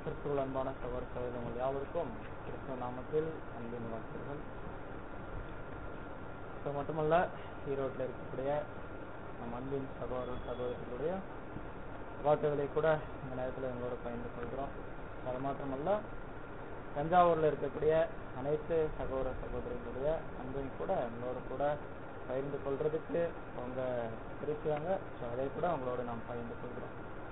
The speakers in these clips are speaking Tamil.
கிறிஸ்துவ அன்பான சகோதர சகோதரங்கள் யாவருக்கும் கிறிஸ்துவ நாமத்தில் அன்பின் வாழ்த்துக்கள் ஸோ மட்டுமல்ல ஈரோட்டில் இருக்கக்கூடிய நம் அன்பின் சகோதர சகோதரிகளுடைய வாழ்த்துக்களை கூட இந்த நேரத்தில் எங்களோட பகிர்ந்து கொள்கிறோம் அது மாத்திரமல்ல தஞ்சாவூரில் இருக்கக்கூடிய அனைத்து சகோதர சகோதரிகளுடைய அன்பையும் கூட எங்களோட கூட பகிர்ந்து கொள்றதுக்கு அவங்க இருக்கிறாங்க ஸோ அதை கூட அவங்களோட நாம் பகிர்ந்து கொள்கிறோம்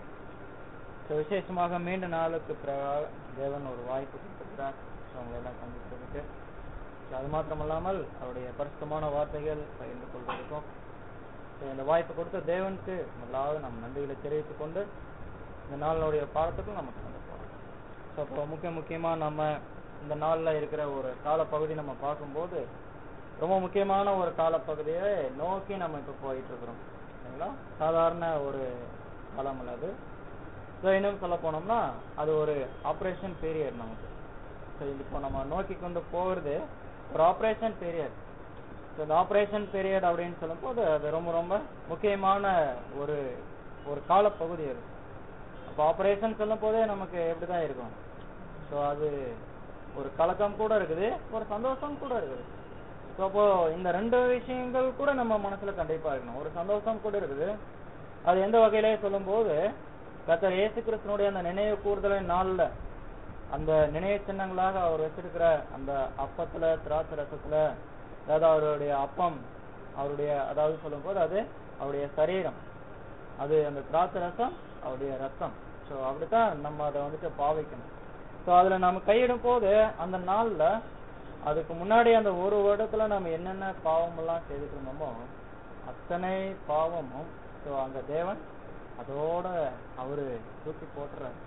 ஸோ விசேஷமாக மீண்டும் நாளுக்கு பிறகு தேவன் ஒரு வாய்ப்பு கொடுத்திருக்கிறார் ஸோ அவங்களை எல்லாம் சந்திக்கிறதுக்கு ஸோ அது மாத்திரமல்லாமல் அவருடைய பரிசுத்தமான வார்த்தைகள் பகிர்ந்து கொள்வதற்கும் ஸோ இந்த வாய்ப்பு கொடுத்த தேவனுக்கு முதலாவது நம் நன்றிகளை தெரிவித்துக் கொண்டு இந்த நாளினுடைய பாடத்துக்கும் நம்ம கடந்து போகிறோம் ஸோ இப்போ முக்கிய முக்கியமாக நம்ம இந்த நாளில் இருக்கிற ஒரு காலப்பகுதி நம்ம பார்க்கும்போது ரொம்ப முக்கியமான ஒரு காலப்பகுதியை நோக்கி நம்ம இப்போ போயிட்டு இருக்கிறோம் சரிங்களா சாதாரண ஒரு காலம் அல்ல அது ஸோ இன்னும் சொல்ல போனோம்னா அது ஒரு ஆப்ரேஷன் பீரியட் நமக்கு ஸோ இப்போ நம்ம நோக்கி கொண்டு போகிறது ஒரு ஆப்ரேஷன் பீரியட் ஸோ இந்த ஆப்ரேஷன் பீரியட் அப்படின்னு சொல்லும்போது அது ரொம்ப ரொம்ப முக்கியமான ஒரு ஒரு காலப்பகுதி அது அப்போ ஆப்ரேஷன் சொல்லும் போதே நமக்கு எப்படி தான் இருக்கும் ஸோ அது ஒரு கலக்கம் கூட இருக்குது ஒரு சந்தோஷம் கூட இருக்குது ஸோ அப்போ இந்த ரெண்டு விஷயங்கள் கூட நம்ம மனசுல கண்டிப்பா இருக்கணும் ஒரு சந்தோஷம் கூட இருக்குது அது எந்த வகையிலே சொல்லும்போது கத்தர் இயேசு கிறிஸ்தனுடைய அந்த நினைவு கூறுதலின் நாள்ல அந்த நினைவு சின்னங்களாக அவர் வச்சிருக்கிற அந்த அப்பத்துல திராட்சை ரசத்துல அதாவது அவருடைய அப்பம் அவருடைய அதாவது சொல்லும்போது அது அவருடைய சரீரம் அது அந்த திராட்சை ரசம் அவருடைய ரத்தம் ஸோ அப்படித்தான் நம்ம அதை வந்துட்டு பாவிக்கணும் ஸோ அதுல நம்ம கையிடும் போது அந்த நாள்ல அதுக்கு முன்னாடி அந்த ஒரு வருடத்துல நம்ம என்னென்ன பாவம் எல்லாம் செய்துட்டு இருந்தோமோ அத்தனை பாவமும் ஸோ அந்த தேவன் அதோட அவரு தூக்கி போட்டுறாரு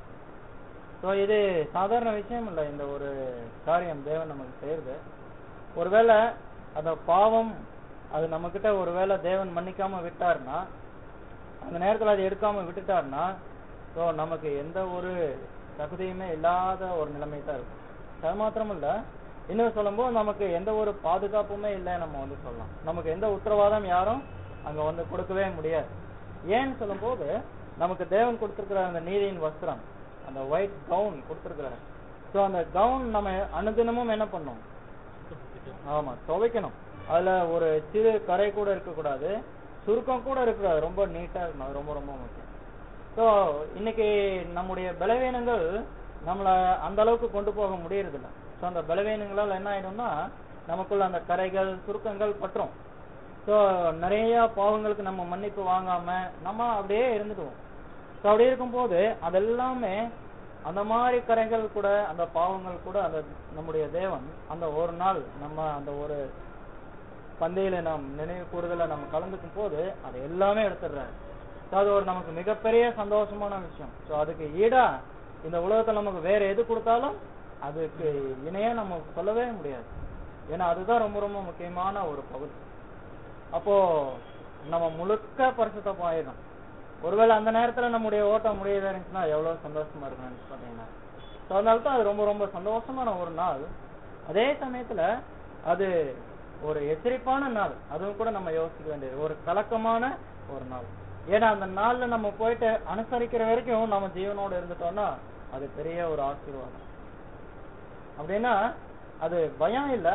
ஸோ இது சாதாரண விஷயம் இல்லை இந்த ஒரு காரியம் தேவன் நமக்கு செய்யுது ஒருவேளை அந்த பாவம் அது நம்ம கிட்ட ஒருவேளை தேவன் மன்னிக்காம விட்டாருன்னா அந்த நேரத்தில் அதை எடுக்காம விட்டுட்டாருன்னா ஸோ நமக்கு எந்த ஒரு தகுதியுமே இல்லாத ஒரு நிலைமை தான் இருக்கும் அது மாத்திரம் இல்ல இன்னும் சொல்லும்போது நமக்கு எந்த ஒரு பாதுகாப்புமே இல்லை நம்ம வந்து சொல்லலாம் நமக்கு எந்த உத்தரவாதம் யாரும் அங்க வந்து கொடுக்கவே முடியாது ஏன்னு சொல்லும்போது நமக்கு தேவன் கொடுத்திருக்கிற அந்த நீதியின் வஸ்திரம் அந்த ஒயிட் கவுன் கொடுத்திருக்கிறாரு ஸோ அந்த கவுன் நம்ம அனுதினமும் என்ன பண்ணும் ஆமா துவைக்கணும் அதுல ஒரு சிறு கரை கூட இருக்கக்கூடாது சுருக்கம் கூட இருக்கக்கூடாது ரொம்ப நீட்டா இருக்கணும் அது ரொம்ப ரொம்ப முக்கியம் ஸோ இன்னைக்கு நம்முடைய பலவீனங்கள் நம்மளை அந்த அளவுக்கு கொண்டு போக முடியறதில்ல ஸோ அந்த பலவீனங்களால் என்ன ஆயிடும்னா நமக்குள்ள அந்த கரைகள் சுருக்கங்கள் பற்றும் ஸோ நிறைய பாவங்களுக்கு நம்ம மன்னிப்பு வாங்காம நம்ம அப்படியே இருந்துடுவோம் ஸோ அப்படி இருக்கும்போது அதெல்லாமே அந்த மாதிரி கரைகள் கூட அந்த பாவங்கள் கூட அந்த நம்முடைய தேவன் அந்த ஒரு நாள் நம்ம அந்த ஒரு பந்தையில நாம் நினைவு கூறுதல நம்ம கலந்துக்கும் போது அதை எல்லாமே எடுத்துடுறாரு ஸோ அது ஒரு நமக்கு மிகப்பெரிய சந்தோஷமான விஷயம் ஸோ அதுக்கு ஈடா இந்த உலகத்துல நமக்கு வேற எது கொடுத்தாலும் அதுக்கு இணையா நம்ம சொல்லவே முடியாது ஏன்னா அதுதான் ரொம்ப ரொம்ப முக்கியமான ஒரு பகுதி அப்போ நம்ம முழுக்க பரிசுத்தம் ஆயிடும் ஒருவேளை அந்த நேரத்துல நம்முடைய ஓட்டம் முடியதா இருந்துச்சுன்னா எவ்வளவு சந்தோஷமா இருக்கும் நினைச்சு பாத்தீங்கன்னா ஸோ அதனால தான் அது ரொம்ப ரொம்ப சந்தோஷமான ஒரு நாள் அதே சமயத்துல அது ஒரு எச்சரிப்பான நாள் அதுவும் கூட நம்ம யோசிக்க வேண்டியது ஒரு கலக்கமான ஒரு நாள் ஏன்னா அந்த நாள்ல நம்ம போயிட்டு அனுசரிக்கிற வரைக்கும் நம்ம ஜீவனோட இருந்துட்டோம்னா அது பெரிய ஒரு ஆசீர்வாதம் அப்படின்னா அது பயம் இல்ல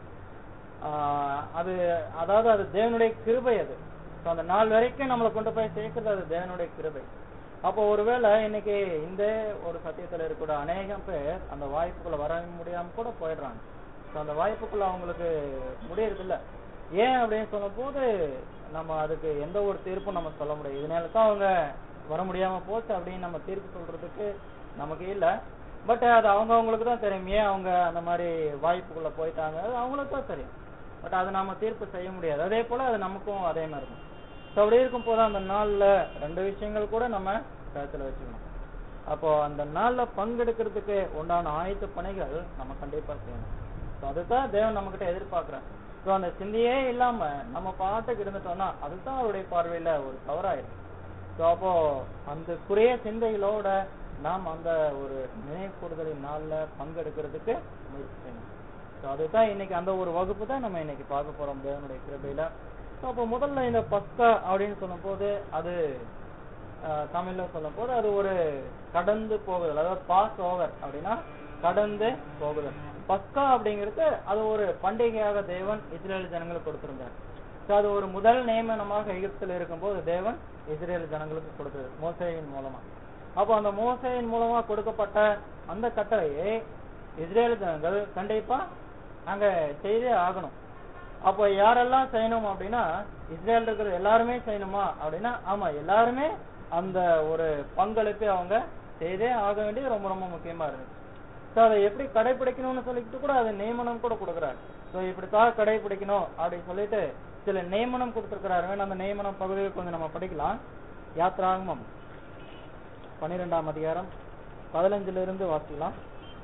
அது அதாவது அது தேவனுடைய கிருபை அது அந்த நாள் வரைக்கும் நம்மளை கொண்டு போய் சேர்க்கிறது அது தேவனுடைய கிருபை அப்போ ஒருவேளை இன்னைக்கு இந்த ஒரு சத்தியத்துல இருக்கக்கூடிய அநேகம் பேர் அந்த வாய்ப்புக்குள்ள வர முடியாம கூட போயிடுறாங்க ஸோ அந்த வாய்ப்புக்குள்ள அவங்களுக்கு முடியறது இல்ல ஏன் அப்படின்னு சொல்லும் போது நம்ம அதுக்கு எந்த ஒரு தீர்ப்பும் நம்ம சொல்ல முடியாது இதனால தான் அவங்க வர முடியாம போச்சு அப்படின்னு நம்ம தீர்ப்பு சொல்றதுக்கு நமக்கு இல்ல பட் அது அவங்க அவங்களுக்கு தான் தெரியும் ஏன் அவங்க அந்த மாதிரி வாய்ப்புக்குள்ள போயிட்டாங்க அது அவங்களுக்கு தான் தெரியும் பட் அதை நம்ம தீர்ப்பு செய்ய முடியாது அதே போல அது நமக்கும் அதே மாதிரி இருக்கும் ஸோ அப்படி இருக்கும் போது அந்த நாள்ல ரெண்டு விஷயங்கள் கூட நம்ம கருத்துல வச்சுக்கணும் அப்போ அந்த நாள்ல பங்கெடுக்கிறதுக்கு உண்டான ஆயத்த பணிகள் நம்ம கண்டிப்பா செய்யணும் ஸோ அதுதான் தேவன் நம்ம கிட்ட எதிர்பார்க்கிறேன் ஸோ அந்த சிந்தையே இல்லாம நம்ம பாட்டுக்கு இருந்துட்டோம்னா அதுதான் அவருடைய பார்வையில ஒரு தவறாயிருக்கு ஸோ அப்போ அந்த குறைய சிந்தைகளோட நாம் அந்த ஒரு நினைவு கூடுதலின் நாள்ல பங்கெடுக்கிறதுக்கு முயற்சி செய்யணும் ஸோ அதுதான் இன்னைக்கு அந்த ஒரு வகுப்பு தான் நம்ம இன்னைக்கு பார்க்க போறோம் தேவனுடைய கிருபையில ஸோ அப்போ முதல்ல இந்த பஸ்கா அப்படின்னு சொல்லும் போது அது அஹ், தமிழ்ல சொல்லும் போது அது ஒரு கடந்து போகுதல் அதாவது பாஸ் ஓவர் அப்படின்னா கடந்து போகுதல் பஸ்கா அப்படிங்கிறது அது ஒரு பண்டிகையாக தேவன் இஸ்ரேல் ஜனங்களுக்கு கொடுத்திருந்தார் So, அது ஒரு முதல் நியமனமாக எகிப்தில் இருக்கும்போது தேவன் இஸ்ரேல் ஜனங்களுக்கு கொடுத்தது மோசையின் மூலமா அப்போ அந்த மோசையின் மூலமா கொடுக்கப்பட்ட அந்த கட்டளையை இஸ்ரேல் ஜனங்கள் கண்டிப்பா அங்க செய்தே ஆகணும் அப்போ யாரெல்லாம் செய்யணும் அப்படின்னா இஸ்ரேல் இருக்கிற எல்லாருமே செய்யணுமா அப்படின்னா ஆமா எல்லாருமே அந்த ஒரு பங்களிப்பை அவங்க செய்தே ஆக வேண்டியது ரொம்ப ரொம்ப முக்கியமா இருந்துச்சு ஸோ அதை எப்படி கடைபிடிக்கணும்னு சொல்லிட்டு கூட அது நியமனம் கூட கொடுக்குறாரு ஸோ இப்படித்தான் கடைபிடிக்கணும் அப்படின்னு சொல்லிட்டு சில நியமனம் கொடுத்துருக்கிறாரு வேணும் அந்த நியமனம் பகுதியை கொஞ்சம் நம்ம படிக்கலாம் யாத்ராகமம் பன்னிரெண்டாம் அதிகாரம் பதினஞ்சுல இருந்து வாசிக்கலாம்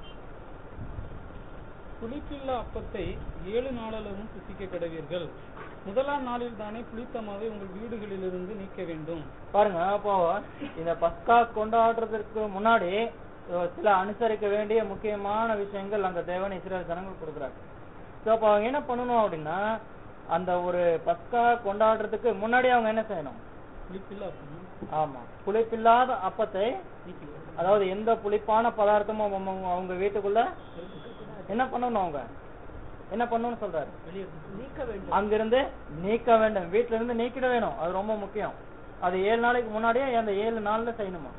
புளிப்பில்லா அப்பத்தை ஏழு நாளளவும் புசிக்க கடவீர்கள் முதலாம் நாளில் தானே புளித்த மாவை உங்கள் வீடுகளிலிருந்து நீக்க வேண்டும் பாருங்க அப்போ இந்த பஸ்கா கொண்டாடுறதுக்கு முன்னாடி அஹ், சில அனுசரிக்க வேண்டிய முக்கியமான விஷயங்கள் அங்க தேவன் இஸ்ரேல் ஜனங்கள் கொடுக்குறாரு ஸோ அப்போ அவங்க என்ன பண்ணணும் அப்படின்னா அந்த ஒரு பஸ்கா கொண்டாடுறதுக்கு முன்னாடி அவங்க என்ன செய்யணும் புளிப்பில்லா அப்பம் ஆமா புளிப்பில்லாத அப்பத்தை அதாவது எந்த புளிப்பான பதார்த்தமும் அவங்க- அவங்க வீட்டுக்குள்ள என்ன பண்ணணும் அவங்க என்ன பண்ணணும்னு சொல்றாரு நீக்க வேண்டும் அங்கிருந்து நீக்க வேண்டும் வீட்ல இருந்து நீக்கிட வேணும் அது ரொம்ப முக்கியம் அது ஏழு நாளைக்கு முன்னாடியே அந்த ஏழு நாள்ல செய்யணுமா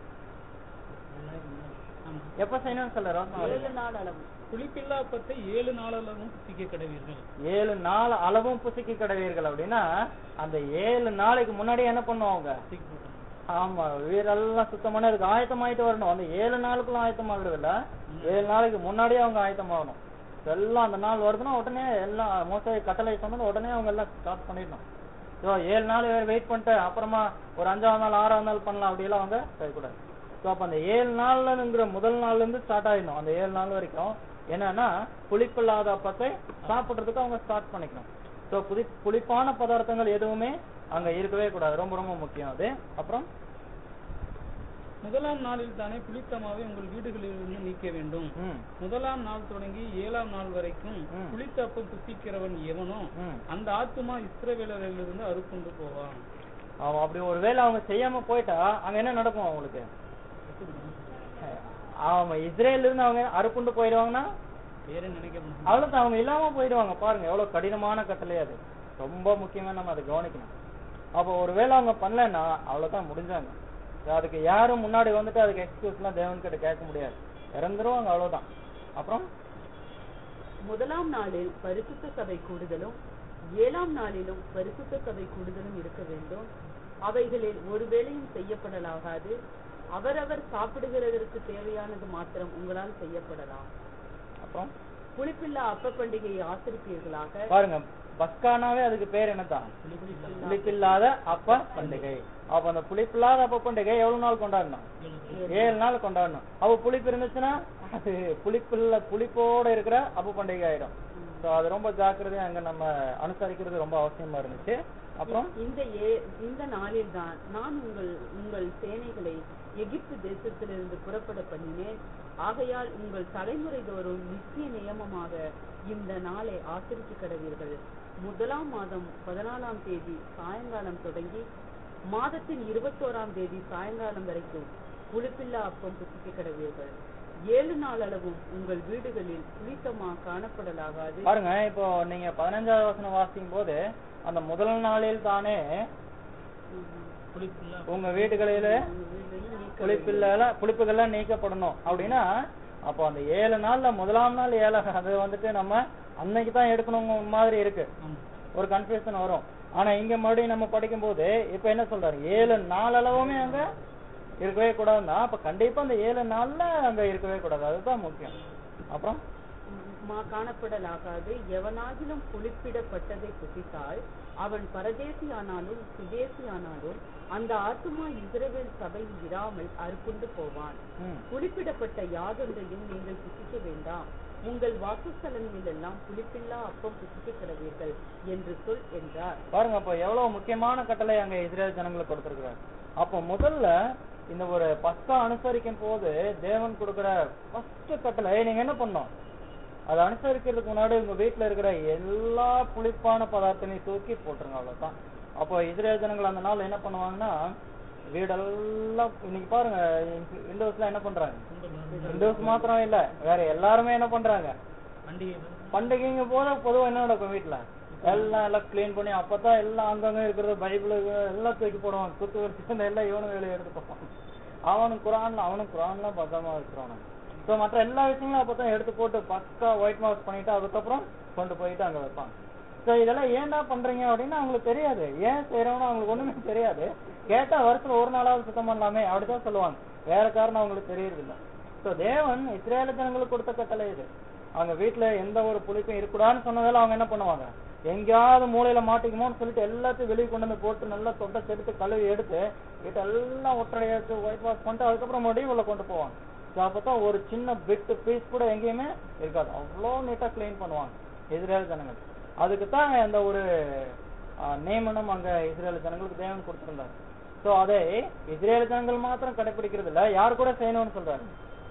ஆமா எப்ப செய்யணும்னு சொல்றாரு ஏழு நாள் அளவு புளிப்பில்லா அப்பத்தை ஏழு நாளளவும் புசிக்க கடவீர்கள் ஏழு நாள் அளவும் புசிக்க கிடைவீர்கள் அப்படின்னா அந்த ஏழு நாளைக்கு முன்னாடியே என்ன பண்ணுவோம் அவங்க புசிக்க மாட்டாங்க. ஆமா வீடெல்லாம் சுத்தம் பண்ண இதுக்கு ஆயத்தமாயிட்டு வரணும் அந்த ஏழு நாளுக்குள்ள ஆயத்தமாகிறது இல்ல ஏழு நாளைக்கு முன்னாடியே அவங்க ஆயத்தமாகணும் எல்லாம் அந்த நாள் வருதுன்னா உடனே எல்லாம் மோசடி கட்டளை சொன்னது உடனே அவங்க எல்லாம் ஸ்டார்ட் பண்ணிடணும் ஸோ ஏழு நாள் வெயிட் பண்ணிட்டு அப்புறமா ஒரு அஞ்சாவது நாள் ஆறாவது நாள் பண்ணலாம் அப்படியெல்லாம் அவங்க செய்யக்கூடாது ஸோ அப்போ அந்த ஏழு நாள்லங்கிற முதல் நாள்ல இருந்து ஸ்டார்ட் ஆயிடணும் அந்த ஏழு நாள் வரைக்கும் என்னன்னா புளிப்பில்லாத அப்பத்தை சாப்பிடுறதுக்கு அவங்க ஸ்டார்ட் பண்ணிக்கணும் ஸோ புளி புளிப்பான பதார்த்தங்கள் எதுவுமே அங்க இருக்கவே கூடாது ரொம்ப ரொம்ப முக்கியம் அது அப்புறம் முதலாம் நாளில் தானே புளித்த மாவை உங்கள் வீடுகளிலிருந்து நீக்க வேண்டும் ம் முதலாம் நாள் தொடங்கி ஏழாம் நாள் வரைக்கும் ம். புளித்த அப்பம் புசிக்கிறவன் எவனோ ம் அந்த ஆத்துமா இஸ்ரவேலரிலிருந்து அறுப்புண்டு போவான் அவன் அப்படி ஒருவேளை அவங்க செய்யாம போயிட்டா அங்க என்ன நடக்கும் அவங்களுக்கு அவங்க இஸ்ரேல்ல இருந்து அவங்க அறுப்புண்டு போயிடுவாங்கன்னா வேற நினைக்க முடியும் அவ்வளவுதான் அவங்க இல்லாம போயிடுவாங்க பாருங்க எவ்வளவு கடினமான கட்டளை அது ரொம்ப முக்கியமா நம்ம அதை கவனிக்கணும் அப்போ ஒருவேளை அவங்க பண்ணலன்னா அவ்வளவுதான் முடிஞ்சாங்க அதுக்கு யாரும் முன்னாடி வந்துட்டு அதுக்கு எக்ஸ்கியூஸ் எல்லாம் தேவன் கிட்ட கேட்க முடியாது இறந்துருவாங்க அவ்வளவுதான் அப்புறம் முதலாம் நாளில் பரிசுத்த சபை கூடுதலும் ஏழாம் நாளிலும் பரிசுத்த சபை கூடுதலும் இருக்க வேண்டும் அவைகளில் ஒரு வேளையும் செய்யப்படலாகாது அவரவர் சாப்பிடுகிறதற்கு தேவையானது மாத்திரம் உங்களால் செய்யப்படலாம் அப்புறம் புளிப்பில்லா அப்ப பண்டிகையை ஆசிரிப்பீர்களாக பாருங்க பஸ்கானாவே அதுக்கு பேர் என்னதான் புளிப்பில்லாத அப்ப பண்டிகை அப்ப அந்த புளிப்பில்லாத அப்ப பண்டிகை எவ்வளவு நாள் கொண்டாடணும் ஏழு நாள் கொண்டாடணும் அப்ப புளிப்பு இருந்துச்சுன்னா அது புளிப்பில்ல புளிப்போட இருக்கிற அப்ப பண்டிகை ஆயிடும் சோ அது ரொம்ப ஜாக்கிரதையா அங்க நம்ம அனுசரிக்கிறது ரொம்ப அவசியமா இருந்துச்சு அப்புறம் இந்த ஏ- இந்த நாளில்தான் நான் உங்கள் உங்கள் சேனைகளை எகிப்து தேசத்திலிருந்து புறப்பட பண்ணினேன் ஆகையால் உங்கள் தலைமுறை தோறும் நித்திய நியமமாக இந்த நாளை ஆசிரித்து கடவீர்கள் முதலாம் மாதம் பதினாலாம் தேதி சாயங்காலம் தொடங்கி மாதத்தின் இருபத்தோராம் தேதி சாயங்காலம் வரைக்கும் புளிப்பில்லா அப்பம் புசிக்க கடவீர்கள் ஏழு நாள் அளவும் உங்கள் வீடுகளில் புளித்தமா காணப்படலாகாது பாருங்க இப்போ நீங்க பதினஞ்சாவது வசனம் வாசிக்கும் போது அந்த முதல் நாளில் தானே புளிப்பில்லா உங்க வீடுகளில உங்கள் வீடுகளில் நீக்க புளிப்பில்ல புளிப்புகள்லாம் நீக்கப்படணும் அப்படின்னா அப்போ அந்த ஏழு நாள்ல முதலாம் நாள் ஏழு அது வந்துட்டு நம்ம அன்னைக்கு தான் எடுக்கணும் மாதிரி இருக்கு ஆமா ஒரு கன்ஃபியூஷன் வரும் ஆனா இங்க மறுபடியும் நம்ம படிக்கும்போது இப்ப என்ன சொல்றாரு ஏழு நாள் அளவுமே அங்க இருக்கவே கூடாதுன்னா அப்ப கண்டிப்பா அந்த ஏழு நாள்ல அங்க இருக்கவே கூடாது அதுதான் முக்கியம் அப்புறம் மா காணப்படலாகாது எவனாகிலும் புளிப்பிடப்பட்டதை புசித்தால் அவன் பரதேசி ஆனாலும் சுதேசி ஆனாலும் அந்த ஆத்துமா இஸ்ரவேல் சபையில் இராமல் அறுப்புண்டு போவான் ம். புளிப்பிடப்பட்ட யாதொன்றையும் நீங்கள் புசிக்க வேண்டாம் உங்கள் வாக்குஸ்தலங்களில் எல்லாம் புளிப்பில்லா அப்பம் புசிக்க கிடவீர்கள் என்று சொல் என்றார் பாருங்க அப்ப எவ்வளவு முக்கியமான கட்டளை அங்க இஸ்ரேல் ஜனங்களுக்கு கொடுத்திருக்கிறார் அப்போ முதல்ல இந்த ஒரு பஸ்கா அனுசரிக்கும் போது தேவன் கொடுக்கிற ஃபர்ஸ்ட் கட்டளை நீங்க என்ன பண்ணணும் அதை அனுசரிக்கிறதுக்கு முன்னாடி உங்க வீட்டுல இருக்கிற எல்லா புளிப்பான பதார்த்தங்களையும் தூக்கி போட்டுருங்க அவ்வளவுதான் அப்போ இஸ்ரேல் ஜனங்கள் அந்த நாள் என்ன பண்ணுவாங்கன்னா வீடெல்லாம் இன்னைக்கு பாருங்க விண்டோஸ்லாம் என்ன பண்றாங்க விண்டோஸ் மாத்திரம் இல்ல வேற எல்லாருமே என்ன பண்றாங்க பண்டிகைங்க போல பொதுவா என்ன நடக்கும் வீட்டுல எல்லாம் எல்லாம் க்ளீன் பண்ணி அப்பதான் எல்லாம் அங்கங்க இருக்கிறது பைபிள் எல்லாம் தூக்கி போடுவான் குத்து வச்சு இந்த எல்லாம் இவனும் வேலையை எடுத்துப்பான் அவனும் குரான்ல அவனும் குரான்லாம் பத்திரமா இருக்கிறான் ஸோ மற்ற எல்லா விஷயங்களும் அப்பதான் எடுத்து போட்டு பக்கா ஒயிட் மார்க் பண்ணிட்டு அதுக்கப்புறம் கொண்டு போயிட்டு அங்க வைப்பாங்க ஸோ இதெல்லாம் ஏன்டா பண்றீங்க அப்படின்னு அவங்களுக்கு தெரியாது ஏன் செய்யறோம்னு அவங்களுக்கு ஒண்ணுமே தெரியாது கேட்டா வருஷத்துல ஒரு நாளாவது சுத்தம் பண்ணலாமே அப்படிதான் சொல்லுவாங்க வேற காரணம் அவங்களுக்கு தெரியறது இல்ல ஸோ தேவன் இஸ்ரேல ஜனங்களுக்கு கொடுத்த கட்டளை இது அவங்க வீட்டுல எந்த ஒரு புளிப்பும் இருக்கக்கூடாதுன்னு சொன்னதால அவங்க என்ன பண்ணுவாங்க எங்கேயாவது மூலையில மாட்டிக்குமோன்னு சொல்லிட்டு எல்லாத்தையும் வெளியே கொண்டு வந்து போட்டு நல்லா தொட்டை செடுத்து கழுவி எடுத்து வீட்டை எல்லாம் ஒற்றை எடுத்து ஒயிட் வாஷ் பண்ணிட்டு அதுக்கப்புறம் மறுபடியும் உள்ள கொண்டு போவாங்க ஸோ அப்பதான் ஒரு சின்ன பிட்டு பீஸ் கூட எங்கேயுமே இருக்காது அவ்வளோ நீட்டா க்ளீன் பண்ணுவாங்க இஸ்ரேல் ஜனங்கள் அதுக்கு தான் அந்த ஒரு ஆஹ், நியமனம் அங்க இஸ்ரேல் ஜனங்களுக்கு தேவன் கொடுத்திருந்தார் ஸோ அதை இஸ்ரேல் ஜனங்கள் மாத்திரம் கடைபிடிக்கிறது இல்ல யார் கூட செய்யணும்னு சொல்றாரு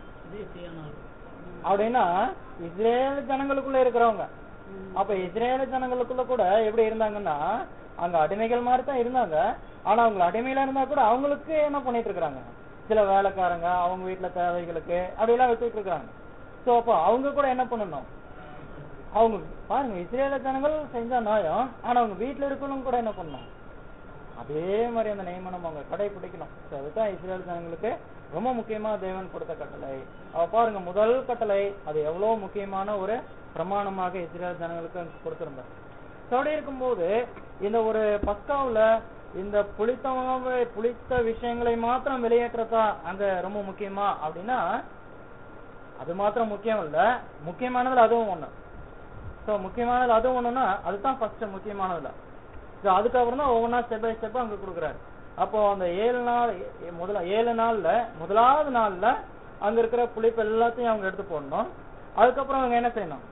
அப்படின்னா இஸ்ரேல் ஜனங்களுக்குள்ள இருக்கிறவங்க அப்ப இஸ்ரேல் ஜனங்களுக்குள்ள கூட எப்படி இருந்தாங்கன்னா அங்க அடிமைகள் மாதிரி தான் இருந்தாங்க ஆனா அவங்க அடிமையில இருந்தா கூட அவங்களுக்கு என்ன பண்ணிட்டு இருக்காங்க சில வேலைக்காரங்க அவங்க வீட்டுல தேவைகளுக்கு அப்படி எல்லாம் வச்சுட்டு இருக்காங்க சோ அப்போ அவங்க கூட என்ன பண்ணணும் அவங்க பாருங்க இஸ்ரேல ஜனங்கள் செஞ்ச நியாயம் ஆனா அவங்க வீட்டுல இருக்கவங்க கூட என்ன பண்ணணும் அதே மாதிரி அந்த நியமனம் அவங்க கடைபிடிக்கணும் So அதுதான் இஸ்ரேல் ஜனங்களுக்கு ரொம்ப முக்கியமா தேவன் கொடுத்த கட்டளை அவ பாருங்க முதல் கட்டளை அது எவ்வளவு முக்கியமான ஒரு பிரமாணமாக இஸ்ரேல் ஜனங்களுக்கு அங்க கொடுத்திருந்தார் So அப்படி இருக்கும்போது இந்த ஒரு பஸ்காவுல இந்த புளித்தமாக புளித்த விஷயங்களை மாத்திரம் வெளியேற்றதா அங்க ரொம்ப முக்கியமா அப்படின்னா அது மாத்திரம் முக்கியம் இல்ல முக்கியமானதுல அதுவும் ஒண்ணு சோ முக்கியமானது அதுவும் ஒண்ணுன்னா அதுதான் ஃபர்ஸ்ட் முக்கியமானதுல சோ அதுக்கப்புறம் தான் ஒவ்வொன்றா ஸ்டெப் பை ஸ்டெப் அங்க கொடுக்குறாரு அப்போ அந்த ஏழு நாள் எ- முதல்ல ஏழு நாள்ல முதலாவது நாள்ல அங்க இருக்கிற புளிப்பு எல்லாத்தையும் அவங்க எடுத்து போடணும் அதுக்கப்புறம் அவங்க என்ன செய்யணும்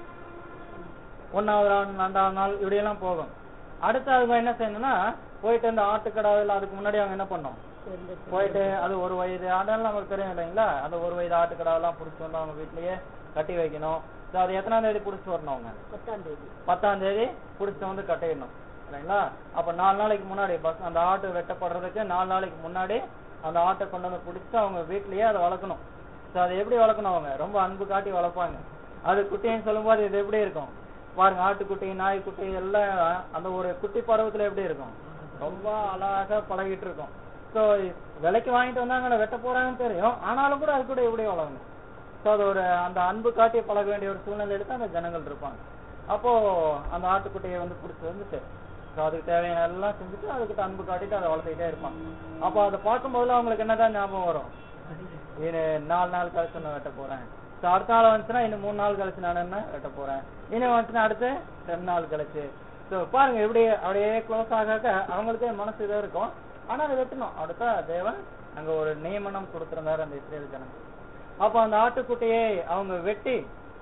ஒன்னாவது நாள் ரெண்டாவது நாள் இப்படியெல்லாம் போகும் அடுத்து அவங்க என்ன செய்யணும்னா போயிட்டு அந்த ஆட்டுக்கடாவில் அதுக்கு முன்னாடி அவங்க என்ன பண்ணணும் போயிட்டு அது ஒரு வயது அதெல்லாம் நமக்கு தெரியும் இல்லைங்களா அந்த ஒரு வயது ஆட்டுக்கடாவெல்லாம் புடிச்சு வந்து அவங்க வீட்லயே கட்டி வைக்கணும் So அது எத்தனாம் தேதி புடிச்சு வரணும் அவங்க பத்தாம் தேதி பத்தாம் தேதி புடிச்சு வந்து கட்டிடணும் சரிங்களா அப்ப நாலு நாளைக்கு முன்னாடி பஸ் அந்த ஆட்டு வெட்டப்படுறதுக்கு நாலு நாளைக்கு முன்னாடி அந்த ஆட்டை கொண்டு வந்து புடிச்சு அவங்க வீட்லயே அதை வளர்க்கணும் சோ அதை எப்படி வளர்க்கணும் அவங்க ரொம்ப அன்பு காட்டி வளர்ப்பாங்க அது குட்டின்னு சொல்லும்போது இது எப்படி இருக்கும் பாருங்க ஆட்டுக்குட்டி நாய்க்குட்டி எல்லாம் அந்த ஒரு குட்டி பருவத்துல எப்படி இருக்கும் ரொம்ப அழகா பழகிட்டு இருக்கும் சோ விலைக்கு வாங்கிட்டு வந்தாங்க வெட்ட போறாங்கன்னு தெரியும் ஆனாலும் கூட அது கூட எப்படி வளரணும் சோ அது ஒரு அந்த அன்பு காட்டி பழக வேண்டிய ஒரு சூழ்நிலையில தான் அந்த ஜனங்கள் இருப்பாங்க அப்போ அந்த ஆட்டுக்குட்டியை வந்து பிடிச்சி வந்துட்டு ஸோ அதுக்கு தேவையான எல்லாம் செஞ்சுட்டு அதுக்கிட்ட அன்பு காட்டிட்டு அதை வளர்த்துக்கிட்டே இருப்பான் அப்போ அதை பார்க்கும்போது அவங்களுக்கு என்னதான் ஞாபகம் வரும் இது நாலு நாள் கழிச்சு நான் வெட்ட போறேன் ஸோ அடுத்த நாள் வந்துச்சுன்னா இன்னும் மூணு நாள் கழிச்சு நான் என்ன வெட்ட போறேன் இன்னும் வந்துச்சுன்னா அடுத்து ரெண்டு நாள் கழிச்சு ஸோ பாருங்க இப்படி அப்படியே க்ளோஸ் ஆக ஆக அவங்களுக்கே மனசு இதாக இருக்கும் ஆனா அதை வெட்டணும் அடுத்த தேவன் அங்க ஒரு நியமனம் கொடுத்திருந்தாரு அந்த இஸ்ரேல் ஜனங்க அப்ப அந்த ஆட்டுக்குட்டியை அவங்க வெட்டி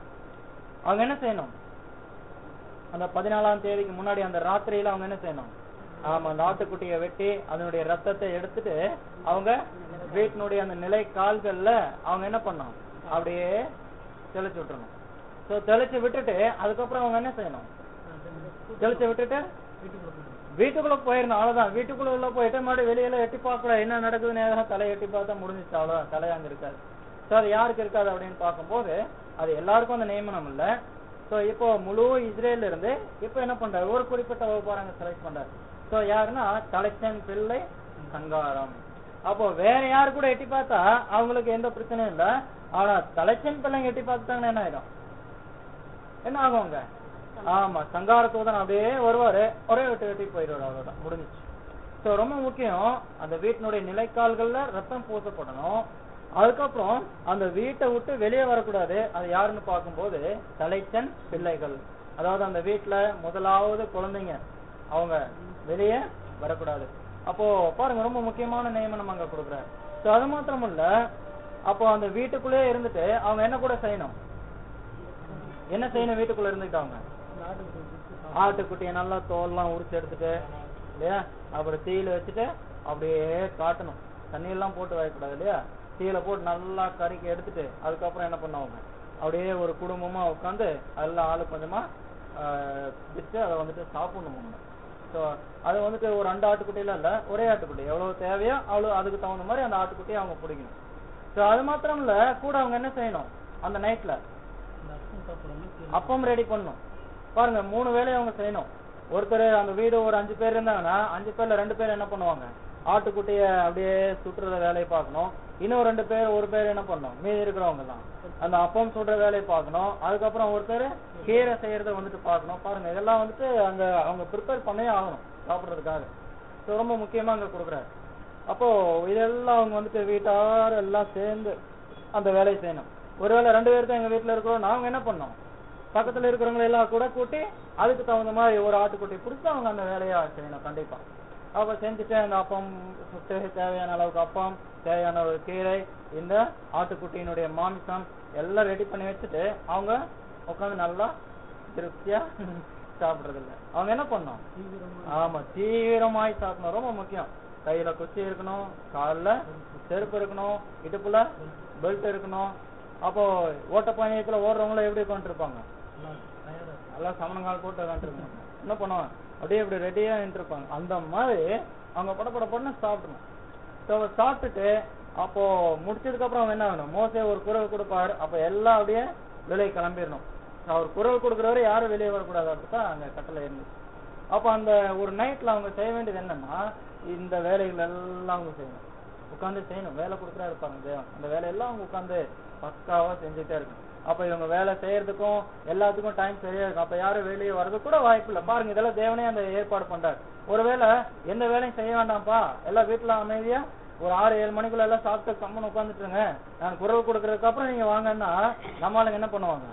அவங்க என்ன செய்யணும் அந்த பதினாலாம் தேதிக்கு முன்னாடி அந்த ராத்திரியில அவங்க என்ன செய்யணும் ஆமா அந்த ஆட்டுக்குட்டியை வெட்டி அதனுடைய ரத்தத்தை எடுத்துட்டு அவங்க வீட்டினுடைய அந்த நிலை கால்கள்ல அவங்க என்ன பண்ணணும் அப்படியே தெளிச்சு விட்டுறணும் சோ தெளிச்சு விட்டுட்டு அதுக்கப்புறம் அவங்க என்ன செய்யணும் தெளிச்சு விட்டுட்டு வீட்டுக்குள்ள போயிடணும் அவ்வளவுதான் வீட்டுக்குள்ள உள்ள போயிட்டு மறுபடியும் வெளியில எட்டி பார்க்கல என்ன நடக்குதுன்னு ஏதாவது தலை எட்டி பார்த்தா முடிஞ்சிச்சு அவ்வளவுதான் தலை அங்க இருக்காது சோ அது யாருக்கு இருக்காது அப்படின்னு பார்க்கும்போது அது எல்லாருக்கும் அந்த நியமனம் இல்ல சோ இப்போ முழு இஸ்ரேல்ல இருந்து இப்போ என்ன பண்றாரு ஒரு குறிப்பிட்ட வகுப்பாரங்க செலக்ட் பண்றாரு சோ யாருன்னா தலைச்சன் பிள்ளை சங்காரம் அப்போ வேற யாரு கூட எட்டி பார்த்தா அவங்களுக்கு எந்த பிரச்சனையும் இல்ல ஆனா தலைச்சன் பிள்ளைங்க எட்டி பார்த்துட்டாங்கன்னா என்ன ஆயிடும் என்ன ஆகும் அங்க ஆமா சங்கார தூதன் அப்படியே வருவாரு ஒரே விட்டு வெட்டி போயிடுவாரு அவ்வளவுதான் முடிஞ்சிச்சு சோ ரொம்ப முக்கியம் அந்த வீட்டினுடைய நிலைக்கால்கள்ல ரத்தம் பூசப்படணும் அதுக்கப்புறம் அந்த வீட்டை விட்டு வெளியே வரக்கூடாது அது யாருன்னு பார்க்கும்போது தலைச்சன் பிள்ளைகள் அதாவது அந்த வீட்டுல முதலாவது குழந்தைங்க அவங்க வெளியே வரக்கூடாது அப்போ பாருங்க ரொம்ப முக்கியமான நியமனம் அங்க கொடுக்குறாரு சோ அது மாத்திரம் இல்ல அப்போ அந்த வீட்டுக்குள்ளே இருந்துட்டு அவங்க என்ன கூட செய்யணும் என்ன செய்யணும் வீட்டுக்குள்ள இருந்துட்டு அவங்க ஆட்டுக்குட்டியை நல்லா தோல்லாம் உரிச்சு எடுத்துட்டு இல்லையா அப்புறம் தீயில வச்சுட்டு அப்படியே காட்டணும் தண்ணியெல்லாம் போட்டு வைக்கக்கூடாது இல்லையா தீயில போட்டு நல்லா கறிக்கு எடுத்துட்டு அதுக்கப்புறம் என்ன பண்ணுவாங்க அப்படியே ஒரு குடும்பமா உட்காந்து அதெல்லாம் ஆளு கொஞ்சமா ஆஹ், பிச்சு அதை வந்துட்டு சாப்பிடணும் அவங்க. ஸோ அது வந்துட்டு ஒரு ரெண்டு ஆட்டுக்குட்டியில இல்ல ஒரே ஆட்டுக்குட்டி எவ்வளவு தேவையோ அவ்வளவு அதுக்கு தகுந்த மாதிரி அந்த ஆட்டுக்குட்டியை அவங்க பிடிக்கணும் ஸோ அது மாத்திரம் இல்ல கூட அவங்க என்ன செய்யணும் அந்த நைட்ல இந்த அப்பம் சாப்பிடணும் கேள்வி. அப்பம் ரெடி பண்ணணும் பாருங்க மூணு வேலையை அவங்க செய்யணும் ஒருத்தர் அந்த வீடு ஒரு அஞ்சு பேர் இருந்தாங்கன்னா அஞ்சு பேர்ல ரெண்டு பேர் என்ன பண்ணுவாங்க ஆட்டுக்குட்டிய அப்படியே சுற்றுற வேலையை பார்க்கணும் இன்னும் ரெண்டு பேர் ஒரு பேர் என்ன பண்ணணும் மீதி இருக்கிறவங்க தான் அந்த அப்பம் சுடுற வேலையை பார்க்கணும் அதுக்கப்புறம் ஒருத்தர் கீரை செய்யறத வந்துட்டு பார்க்கணும் பாருங்க இதெல்லாம் வந்துட்டு அங்க அவங்க ப்ரிப்பேர் பண்ணே ஆகணும் சாப்பிடுறதுக்காக So, ரொம்ப முக்கியமா அங்க கொடுக்குறாரு அப்போ இதெல்லாம் அவங்க வந்துட்டு வீட்டார் எல்லாம் சேர்ந்து அந்த வேலையை செய்யணும் ஒருவேளை ரெண்டு பேர் தான் எங்க வீட்டுல இருக்கிறோம் அவங்க என்ன பண்ணோம் பக்கத்துல இருக்கிறவங்க எல்லாம் கூட கூட்டி அதுக்கு தகுந்த மாதிரி ஒரு ஆட்டுக்குட்டி பிடிச்சி அவங்க அந்த வேலையா செய்யணும் கண்டிப்பா அப்ப செஞ்சுட்டு அந்த அப்பம் சுட்டு தேவையான அளவுக்கு அப்பம் தேவையான ஒரு கீரை இந்த ஆட்டுக்குட்டியினுடைய மாமிசம் எல்லாம் ரெடி பண்ணி வச்சுட்டு அவங்க உட்காந்து நல்லா திருப்தியா சாப்பிடுறது இல்ல அவங்க என்ன பண்ணணும் தீவிரமா ஆமா தீவிரமாய் சாப்பிடணும் ரொம்ப முக்கியம் கையில குச்சி இருக்கணும் கால்ல செருப்பு இருக்கணும் இடுப்புல பெல்ட் இருக்கணும் அப்போ ஓட்டப்பந்தயத்துல ஓடுறவங்கள எப்படி உட்காந்துருப்பாங்க எல்லாம் தயாரா இருக்கு. நல்லா சமணங்கால் போட்டு உட்காந்துருக்கணும் என்ன பண்ணுவாங்க அப்படியே இப்படி ரெடியா நின்றுருப்பாங்க அந்த மாதிரி அவங்க பட பட படன்னு சாப்பிடணும் ஸோ சாப்பிட்டுட்டு அப்போ முடிச்சதுக்கு அப்புறம் அவங்க என்ன ஆகணும் மோசே ஒரு குரல் கொடுப்பாரு அப்ப எல்லாம் அப்படியே வெளியே கிளம்பிடணும் அவர் குரல் கொடுக்குறவரை யாரும் வெளியே வரக்கூடாது தான் அங்க கட்டளை இருந்துச்சு அப்ப அந்த ஒரு நைட்ல அவங்க செய்ய வேண்டியது என்னன்னா இந்த வேலைகள் எல்லாம் அவங்க செய்யணும் உட்கார்ந்து செய்யணும் வேலை கொடுக்குறா இருப்பாங்க தேவன் அந்த வேலையெல்லாம் அவங்க உட்கார்ந்து பக்காவா செஞ்சுட்டே இருக்கணும் அப்ப இவங்க வேலை செய்யறதுக்கும் எல்லாத்துக்கும் டைம் சரியா இருக்கும் அப்ப யாரும் வெளியே வர்றது கூட வாய்ப்பு இல்லை பாருங்க இதெல்லாம் தேவனே அந்த ஏற்பாடு பண்றாரு ஒருவேளை எந்த வேலையும் செய்ய வேண்டாம்ப்பா எல்லாம் வீட்டுல அமைதியா ஒரு ஆறு ஏழு மணிக்குள்ள எல்லாம் சாப்பிட்டு கம்மன் உட்காந்துட்டுருங்க நான் குரல் கொடுக்கறதுக்கு அப்புறம் நீங்க வாங்கன்னா நம்ம ஆளுங்க என்ன பண்ணுவாங்க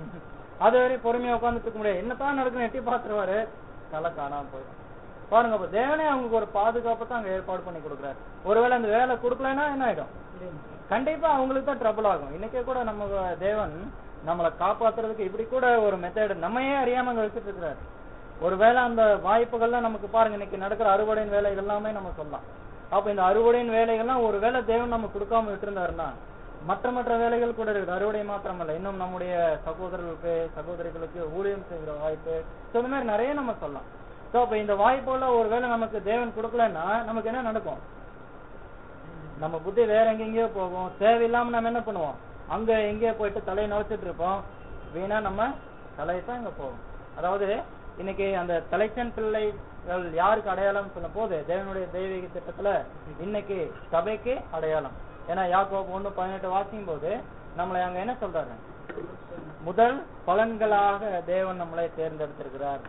அது வரையும் பொறுமையா உட்காந்துட்டு இருக்க முடியாது என்னதான் நடக்குன்னு எட்டி பாத்துருவாரு தலை காணாம போயிடும் பாருங்க அப்ப தேவனே அவங்களுக்கு ஒரு பாதுகாப்பு தான் அங்க ஏற்பாடு பண்ணி கொடுக்குறாரு ஒருவேளை அந்த வேலை கொடுக்கலன்னா என்ன ஆயிடும் கண்டிப்பா அவங்களுக்கு தான் ட்ரபிள் ஆகும் இன்னைக்கே கூட நம்ம தேவன் நம்மளை காப்பாத்துறதுக்கு இப்படி கூட ஒரு மெத்தட் நம்மையே அறியாம அங்க வச்சுட்டு இருக்கிறாரு ஒருவேளை அந்த வாய்ப்புகள்லாம் நமக்கு பாருங்க இன்னைக்கு நடக்கிற அறுவடையின் வேலைகள் எல்லாமே நம்ம சொல்லலாம் அப்ப இந்த அறுவடையின் வேலைகள்லாம் ஒருவேளை தேவன் நம்ம கொடுக்காம விட்டுருந்தாருன்னா மற்ற மற்ற வேலைகள் கூட இருக்குது அறுவடை மாத்திரமல்ல இன்னும் நம்முடைய சகோதரர்களுக்கு சகோதரிகளுக்கு ஊழியம் செய்கிற வாய்ப்பு So, இந்த மாதிரி நிறைய நம்ம சொல்லலாம் சோ அப்ப இந்த வாய்ப்புல ஒருவேளை நமக்கு தேவன் கொடுக்கலன்னா நமக்கு என்ன நடக்கும் நம்ம புத்தி வேற எங்கெங்கயோ போகும் தேவையில்லாம நம்ம என்ன பண்ணுவோம் அங்க எங்கேயோ போயிட்டு தலையை நுழைச்சிட்டு இருப்போம் வீணா நம்ம தலையை தான் இங்க போகும் அதாவது இன்னைக்கு அந்த தலைச்சன் பிள்ளைகள் யாருக்கு அடையாளம் சொல்லும் போது தேவனுடைய தெய்வீக திட்டத்துல இன்னைக்கு சபைக்கு அடையாளம் ஏன்னா யாக்கோபு ஒண்ணு பதினெட்டு வாசிக்கும் போது நம்மளை அங்க என்ன சொல்றாரு முதல் பலன்களாக தேவன் நம்மளை தேர்ந்தெடுத்திருக்கிறார்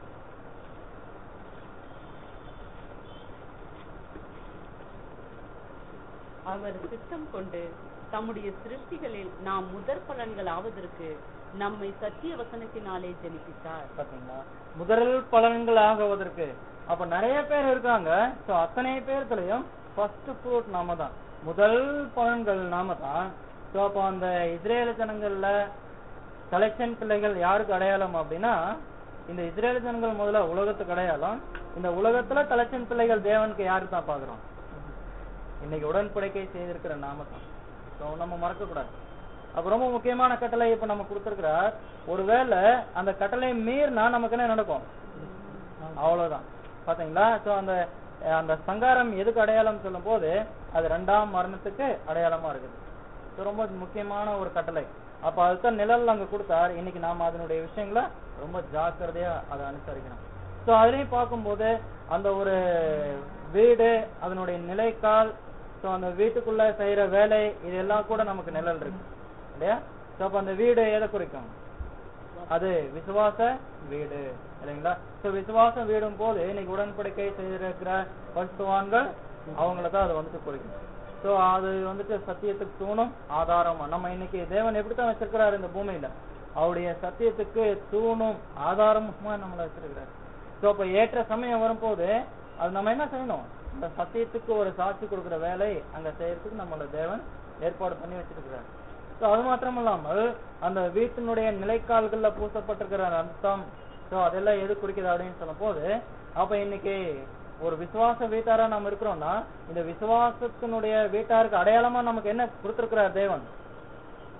அவர் சித்தம் கொண்டு தம்முடைய சிருஷ்டிகளில் நாம் முதற் பலன்கள் ஆவதற்கு நம்மை சத்திய வசனத்தினாலே ஜெனிப்பித்தார் பாத்தீங்களா முதல் பலன்கள் ஆகுவதற்கு அப்ப நிறைய பேர் இருக்காங்க சோ அத்தனை பேர்த்துலயும் ஃபர்ஸ்ட் ஃப்ரூட் நாம தான் முதல் பலன்கள் நாம தான் சோ அப்போ அந்த இஸ்ரேல் ஜனங்கள்ல கலெக்ஷன் பிள்ளைகள் யாருக்கு அடையாளம் அப்படின்னா இந்த இஸ்ரேல் ஜனங்கள் முதல்ல உலகத்துக்கு அடையாளம் இந்த உலகத்துல கலெக்ஷன் பிள்ளைகள் தேவனுக்கு யாருக்கு தான் பாக்குறோம் இன்னைக்கு உடன்படிக்கை செய்திருக்கிற நாம தான் So, நம்ம மறக்க கூடாது அப்ப ரொம்ப முக்கியமான கட்டளை இப்ப நம்ம கொடுத்திருக்கிறார் ஒருவேளை அந்த கட்டளை மீறினா நமக்கு என்ன நடக்கும் அவ்வளவுதான் பாத்தீங்களா சோ அந்த அஹ், அந்த சங்காரம் எதுக்கு அடையாளம் சொல்லும் போது அது ரெண்டாம் மரணத்துக்கு அடையாளமா இருக்குது So, ரொம்ப முக்கியமான ஒரு கட்டளை அப்ப அதுதான் நிழல் அங்க கொடுத்தார் இன்னைக்கு நாம அதனுடைய விஷயங்களை ரொம்ப ஜாக்கிரதையா அதை அனுசரிக்கணும் சோ அதுலயும் பார்க்கும்போது அந்த ஒரு வீடு அதனுடைய நிலைக்கால் சோ அந்த வீட்டுக்குள்ள செய்யற வேலை இதெல்லாம் கூட நமக்கு நிழல் இருக்கு இல்லையா சோ அப்ப அந்த வீடு எதை குறிக்கும் அது விசுவாச வீடு இல்லைங்களா சோ விசுவாச வீடும் போது இன்னைக்கு உடன்படிக்கை செய்திருக்கிற பரிசுவான்கள் அவங்கள தான் அது வந்துட்டு குறிக்கும் சோ அது வந்துட்டு சத்தியத்துக்கு தூணும் ஆதாரம் நம்ம இன்னைக்கு தேவன் எப்படித்தான் வச்சிருக்கிறாரு இந்த பூமியில அவருடைய சத்தியத்துக்கு தூணும் ஆதாரமுமா நம்மள வச்சிருக்கிறாரு சோ அப்ப ஏற்ற சமயம் வரும்போது அது நம்ம என்ன செய்யணும் இந்த சத்தியத்துக்கு ஒரு சாட்சி கொடுக்கிற வேலை அங்க செய்யறதுக்கு நம்மள தேவன் ஏற்பாடு பண்ணி வச்சிருக்கிறார் சோ அது மாத்திரம் இல்லாமல் அந்த வீட்டினுடைய நிலைக்கால்கள்ல பூசப்பட்டிருக்கிற ரத்தம் சோ அதெல்லாம் எது குறிக்குது அப்படின்னு சொல்லும் போது அப்ப இன்னைக்கு ஒரு விசுவாச வீட்டாரா நாம இருக்கிறோம்னா இந்த விசுவாசத்தினுடைய வீட்டாருக்கு அடையாளமா நமக்கு என்ன கொடுத்திருக்கிறார் தேவன்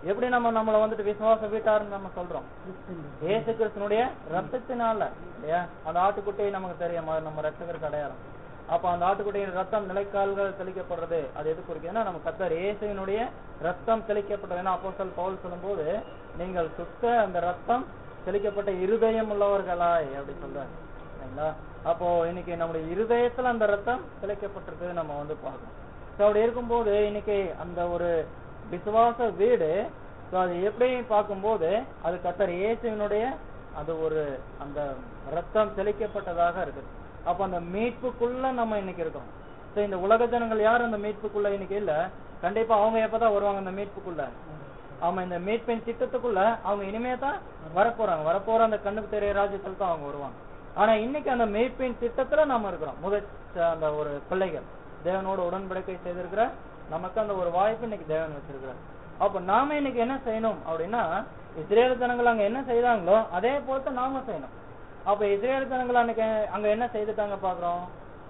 எப்படி நம்ம நம்மள வந்துட்டு விசுவாச வீட்டாருன்னு நம்ம சொல்றோம் இயேசு கிறிஸ்தனுடைய ரத்தத்தினால இல்லையா அந்த ஆட்டுக்குட்டியை நமக்கு தெரியும் அது நம்ம ரத்தகருக்கு அடையாளம் அப்ப அந்த ஆட்டுக்குட்டியின் ரத்தம் நிலைக்கால்கள் தெளிக்கப்படுறது அது எது குறிக்குதுன்னா நம்ம கத்தர் இயேசுவினுடைய ரத்தம் தெளிக்கப்பட்டது ஏன்னா அப்போஸ்தலன் பவுல் சொல்லும்போது நீங்கள் சுத்த அந்த ரத்தம் தெளிக்கப்பட்ட இருதயம் உள்ளவர்களாய் அப்படி சொல்றாரு சரிங்களா அப்போ இன்னைக்கு நம்முடைய இருதயத்துல அந்த ரத்தம் தெளிக்கப்பட்டிருக்கு நம்ம வந்து பார்க்கணும் ஸோ அப்படி இருக்கும்போது இன்னைக்கு அந்த ஒரு விசுவாச வீடு ஸோ அது எப்படி பார்க்கும்போது அது கத்தர் இயேசுவினுடைய அது ஒரு அந்த ரத்தம் தெளிக்கப்பட்டதாக இருக்குது அப்ப அந்த மீட்புக்குள்ள நம்ம இன்னைக்கு இருக்கோம் ஸோ இந்த உலக ஜனங்கள் யாரும் அந்த மீட்புக்குள்ள இன்னைக்கு இல்ல கண்டிப்பா அவங்க எப்பதான் வருவாங்க அந்த மீட்புக்குள்ள ஆமா இந்த மீட்பின் திட்டத்துக்குள்ள அவங்க இனிமே தான் வரப்போறாங்க வரப்போற அந்த கண்ணுக்கு தெரிய ராஜ்யத்துல தான் அவங்க வருவாங்க ஆனா இன்னைக்கு அந்த மீட்பின் திட்டத்துல நாம இருக்கிறோம் முதல் அந்த ஒரு பிள்ளைகள் தேவனோட உடன்படிக்கை செய்திருக்கிற நமக்கு அந்த ஒரு வாய்ப்பு இன்னைக்கு தேவன் வச்சிருக்கிறார் அப்ப நாம இன்னைக்கு என்ன செய்யணும் அப்படின்னா இஸ்ரேல் ஜனங்கள் அங்க என்ன செய்தாங்களோ அதே போல நாம செய்யணும் அப்ப இஸ்ரேல் ஜனங்கள் அன்னைக்கு அங்க என்ன செய்துட்டாங்க பாக்குறோம்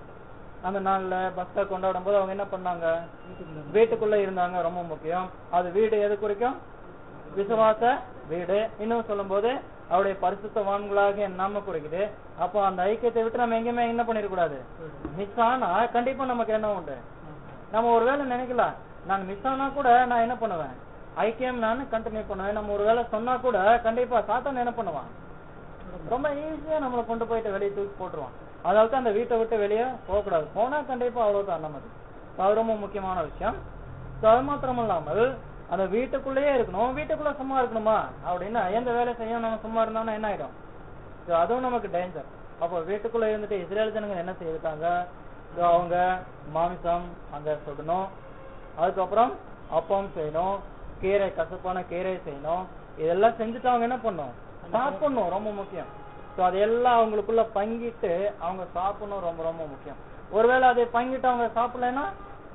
அந்த நாள்ல பஸ்தா கொண்டாடும் போது அவங்க என்ன பண்ணாங்க வீட்டுக்குள்ள இருந்தாங்க ரொம்ப முக்கியம் அது வீடு எது குறிக்கும் விசுவாச வீடு இன்னும் சொல்லும்போது அவருடைய பரிசுத்தவான்களாக நாம குறிக்குது அப்போ அந்த ஐக்கியத்தை விட்டு நம்ம எங்கேயுமே என்ன பண்ணிடக்கூடாது மிஸ் ஆனா கண்டிப்பா நமக்கு என்ன உண்டு நம்ம ஒருவேளை நினைக்கலாம் நான் மிஸ் ஆனா கூட நான் என்ன பண்ணுவேன் ஐக்கியம் நான் கண்டினியூ பண்ணுவேன் நம்ம ஒருவேளை சொன்னா கூட கண்டிப்பா சாத்தான் என்ன பண்ணுவான் ரொம்ப ஈஸியா நம்மளை கொண்டு போயிட்டு வெளியே தூக்கி போட்டுருவான் அதனால தான் அந்த வீட்டை விட்டு வெளியே போகக்கூடாது போனா கண்டிப்பா அவ்வளவுதான் நமக்கு அது ரொம்ப முக்கியமான விஷயம் So, அது மாத்திரம் இல்லாமல் அந்த வீட்டுக்குள்ளேயே இருக்கணும் வீட்டுக்குள்ள சும்மா இருக்கணுமா அப்படின்னா எந்த வேலை செய்யும் நம்ம சும்மா இருந்தோம்னா என்ன ஆயிடும் So, அதுவும் நமக்கு டேஞ்சர் அப்போ வீட்டுக்குள்ள இருந்துட்டு இஸ்ரேல் ஜனங்க என்ன செய்துட்டாங்க So, அவங்க மாமிசம் அங்க சுடணும் அதுக்கப்புறம் அப்பம் செய்யணும் கீரை கசப்பான கீரை செய்யணும் இதெல்லாம் செஞ்சுட்டு அவங்க என்ன பண்ணும் சாப்பிடணும் ரொம்ப முக்கியம் ஸோ அதெல்லாம் அவங்களுக்குள்ள பங்கிட்டு அவங்க சாப்பிடணும் ரொம்ப ரொம்ப முக்கியம் ஒருவேளை அதை பங்கிட்டு அவங்க சாப்பிடலைன்னா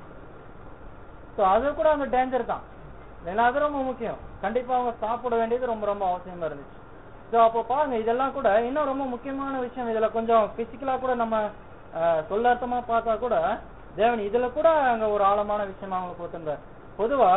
ஸோ அது கூட அவங்க டேஞ்சர் தான் ஏன்னா அது ரொம்ப முக்கியம் கண்டிப்பா அவங்க சாப்பிட வேண்டியது ரொம்ப ரொம்ப அவசியமா இருந்துச்சு ஸோ அப்போ பாருங்க இதெல்லாம் கூட இன்னும் ரொம்ப முக்கியமான விஷயம் இதுல கொஞ்சம் பிசிக்கலா கூட நம்ம அஹ், சொல்லார்த்தமா பார்த்தா கூட தேவன் இதுல கூட அங்க ஒரு ஆழமான விஷயம் அவங்களுக்கு கொடுத்திருந்தார் பொதுவா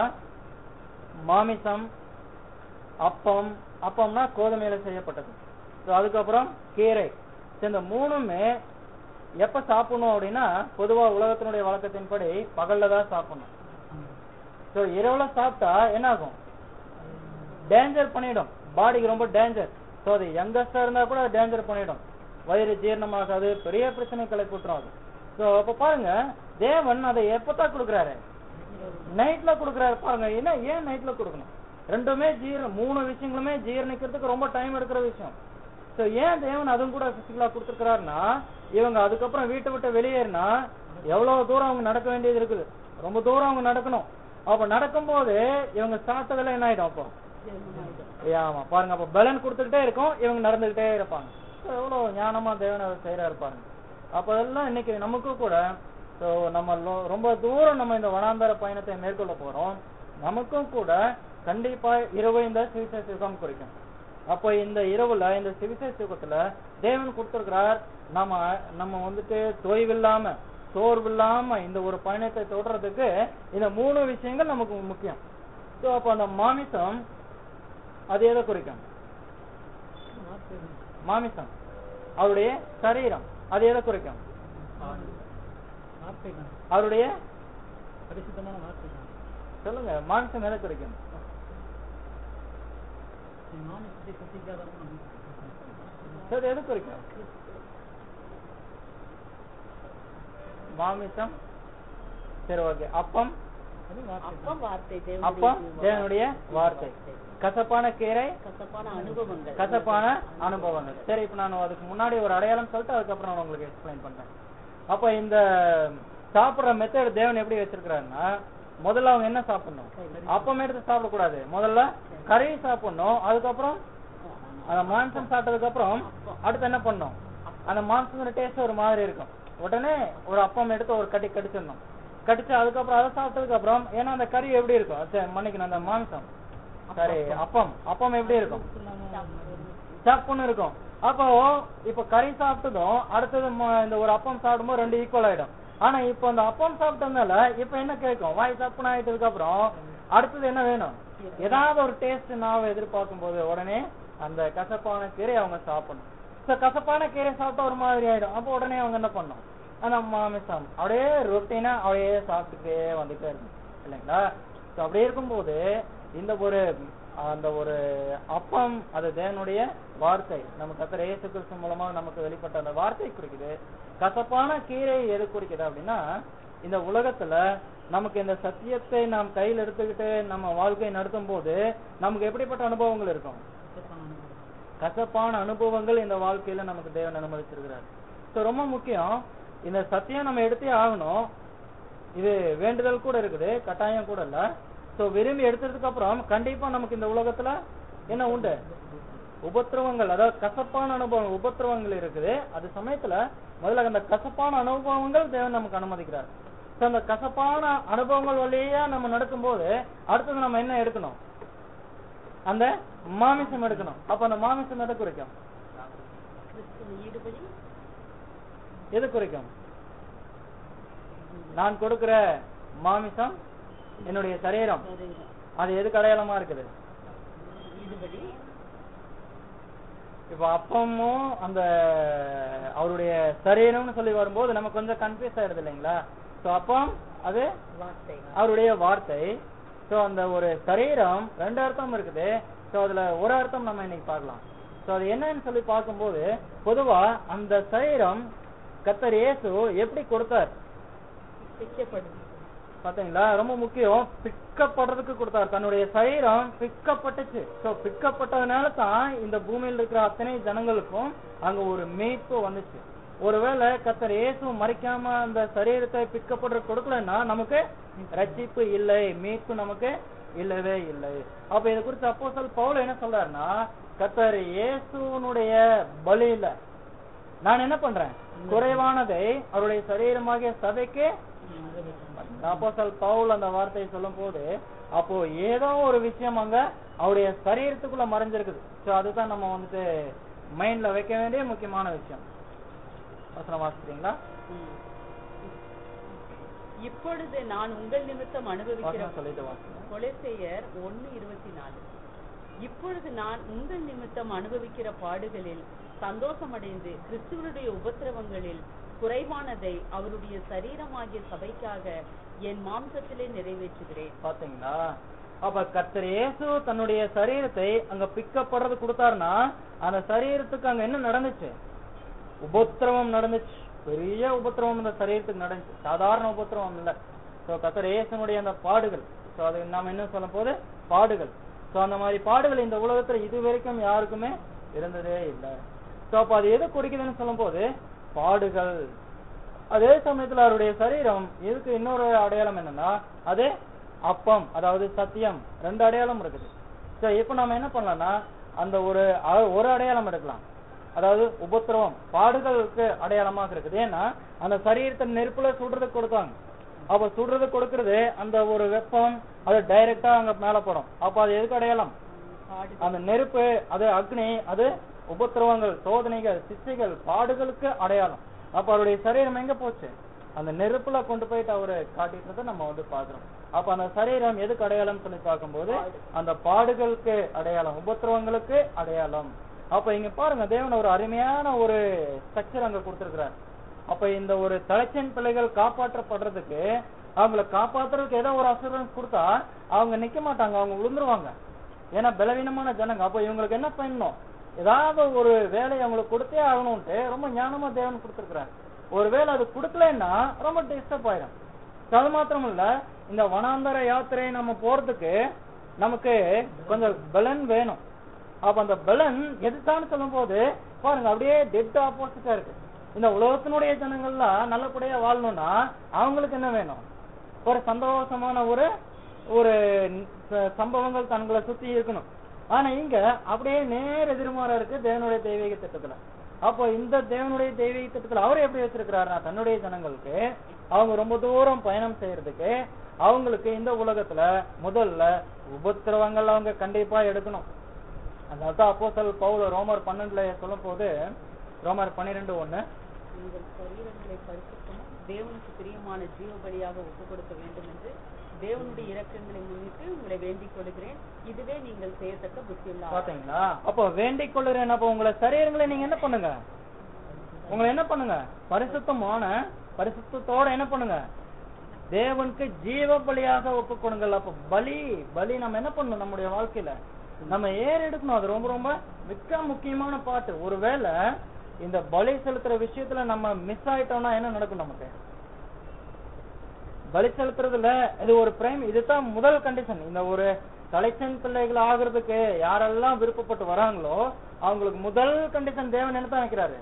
மாமிசம் அப்பம் அப்பம்னா கோதுமையில செய்யப்பட்டது ஸோ அதுக்கப்புறம் கீரை So, இந்த மூணுமே எப்ப சாப்பிடணும் அப்படின்னா பொதுவா உலகத்தினுடைய வழக்கத்தின்படி பகல்ல தான் சாப்பிடணும் ஸோ இரவுல சாப்பிட்டா என்ன ஆகும் டேஞ்சர் பண்ணிடும் பாடிக்கு ரொம்ப டேஞ்சர் ஸோ அது யங்கஸ்டா இருந்தா கூட டேஞ்சர் பண்ணிடும் வயிறு ஜீரணமாகாது பெரிய பிரச்சனை கிளப்பி விட்டுரும் அது ஸோ அப்ப பாருங்க தேவன் அதை எப்பதான் கொடுக்குறாரு நைட்ல கொடுக்குறாரு பாருங்க என்ன ஏன் நைட்ல கொடுக்கணும் ரெண்டுமே ஜீர மூணு விஷயங்களுமே ஜீரணிக்கிறதுக்கு ரொம்ப டைம் எடுக்கிற விஷயம் சோ ஏன் தேவன் அதுவும் கூட பிசிக்கலா கொடுத்துருக்காருன்னா இவங்க அதுக்கப்புறம் வீட்டை விட்டு வெளியேறினா எவ்வளவு தூரம் அவங்க நடக்க வேண்டியது இருக்குது ரொம்ப தூரம் அவங்க நடக்கணும் அப்ப நடக்கும்போது இவங்க சாப்பிட்டதெல்லாம் என்ன ஆயிடும் அப்போ ஏ, ஆமா பாருங்க அப்ப பலன் கொடுத்துக்கிட்டே இருக்கும் இவங்க நடந்துகிட்டே இருப்பாங்க So, எவ்வளவு ஞானமா தேவன் அதை செய்யறா இருப்பாங்க அப்ப அதெல்லாம் இன்னைக்கு நமக்கும் கூட so, நம்ம லோ- ரொம்ப தூரம் நம்ம இந்த வனாந்தர பயணத்தை மேற்கொள்ள போறோம் நமக்கும் கூட கண்டிப்பா இரவு இந்த சுவிசேஷ யுகம் குறிக்கும் அப்போ இந்த இரவுல இந்த சுவிசேஷ யுகத்துல தேவன் கொடுத்திருக்கிறார் நம்ம நம்ம வந்துட்டு தொய்வில்லாம சோர்வில்லாம இந்த ஒரு பயணத்தை தொடர்றதுக்கு இந்த மூணு விஷயங்கள் நமக்கு முக்கியம் சோ அப்போ அந்த மாமிசம் அது எதை குறிக்கும் மாமிசம் அவருடைய சரீரம் அது எதை குறிக்கும் வார்த்தை தான் அவருடைய பரிசுத்தமான வார்த்தை தான் சொல்லுங்க மாமிசம் எதை குறிக்கும் நீ மாமிசத்தை புசிக்காதவன் சரி எது குறிக்கும் மாமிசம் சரி ஓகே அப்பம் அது வார்த்தை அப்பம் வார்த்தை அப்பம் தேவனுடைய வார்த்தை கசப்பான கீரை கசப்பான அனுபவங்கள் கசப்பான அனுபவங்கள் சரி இப்ப நான் அதுக்கு முன்னாடி ஒரு அடையாளம் சொல்லிட்டு அதுக்கப்புறம் நான் உங்களுக்கு எக்ஸ்பிளைன் பண்றேன் அப்ப இந்த சாப்பிடுற மெத்தட் தேவன் எப்படி வச்சிருக்கிறாருன்னா முதல்ல அவங்க என்ன சாப்பிடணும் அப்பம் எடுத்து சாப்பிடக்கூடாது முதல்ல கறி சாப்பிடணும் அதுக்கப்புறம் அந்த மாம்சம் சாப்பிட்டதுக்கு அப்புறம் அடுத்து என்ன பண்ணணும் அந்த மாம்சத்தோட டேஸ்ட் ஒரு மாதிரி இருக்கும் உடனே ஒரு அப்பம் எடுத்து ஒரு கட்டி கடிச்சிடணும் கடிச்சு அதுக்கப்புறம் அதை சாப்பிட்டதுக்கு அப்புறம் ஏன்னா அந்த கறி எப்படி இருக்கும் சரி, மன்னிக்கணும் அந்த மாம்சம் சரி அப்பம் அப்பம் எப்படி இருக்கும் சப்புன்னு இருக்கும் அப்போ இப்ப கறி சாப்பிட்டதும் அடுத்தது ம- இந்த ஒரு அப்பம் சாப்பிடும்போது ரெண்டு ஈக்குவல் ஆயிடும் ஆனா இப்போ அந்த அப்பம் சாப்பிட்டதுனால இப்ப என்ன கேட்கும் வாய் சப்புன்னு ஆயிட்டதுக்கு அப்புறம் அடுத்தது என்ன வேணும் ஏதாவது ஒரு டேஸ்ட் நான் எதிர்பார்க்கும் போது உடனே அந்த கசப்பான கீரை அவங்க சாப்பிடணும் சோ கசப்பான கீரை சாப்பிட்டா ஒரு மாதிரி ஆயிடும் அப்போ உடனே அவங்க என்ன பண்ணும் அந்த மாமிசம் அப்படியே ரொட்டீனா அப்படியே சாப்பிட்டுட்டே வந்துட்டே இருக்கும் இல்லைங்களா சோ அப்படியே இருக்கும்போது இந்த ஒரு அந்த ஒரு அப்பம் அது தேவனுடைய வார்த்தை நம்ம கத்தர் இயேசு கிறிஸ்து மூலமா நமக்கு வெளிப்பட்ட அந்த வார்த்தை குறிக்குது கசப்பான கீரை எது குறிக்குது அப்படின்னா இந்த உலகத்துல நமக்கு இந்த சத்தியத்தை நாம் கையில் எடுத்துக்கிட்டு நம்ம வாழ்க்கையை நடத்தும் போது நமக்கு எப்படிப்பட்ட அனுபவங்கள் இருக்கும் கசப்பான அனுபவங்கள் இந்த வாழ்க்கையில நமக்கு தேவன் அனுமதிச்சிருக்கிறார் ஸோ ரொம்ப முக்கியம் இந்த சத்தியம் நம்ம எடுத்தே ஆகணும் இது வேண்டுதல் கூட இருக்குது கட்டாயம் கூட இல்ல சோ விரும்பி எடுத்ததுக்கு அப்புறம் கண்டிப்பா நமக்கு இந்த உலகத்துல என்ன உண்டு உபத்திரவங்கள் அதாவது கசப்பான அனுபவம் உபத்திரவங்கள் இருக்குது அது சமயத்துல முதல்ல அந்த கசப்பான அனுபவங்கள் தேவன் நமக்கு அனுமதிக்கிறார் சோ அந்த கசப்பான அனுபவங்கள் வழியா நம்ம நடக்கும்போது அடுத்தது நம்ம என்ன எடுக்கணும் அந்த மாமிசம் எடுக்கணும் அப்ப அந்த மாமிசம் எதை குறிக்கும் கிறிஸ்துவின் ஈடுபடி எது குறிக்கும் நான் கொடுக்கிற மாமிசம் என்னுடைய சரீரம் சரீரம். அது எதுக்கு அடையாளமா இருக்குது ஈடுபடி இப்ப அப்பமும் அந்த அவருடைய சரீரம்னு சொல்லி வரும்போது நமக்கு கொஞ்சம் கன்ஃபியூஸ் ஆயிடுது இல்லைங்களா சோ அப்பம் அது வார்த்தை அவருடைய வார்த்தை சோ அந்த ஒரு சரீரம் ரெண்டு அர்த்தம் இருக்குது சோ அதுல ஒரு அர்த்தம் நம்ம இன்னைக்கு பார்க்கலாம் சோ அது என்னன்னு சொல்லி பார்க்கும்போது பொதுவா அந்த சரீரம் கத்தர் இயேசு எப்படி கொடுத்தார் பிச்சைப்படுது பாத்தீங்களா ரொம்ப முக்கியம் பிக்கப்படுறதுக்கு கொடுத்தார் தன்னுடைய சரீரம் பிக்கப்பட்டுச்சு சோ பிக்கப்பட்டதுனால தான் இந்த பூமியில் இருக்கிற அத்தனை ஜனங்களுக்கும் அங்க ஒரு மீட்பு வந்துச்சு ஒருவேளை கத்தர் இயேசு மறிக்காம அந்த சரீரத்தை பிக்கப்படுற கொடுக்கலன்னா நமக்கு ரட்சிப்பு இல்லை மீட்பு நமக்கு இல்லவே இல்லை அப்ப இதை குறித்து அப்போ பவுல் என்ன சொல்றாருன்னா கத்தர் இயேசுனுடைய பலியில நான் என்ன பண்றேன் குறைவானதை அவருடைய சரீரமாகிய சபைக்கு அப்போஸ்தலர் பவுல் அந்த வார்த்தையை சொல்லும் போது அப்போ ஏதோ ஒரு விஷயம் அங்க அவருடைய சரீரத்துக்குள்ள மறைஞ்சிருக்குது சோ அதுதான் நம்ம வந்துட்டு மைண்ட்ல வைக்க வேண்டிய முக்கியமான விஷயம் வசனம் வாசிக்கிறீங்களா ம். இப்பொழுது நான் உங்கள் நிமித்தம் அனுபவிக்கிற வசனம் சொல்லிட்டு வாசிக்கிறேன் கொலைசெயர் ஒன்னு இருபத்தி நாலு இப்பொழுது நான் உங்கள் நிமித்தம் அனுபவிக்கிற பாடுகளில் சந்தோஷமடைந்து கிறிஸ்துவனுடைய உபத்திரவங்களில் குறைவானதை அவருடைய சரீரமாகிய சபைக்காக என் மாம்சத்திலே நிறைவேற்றுகிறேன் பாத்தீங்களா அப்ப கர்த்தர் இயேசு தன்னுடைய சரீரத்தை அங்க பிக்கப்படுறது கொடுத்தாருன்னா அந்த சரீரத்துக்கு அங்க என்ன நடந்துச்சு உபத்திரவம் நடந்துச்சு பெரிய உபத்திரவம் இந்த சரீரத்துக்கு நடந்துச்சு சாதாரண உபத்திரவம் இல்ல சோ கர்த்தர் இயேசுனுடைய அந்த பாடுகள் சோ அது நாம என்ன சொல்ல போது பாடுகள் சோ அந்த மாதிரி பாடுகள் இந்த உலகத்துல இது வரைக்கும் யாருக்குமே இருந்ததே இல்ல சோ அப்ப அது எது குறிக்குதுன்னு சொல்லும் போது பாடுகள் அதே சமயத்துல அவருடைய சரீரம் இதுக்கு இன்னொரு அடையாளம் என்னன்னா அது அப்பம் அதாவது சத்தியம் ரெண்டு அடையாளம் இருக்குது சரி இப்ப நாம என்ன பண்ணலாம்னா அந்த ஒரு அ- ஒரு அடையாளம் எடுக்கலாம் அதாவது உபத்திரவம் பாடுகளுக்கு அடையாளமாக இருக்குது ஏன்னா அந்த சரீரத்தை நெருப்புல சுடுறதுக்கு கொடுத்தாங்க அப்ப சுடுறது கொடுக்கறது அந்த ஒரு வெப்பம் அது டைரக்டா அங்க மேல படும் அப்ப அது எதுக்கு அடையாளம் பாடு அந்த நெருப்பு அது அக்னி அது உபத்திரவங்கள் சோதனைகள் சிச்சைகள் பாடுகளுக்கு அடையாளம் அப்ப அவருடைய சரீரம் எங்க போச்சு அந்த நெருப்புல கொண்டு போயிட்டு அவரு காட்டிட்டு நம்ம வந்து பாக்குறோம் அப்ப அந்த சரீரம் எதுக்கு அடையாளம் சொல்லி பார்க்கும்போது அந்த பாடுகளுக்கு அடையாளம் உபத்திரவங்களுக்கு அடையாளம் அப்ப இங்க பாருங்க தேவன் ஒரு அருமையான ஒரு ஸ்ட்ரக்சர் அங்க கொடுத்திருக்கிறார் அப்ப இந்த ஒரு தலைச்சன் பிள்ளைகள் காப்பாற்றப்படுறதுக்கு அவங்கள காப்பாத்துறதுக்கு ஏதோ ஒரு அசூரன்ஸ் கொடுத்தா அவங்க நிக்க மாட்டாங்க அவங்க விழுந்துருவாங்க ஏன்னா பலவீனமான ஜனங்க அப்ப இவங்களுக்கு என்ன பண்ணணும் ஏதாவது ஒரு வேலையை அவங்களுக்கு கொடுத்தே ஆகணும்ட்டு ரொம்ப ஞானமா தேவன் கொடுத்திருக்கிறார் ஒருவேளை அது கொடுக்கலன்னா ரொம்ப டிஸ்டர்ப் ஆயிடும் So, அது மாத்திரம் இல்ல இந்த வனாந்தர யாத்திரை நம்ம போறதுக்கு நமக்கு கொஞ்சம் பலன் வேணும் அப்ப அந்த பலன் எதுக்கான்னு சொல்லும் போது பாருங்க அப்படியே டெட் ஆப்போசிட்டா இருக்கு இந்த உலகத்தினுடைய ஜனங்கள்லாம் நல்லபடியா வாழணும்னா அவங்களுக்கு என்ன வேணும் ஒரு சந்தோஷமான ஒரு ஒரு ச- சம்பவங்கள் தங்களை சுத்தி இருக்கணும் ஆனா இங்க அப்படியே நேர் எதிர்மாறா இருக்கு தேவனுடைய தெய்வீக திட்டத்துல அப்போ இந்த தேவனுடைய தெய்வீக திட்டத்துல அவர் எப்படி வச்சிருக்கிறாருன்னா தன்னுடைய ஜனங்களுக்கு அவங்க ரொம்ப தூரம் பயணம் செய்யறதுக்கு அவங்களுக்கு இந்த உலகத்துல முதல்ல உபத்திரவங்கள் அவங்க கண்டிப்பா எடுக்கணும் அதான் அப்போஸ்தலர் பவுல் ரோமர் பன்னெண்டுல சொல்லும் போது ரோமர் பன்னிரெண்டு ஒண்ணு உங்கள் சரீரங்களை பரிசுத்தமும் தேவனுக்கு பிரியமான ஜீவ பலியாக ஒப்பு கொடுக்க வேண்டும் என்று தேவனுடைய இரக்கங்களை முன்னிட்டு உங்களை வேண்டிக் கொள்கிறேன் இதுவே நீங்கள் செய்யத்தக்க புத்தியுள்ள பாத்தீங்களா அப்போ வேண்டிக் கொள்ளுறேன் அப்போ உங்களை சரீரங்களை நீங்க என்ன பண்ணுங்க உங்களை என்ன பண்ணுங்க பரிசுத்தமான பரிசுத்தத்தோட என்ன பண்ணுங்க தேவனுக்கு ஜீவ பலியாக ஒப்பு கொடுங்கள் அப்ப பலி பலி நம்ம என்ன பண்ணணும் நம்முடைய வாழ்க்கையில நம்ம ஏற எடுக்கணும் அது ரொம்ப ரொம்ப மிக முக்கியமான பாட்டு ஒருவேளை இந்த பலி செலுத்துற விஷயத்துல நம்ம மிஸ் ஆயிட்டோம்னா என்ன நடக்கும் நமக்கு பலி செலுத்துறதுல இது ஒரு பிரைம் இதுதான் முதல் கண்டிஷன் இந்த ஒரு கலெக்ஷன் பிள்ளைகள் ஆகுறதுக்கு யாரெல்லாம் விருப்பப்பட்டு வராங்களோ அவங்களுக்கு முதல் கண்டிஷன் தேவன் என்ன தான் வைக்கிறாரு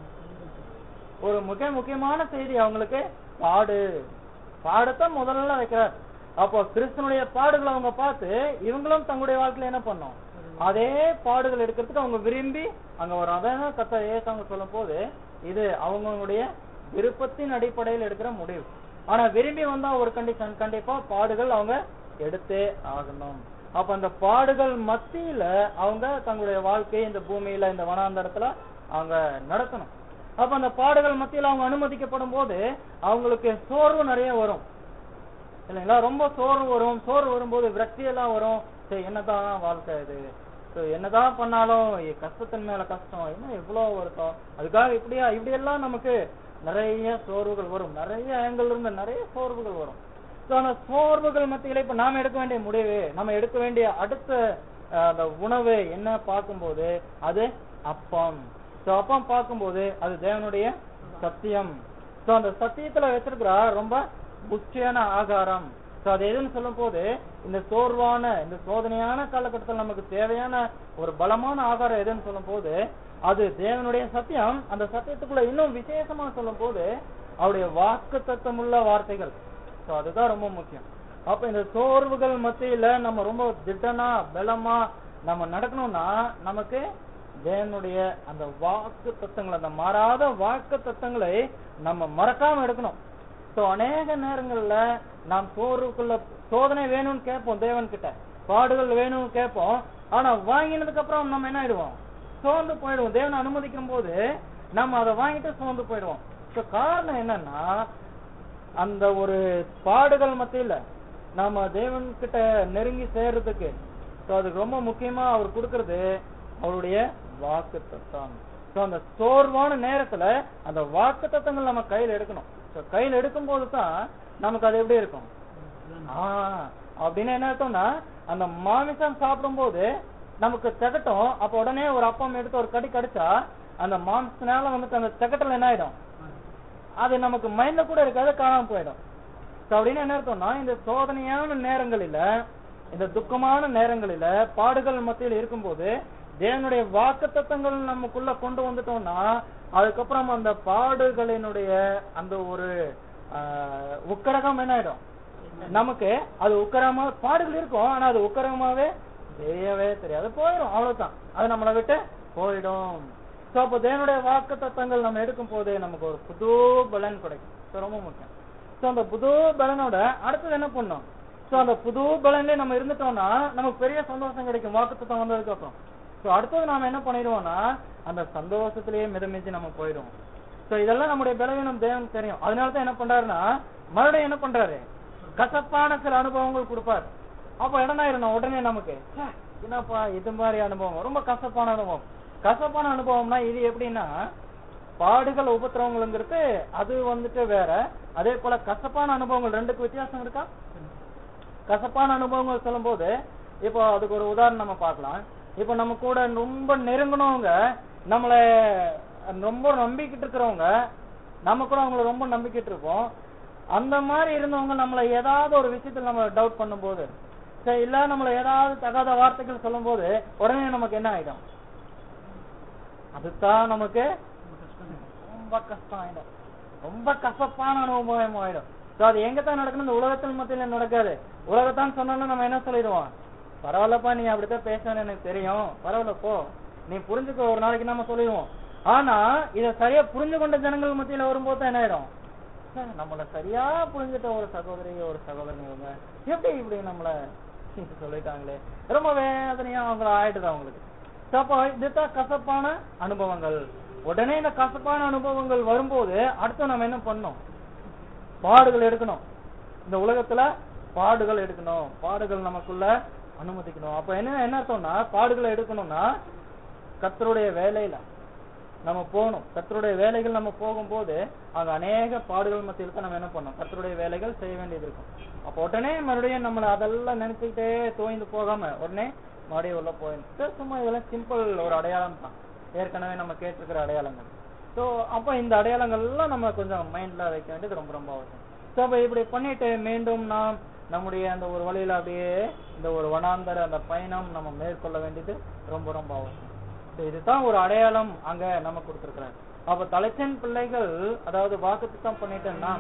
ஒரு மிக முக்கியமான செய்தி அவங்களுக்கு பாடு பாடத்தான் முதல்ல வைக்கிறார் அப்போ கிறிஸ்தனுடைய பாடுகளை அவங்க பார்த்து இவங்களும் தங்களுடைய வாழ்க்கையில என்ன பண்ணோம் அதே பாடுகள் எடுக்கிறதுக்கு அவங்க விரும்பி அங்க வரும் அதான் கத்த ஏசாங்க சொல்லும் போது இது அவங்களுடைய விருப்பத்தின் அடிப்படையில் எடுக்கிற முடிவு ஆனா விரும்பி வந்தா ஒரு கண்டிஷன் கண்டிப்பா பாடுகள் அவங்க எடுத்தே ஆகணும் அப்ப அந்த பாடுகள் மத்தியில அவங்க தங்களுடைய வாழ்க்கையை இந்த பூமியில இந்த வனாந்தரத்துல அவங்க நடத்தணும் அப்ப அந்த பாடுகள் மத்தியில அவங்க அனுமதிக்கப்படும் போது அவங்களுக்கு சோர்வு நிறைய வரும் இல்லைங்களா ரொம்ப சோர்வு வரும் சோர்வு வரும்போது விரக்தி எல்லாம் வரும் சரி என்னதான் வாழ்க்கை இது So, என்னதான் பண்ணாலும் இ- கஷ்டத்தின் மேல கஷ்டம் என்ன இவ்வளவு வருத்தம் அதுக்காக இப்படியா இப்படி எல்லாம் நமக்கு நிறைய சோர்வுகள் வரும் நிறைய ஆங்கிள் இருந்து நிறைய சோர்வுகள் வரும் So, அந்த சோர்வுகள் மத்தியில இப்ப நாம எடுக்க வேண்டிய முடிவு நம்ம எடுக்க வேண்டிய அடுத்த அஹ், அந்த உணவு என்ன பார்க்கும்போது அது அப்பம் சோ அப்பம் பார்க்கும்போது அது தேவனுடைய சத்தியம் சோ அந்த சத்தியத்துல வச்சிருக்கிற ரொம்ப புஷ்டியான ஆகாரம் சோ அது எதுன்னு சொல்லும் போது இந்த சோர்வான இந்த சோதனையான காலகட்டத்தில் நமக்கு தேவையான ஒரு பலமான ஆகாரம் எதுன்னு சொல்லும் போது அது தேவனுடைய சத்தியம் அந்த சத்தியத்துக்குள்ள இன்னும் விசேஷமா சொல்லும் போது அவருடைய வாக்கு தத்துவமுள்ள வார்த்தைகள் சோ அதுதான் ரொம்ப முக்கியம் அப்ப இந்த சோர்வுகள் மத்தியில நம்ம ரொம்ப திட்டனா பலமா நம்ம நடக்கணும்னா நமக்கு தேவனுடைய அந்த வாக்கு தத்தங்களை அந்த மாறாத வாக்கு தத்தங்களை நம்ம மறக்காம எடுக்கணும் சோ அநேக நேரங்கள்ல நாம் சோர்வுக்குள்ள சோதனை வேணும்னு கேட்போம் தேவன் கிட்ட பாடுகள் வேணும்னு கேட்போம் ஆனா வாங்கினதுக்கு அப்புறம் நம்ம என்ன ஆயிடுவோம் சோர்ந்து போயிடுவோம் தேவனை அனுமதிக்கும் போது நம்ம அதை வாங்கிட்டு சோர்ந்து போயிடுவோம் சோ காரணம் என்னன்னா அந்த ஒரு பாடுகள் மத்தியில நாம தேவன் கிட்ட நெருங்கி சேர்றதுக்கு சோ அதுக்கு ரொம்ப முக்கியமா அவர் கொடுக்கறது அவருடைய வாக்கு தத்தம் சோ அந்த சோர்வான நேரத்துல அந்த வாக்கு தத்தங்கள் நம்ம கையில எடுக்கணும் சோ கையில எடுக்கும் போது தான் நமக்கு அது எப்படி இருக்கும் ஆ அப்படின்னு என்ன அர்த்தம்னா அந்த மாமிசம் சாப்பிடும்போது நமக்கு திகட்டும் அப்ப உடனே ஒரு அப்பம் எடுத்து ஒரு கடி கடிச்சா அந்த மாம்சத்தினால வந்துட்டு அந்த திகட்டல் என்ன ஆயிடும் அது நமக்கு மைண்ட்ல கூட இருக்காது காணாம போயிடும் So அப்படின்னு என்ன அர்த்தம்னா இந்த சோதனையான நேரங்களில இந்த துக்கமான நேரங்களில பாடுகள் மத்தியில் இருக்கும்போது தேவனுடைய வாக்கு தத்தங்கள் நமக்குள்ள கொண்டு வந்துட்டோம்னா அதுக்கப்புறம் அந்த பாடுகளினுடைய அந்த ஒரு ஆஹ், உக்கரகம் என்ன ஆயிடும் நமக்கு அது உக்கரமா பாடுகள் இருக்கும் ஆனா அது உக்கரமாவே தெரியவே தெரியாது போயிடும் அவ்வளவுதான் அது நம்மளை விட்டு போயிடும் சோ அப்போ தேவனுடைய வாக்கு தத்தங்கள் நம்ம எடுக்கும் போது நமக்கு ஒரு புது பலன் கிடைக்கும் So ரொம்ப முக்கியம் சோ அந்த புது பலனோட அடுத்தது என்ன பண்ணும் சோ அந்த புது பலன்ல நம்ம இருந்துட்டோம்னா நமக்கு பெரிய சந்தோஷம் கிடைக்கும் வாக்கு தத்தம் வந்ததுக்கு அப்புறம் சோ அடுத்தது நாம என்ன பண்ணிடுவோம்னா அந்த சந்தோஷத்திலேயே மிதமிச்சு நம்ம போயிடுவோம் சோ இதெல்லாம் நம்முடைய பலவீனம் தேவனுக்கு தெரியும் அதனால தான் என்ன பண்றாருன்னா மறுபடியும் என்ன பண்றாரு கசப்பான சில அனுபவங்கள் கொடுப்பாரு அப்ப என்ன ஆயிரும் உடனே நமக்கு ச்சே, என்னப்பா இது மாதிரி அனுபவம் ரொம்ப கசப்பான அனுபவம் கசப்பான அனுபவம்னா இது எப்படின்னா பாடுகள் உபத்திரவங்கள்ங்கிறது அது வந்துட்டு வேற அதே போல கசப்பான அனுபவங்கள் ரெண்டுக்கு வித்தியாசம் இருக்கா கசப்பான அனுபவங்கள் சொல்லும்போது இப்போ அதுக்கு ஒரு உதாரணம் நம்ம பார்க்கலாம் இப்போ நம்ம கூட ரொம்ப நெருங்கினவங்க நம்மள ரொம்ப நம்பிக்கிட்டு இருக்கிறவங்க நம்ம கூட அவங்கள ரொம்ப நம்பிக்கிட்டு இருப்போம் அந்த மாதிரி இருந்தவங்க நம்மள ஏதாவது ஒரு விஷயத்துல நம்ம டவுட் பண்ணும்போது சரி இல்ல நம்மள ஏதாவது தகாத வார்த்தைகள் சொல்லும்போது உடனே நமக்கு என்ன ஆயிடும் அதுதான் நமக்கு ரொம்ப கஷ்டம் ஆயிடும் ரொம்ப கசப்பான அனுபவம் ஆயிடும் சோ அது எங்க தான் நடக்கணும் இந்த உலகத்தில் மத்தியில நடக்காது உலகத்தான் சொன்னோம்னா நம்ம என்ன சொல்லிடுவோம் பரவாயில்லப்பா நீ அப்படித்தான் பேசணும்னு எனக்கு தெரியும் பரவாயில்ல போ நீ புரிஞ்சுக்க ஒரு நாளைக்கு நம்ம சொல்லிடுவோம் ஆனா இத சரியா புரிஞ்சு கொண்ட ஜனங்கள் மத்தியில வரும்போது தான் என்ன ஆயிடும் ச்சே, நம்மள சரியா புரிஞ்சுட்ட ஒரு சகோதரி ஒரு சகோதரன் இவங்க எப்படி இப்படி நம்மள சொல்லிட்டாங்களே ரொம்ப வேதனையா அவங்கள ஆயிடுது அவங்களுக்கு So, அப்போ இதுதான் கசப்பான அனுபவங்கள் உடனே இந்த கசப்பான அனுபவங்கள் வரும்போது அடுத்து நம்ம என்ன பண்ணோம் பாடுகள் எடுக்கணும் இந்த உலகத்துல பாடுகள் எடுக்கணும் பாடுகள் நமக்குள்ள அனுமதிக்கணும் அப்ப என்ன என்ன அர்த்தம்னா பாடுகளை எடுக்கணும்னா கர்த்தருடைய வேலையில நம்ம போகணும் கர்த்தருடைய வேலைகள் நம்ம போகும்போது அங்க அநேக பாடுகள் மத்தியில் தான் நம்ம என்ன பண்ணோம் கர்த்தருடைய வேலைகள் செய்ய வேண்டியது இருக்கும் அப்போ உடனே மறுபடியும் நம்மள அதெல்லாம் நினைச்சுக்கிட்டே தோய்ந்து போகாம உடனே மறுபடியும் உள்ள போயிடும் சும்மா இதெல்லாம் சிம்பிள் ஒரு அடையாளம் தான் ஏற்கனவே நம்ம கேட்டிருக்கிற அடையாளங்கள் ஸோ அப்போ இந்த அடையாளங்கள் எல்லாம் நம்ம கொஞ்சம் மைண்ட்ல வைக்க வேண்டியது ரொம்ப ரொம்ப அவசியம் ஸோ அப்போ இப்படி பண்ணிட்டு மீண்டும் நாம் நம்முடைய அந்த ஒரு வழியில அப்படியே இந்த ஒரு வனாந்தர அந்த பயணம் நம்ம மேற்கொள்ள வேண்டியது ரொம்ப ரொம்ப அவசியம் So இதுதான் ஒரு அடையாளம் அங்க நம்ம கொடுத்திருக்கிறார் அப்ப தலைச்சன் பிள்ளைகள் அதாவது வாக்குத்தம் பண்ணிட்டோம்னா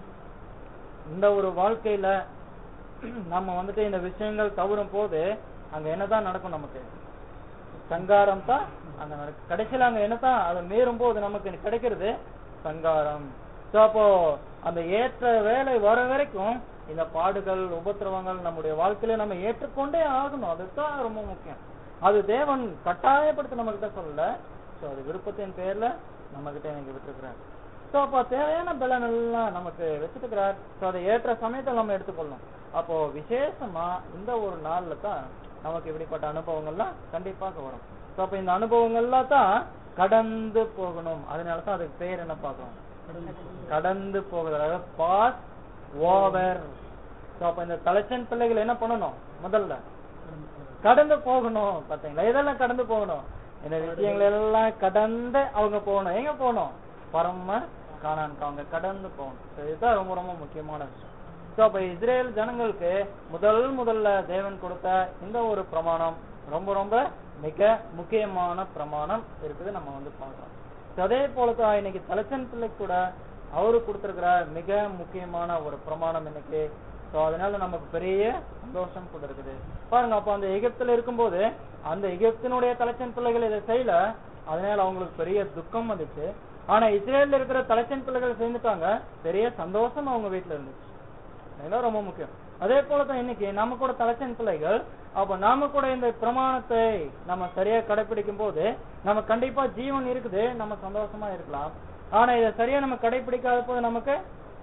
இந்த ஒரு வாழ்க்கையில நம்ம வந்துட்டு இந்த விஷயங்கள் தவறும் போது அங்க என்னதான் நடக்கும் நமக்கு சங்காரம் தான் அங்க நடக்கும் கடைசியில அங்க என்னதான் அதை மீறும் போது நமக்கு கிடைக்கிறது சங்காரம் So அப்போ அந்த ஏற்ற வேலை வர வரைக்கும் இந்த பாடுகள் உபத்திரவங்கள் நம்முடைய வாழ்க்கையில நம்ம ஏற்றுக்கொண்டே ஆகணும் அதுதான் ரொம்ப முக்கியம் அது தேவன் கட்டாயப்படுத்தி நம்ம கிட்ட சொல்லல சோ அது விருப்பத்தின் பேர்ல நம்ம கிட்ட எனக்கு விட்டுருக்கிறார் சோ அப்ப தேவையான பலன் எல்லாம் நமக்கு வச்சிருக்கிறார் சோ அதை ஏற்ற சமயத்தில் நம்ம எடுத்துக்கொள்ளணும் அப்போ விசேஷமா இந்த ஒரு நாள்ல தான் நமக்கு இப்படிப்பட்ட அனுபவங்கள்லாம் கண்டிப்பாக வரும் சோ அப்ப இந்த அனுபவங்கள்லாம் தான் கடந்து போகணும் அதனால தான் அதுக்கு பேர் என்ன பார்க்கணும் கடந்து போகுது அதாவது பாஸ் ஓவர் சோ அப்ப இந்த தலைச்சன் பிள்ளைகள் என்ன பண்ணணும் முதல்ல கடந்து போகணும் பாத்தீங்களா இதெல்லாம் கடந்து போகணும் இந்த விஷயங்கள் எல்லாம் கடந்து அவங்க போகணும் எங்க போகணும் பரம காணான்க்கு அவங்க கடந்து போகணும் So இதுதான் ரொம்ப ரொம்ப முக்கியமான விஷயம் சோ அப்ப இஸ்ரேல் ஜனங்களுக்கு முதல் முதல்ல தேவன் கொடுத்த இந்த ஒரு பிரமாணம் ரொம்ப ரொம்ப மிக முக்கியமான பிரமாணம் இருக்குது நம்ம வந்து பார்க்கலாம் So அதே போலதான் இன்னைக்கு தலைச்சன் பிள்ளை கூட அவரு கொடுத்திருக்கிற மிக முக்கியமான ஒரு பிரமாணம் இன்னைக்கு சோ அதனால நமக்கு பெரிய சந்தோஷம் கூட இருக்குது பாருங்க அப்ப அந்த எகிப்துல இருக்கும்போது அந்த எகிப்தினுடைய தலைச்சன் பிள்ளைகள் இதை செய்யல அதனால அவங்களுக்கு பெரிய துக்கம் வந்துச்சு ஆனா இஸ்ரேல்ல இருக்கிற தலைச்சன் பிள்ளைகள் சேர்ந்துட்டாங்க பெரிய சந்தோஷம் அவங்க வீட்டுல இருந்துச்சு இதெல்லாம் ரொம்ப முக்கியம் அதே போலதான் இன்னைக்கு நம்ம கூட தலைச்சன் பிள்ளைகள் அப்ப நாம கூட இந்த பிரமாணத்தை நம்ம சரியா கடைபிடிக்கும் போது நம்ம கண்டிப்பா ஜீவன் இருக்குது நம்ம சந்தோஷமா இருக்கலாம் ஆனா இதை சரியா நம்ம கடைபிடிக்காத போது நமக்கு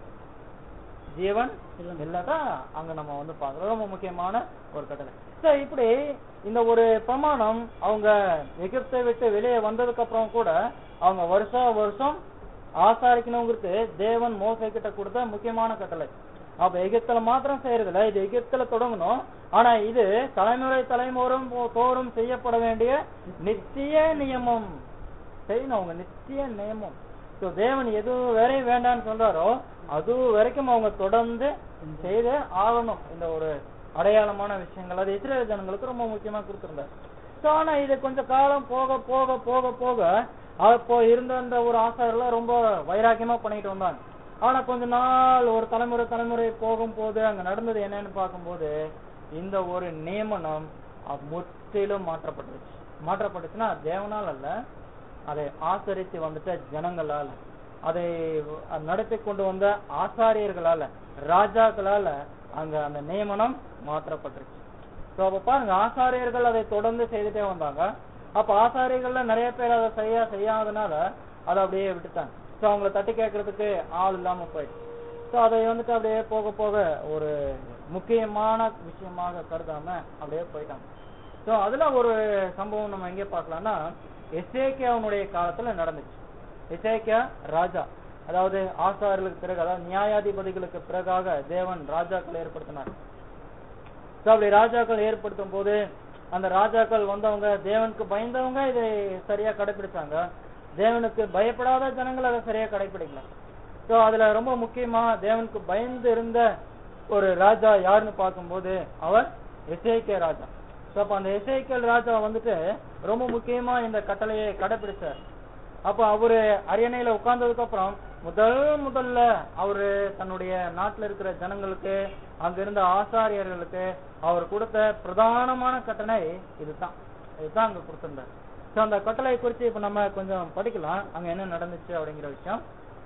ஜீவன் இல்லதான் அங்க நம்ம வந்து பாக்குறோம் ரொம்ப முக்கியமான ஒரு கட்டளை So, இப்படி இந்த ஒரு பிரமாணம் அவங்க எகிப்தை விட்டு வெளியே வந்ததுக்கு அப்புறம் கூட அவங்க வருஷா வருஷம் ஆசாரிக்கணுங்கிறது தேவன் மோசை கிட்ட கொடுத்த முக்கியமான கட்டளை அப்ப எகிப்துல மாத்திரம் செய்யறதில்ல இது எகிப்துல தொடங்கணும் ஆனா இது தலைமுறை தலைமுறையும் தோறும் செய்யப்பட வேண்டிய நித்திய நியமம் செய்யணும் அவங்க நித்திய நியமம் சோ தேவன் எது வரை வேண்டாம்னு சொல்றாரோ அது வரைக்கும் அவங்க தொடர்ந்து செய்து ஆகணும் இந்த ஒரு அடையாளமான விஷயங்கள் அது இஸ்ரேல் ஜனங்களுக்கு ரொம்ப முக்கியமா கொடுத்திருந்தார் சோ ஆனா இது கொஞ்சம் காலம் போக போக போக போக அப்போ இருந்த அந்த ஒரு ஆசாரெல்லாம் ரொம்ப வைராக்கியமா பண்ணிட்டு வந்தாங்க ஆனா கொஞ்ச நாள் ஒரு தலைமுறை தலைமுறை போகும்போது அங்க நடந்தது என்னன்னு பார்க்கும்போது இந்த ஒரு நியமனம் அது முற்றிலும் மாற்றப்பட்டுருச்சு மாற்றப்பட்டுச்சுன்னா தேவனால் அல்ல அதை ஆசரித்து வந்துட்ட ஜனங்களால அதை நடத்தி கொண்டு வந்த ஆசாரியர்களால ராஜாக்களால அங்க அந்த நியமனம் மாற்றப்பட்டுருச்சு சோ அப்ப பாருங்க ஆசாரியர்கள் அதை தொடர்ந்து செய்துட்டே வந்தாங்க அப்ப ஆசாரியர்கள்ல நிறைய பேர் அதை செய்ய செய்யாதனால அதை அப்படியே விட்டுட்டாங்க சோ அவங்கள தட்டி கேட்கறதுக்கு ஆள் இல்லாம போயிடுச்சு சோ அதை வந்துட்டு அப்படியே போக போக ஒரு முக்கியமான விஷயமாக கருதாம அப்படியே போயிட்டாங்க சோ அதுல ஒரு சம்பவம் நம்ம எங்கே பார்க்கலாம்னா எசேக்கியாவுடைய காலத்துல நடந்துச்சு எசேக்கியா ராஜா அதாவது ஆசாரியர்களுக்கு பிறகு அதாவது நியாயாதிபதிகளுக்கு பிறகாக தேவன் ராஜாக்கள் ஏற்படுத்தினார் சோ அப்படி ராஜாக்கள் ஏற்படுத்தும் போது அந்த ராஜாக்கள் வந்தவங்க தேவனுக்கு பயந்தவங்க இதை சரியா கடைபிடிச்சாங்க தேவனுக்கு பயப்படாத ஜனங்கள் அதை சரியா கடைபிடிக்கல சோ அதுல ரொம்ப முக்கியமா தேவனுக்கு பயந்து இருந்த ஒரு ராஜா யாருன்னு பார்க்கும்போது அவர் எசேக்கிய ராஜா சோ அப்ப அந்த எசேக்கியல் ராஜா வந்துட்டு ரொம்ப முக்கியமா இந்த கட்டளையை கடைபிடிச்சார் அப்ப அவரு அரியணையில உட்கார்ந்ததுக்கு அப்புறம் முதல் முதல்ல அவரு தன்னுடைய நாட்டுல இருக்கிற ஜனங்களுக்கு அங்க இருந்த ஆசாரியர்களுக்கு அவர் கொடுத்த பிரதானமான கட்டளை இதுதான் இதுதான் அங்க கொடுத்திருந்தார் சோ அந்த கட்டளை குறித்து இப்ப நம்ம கொஞ்சம் படிக்கலாம் அங்க என்ன நடந்துச்சு அப்படிங்கிற விஷயம்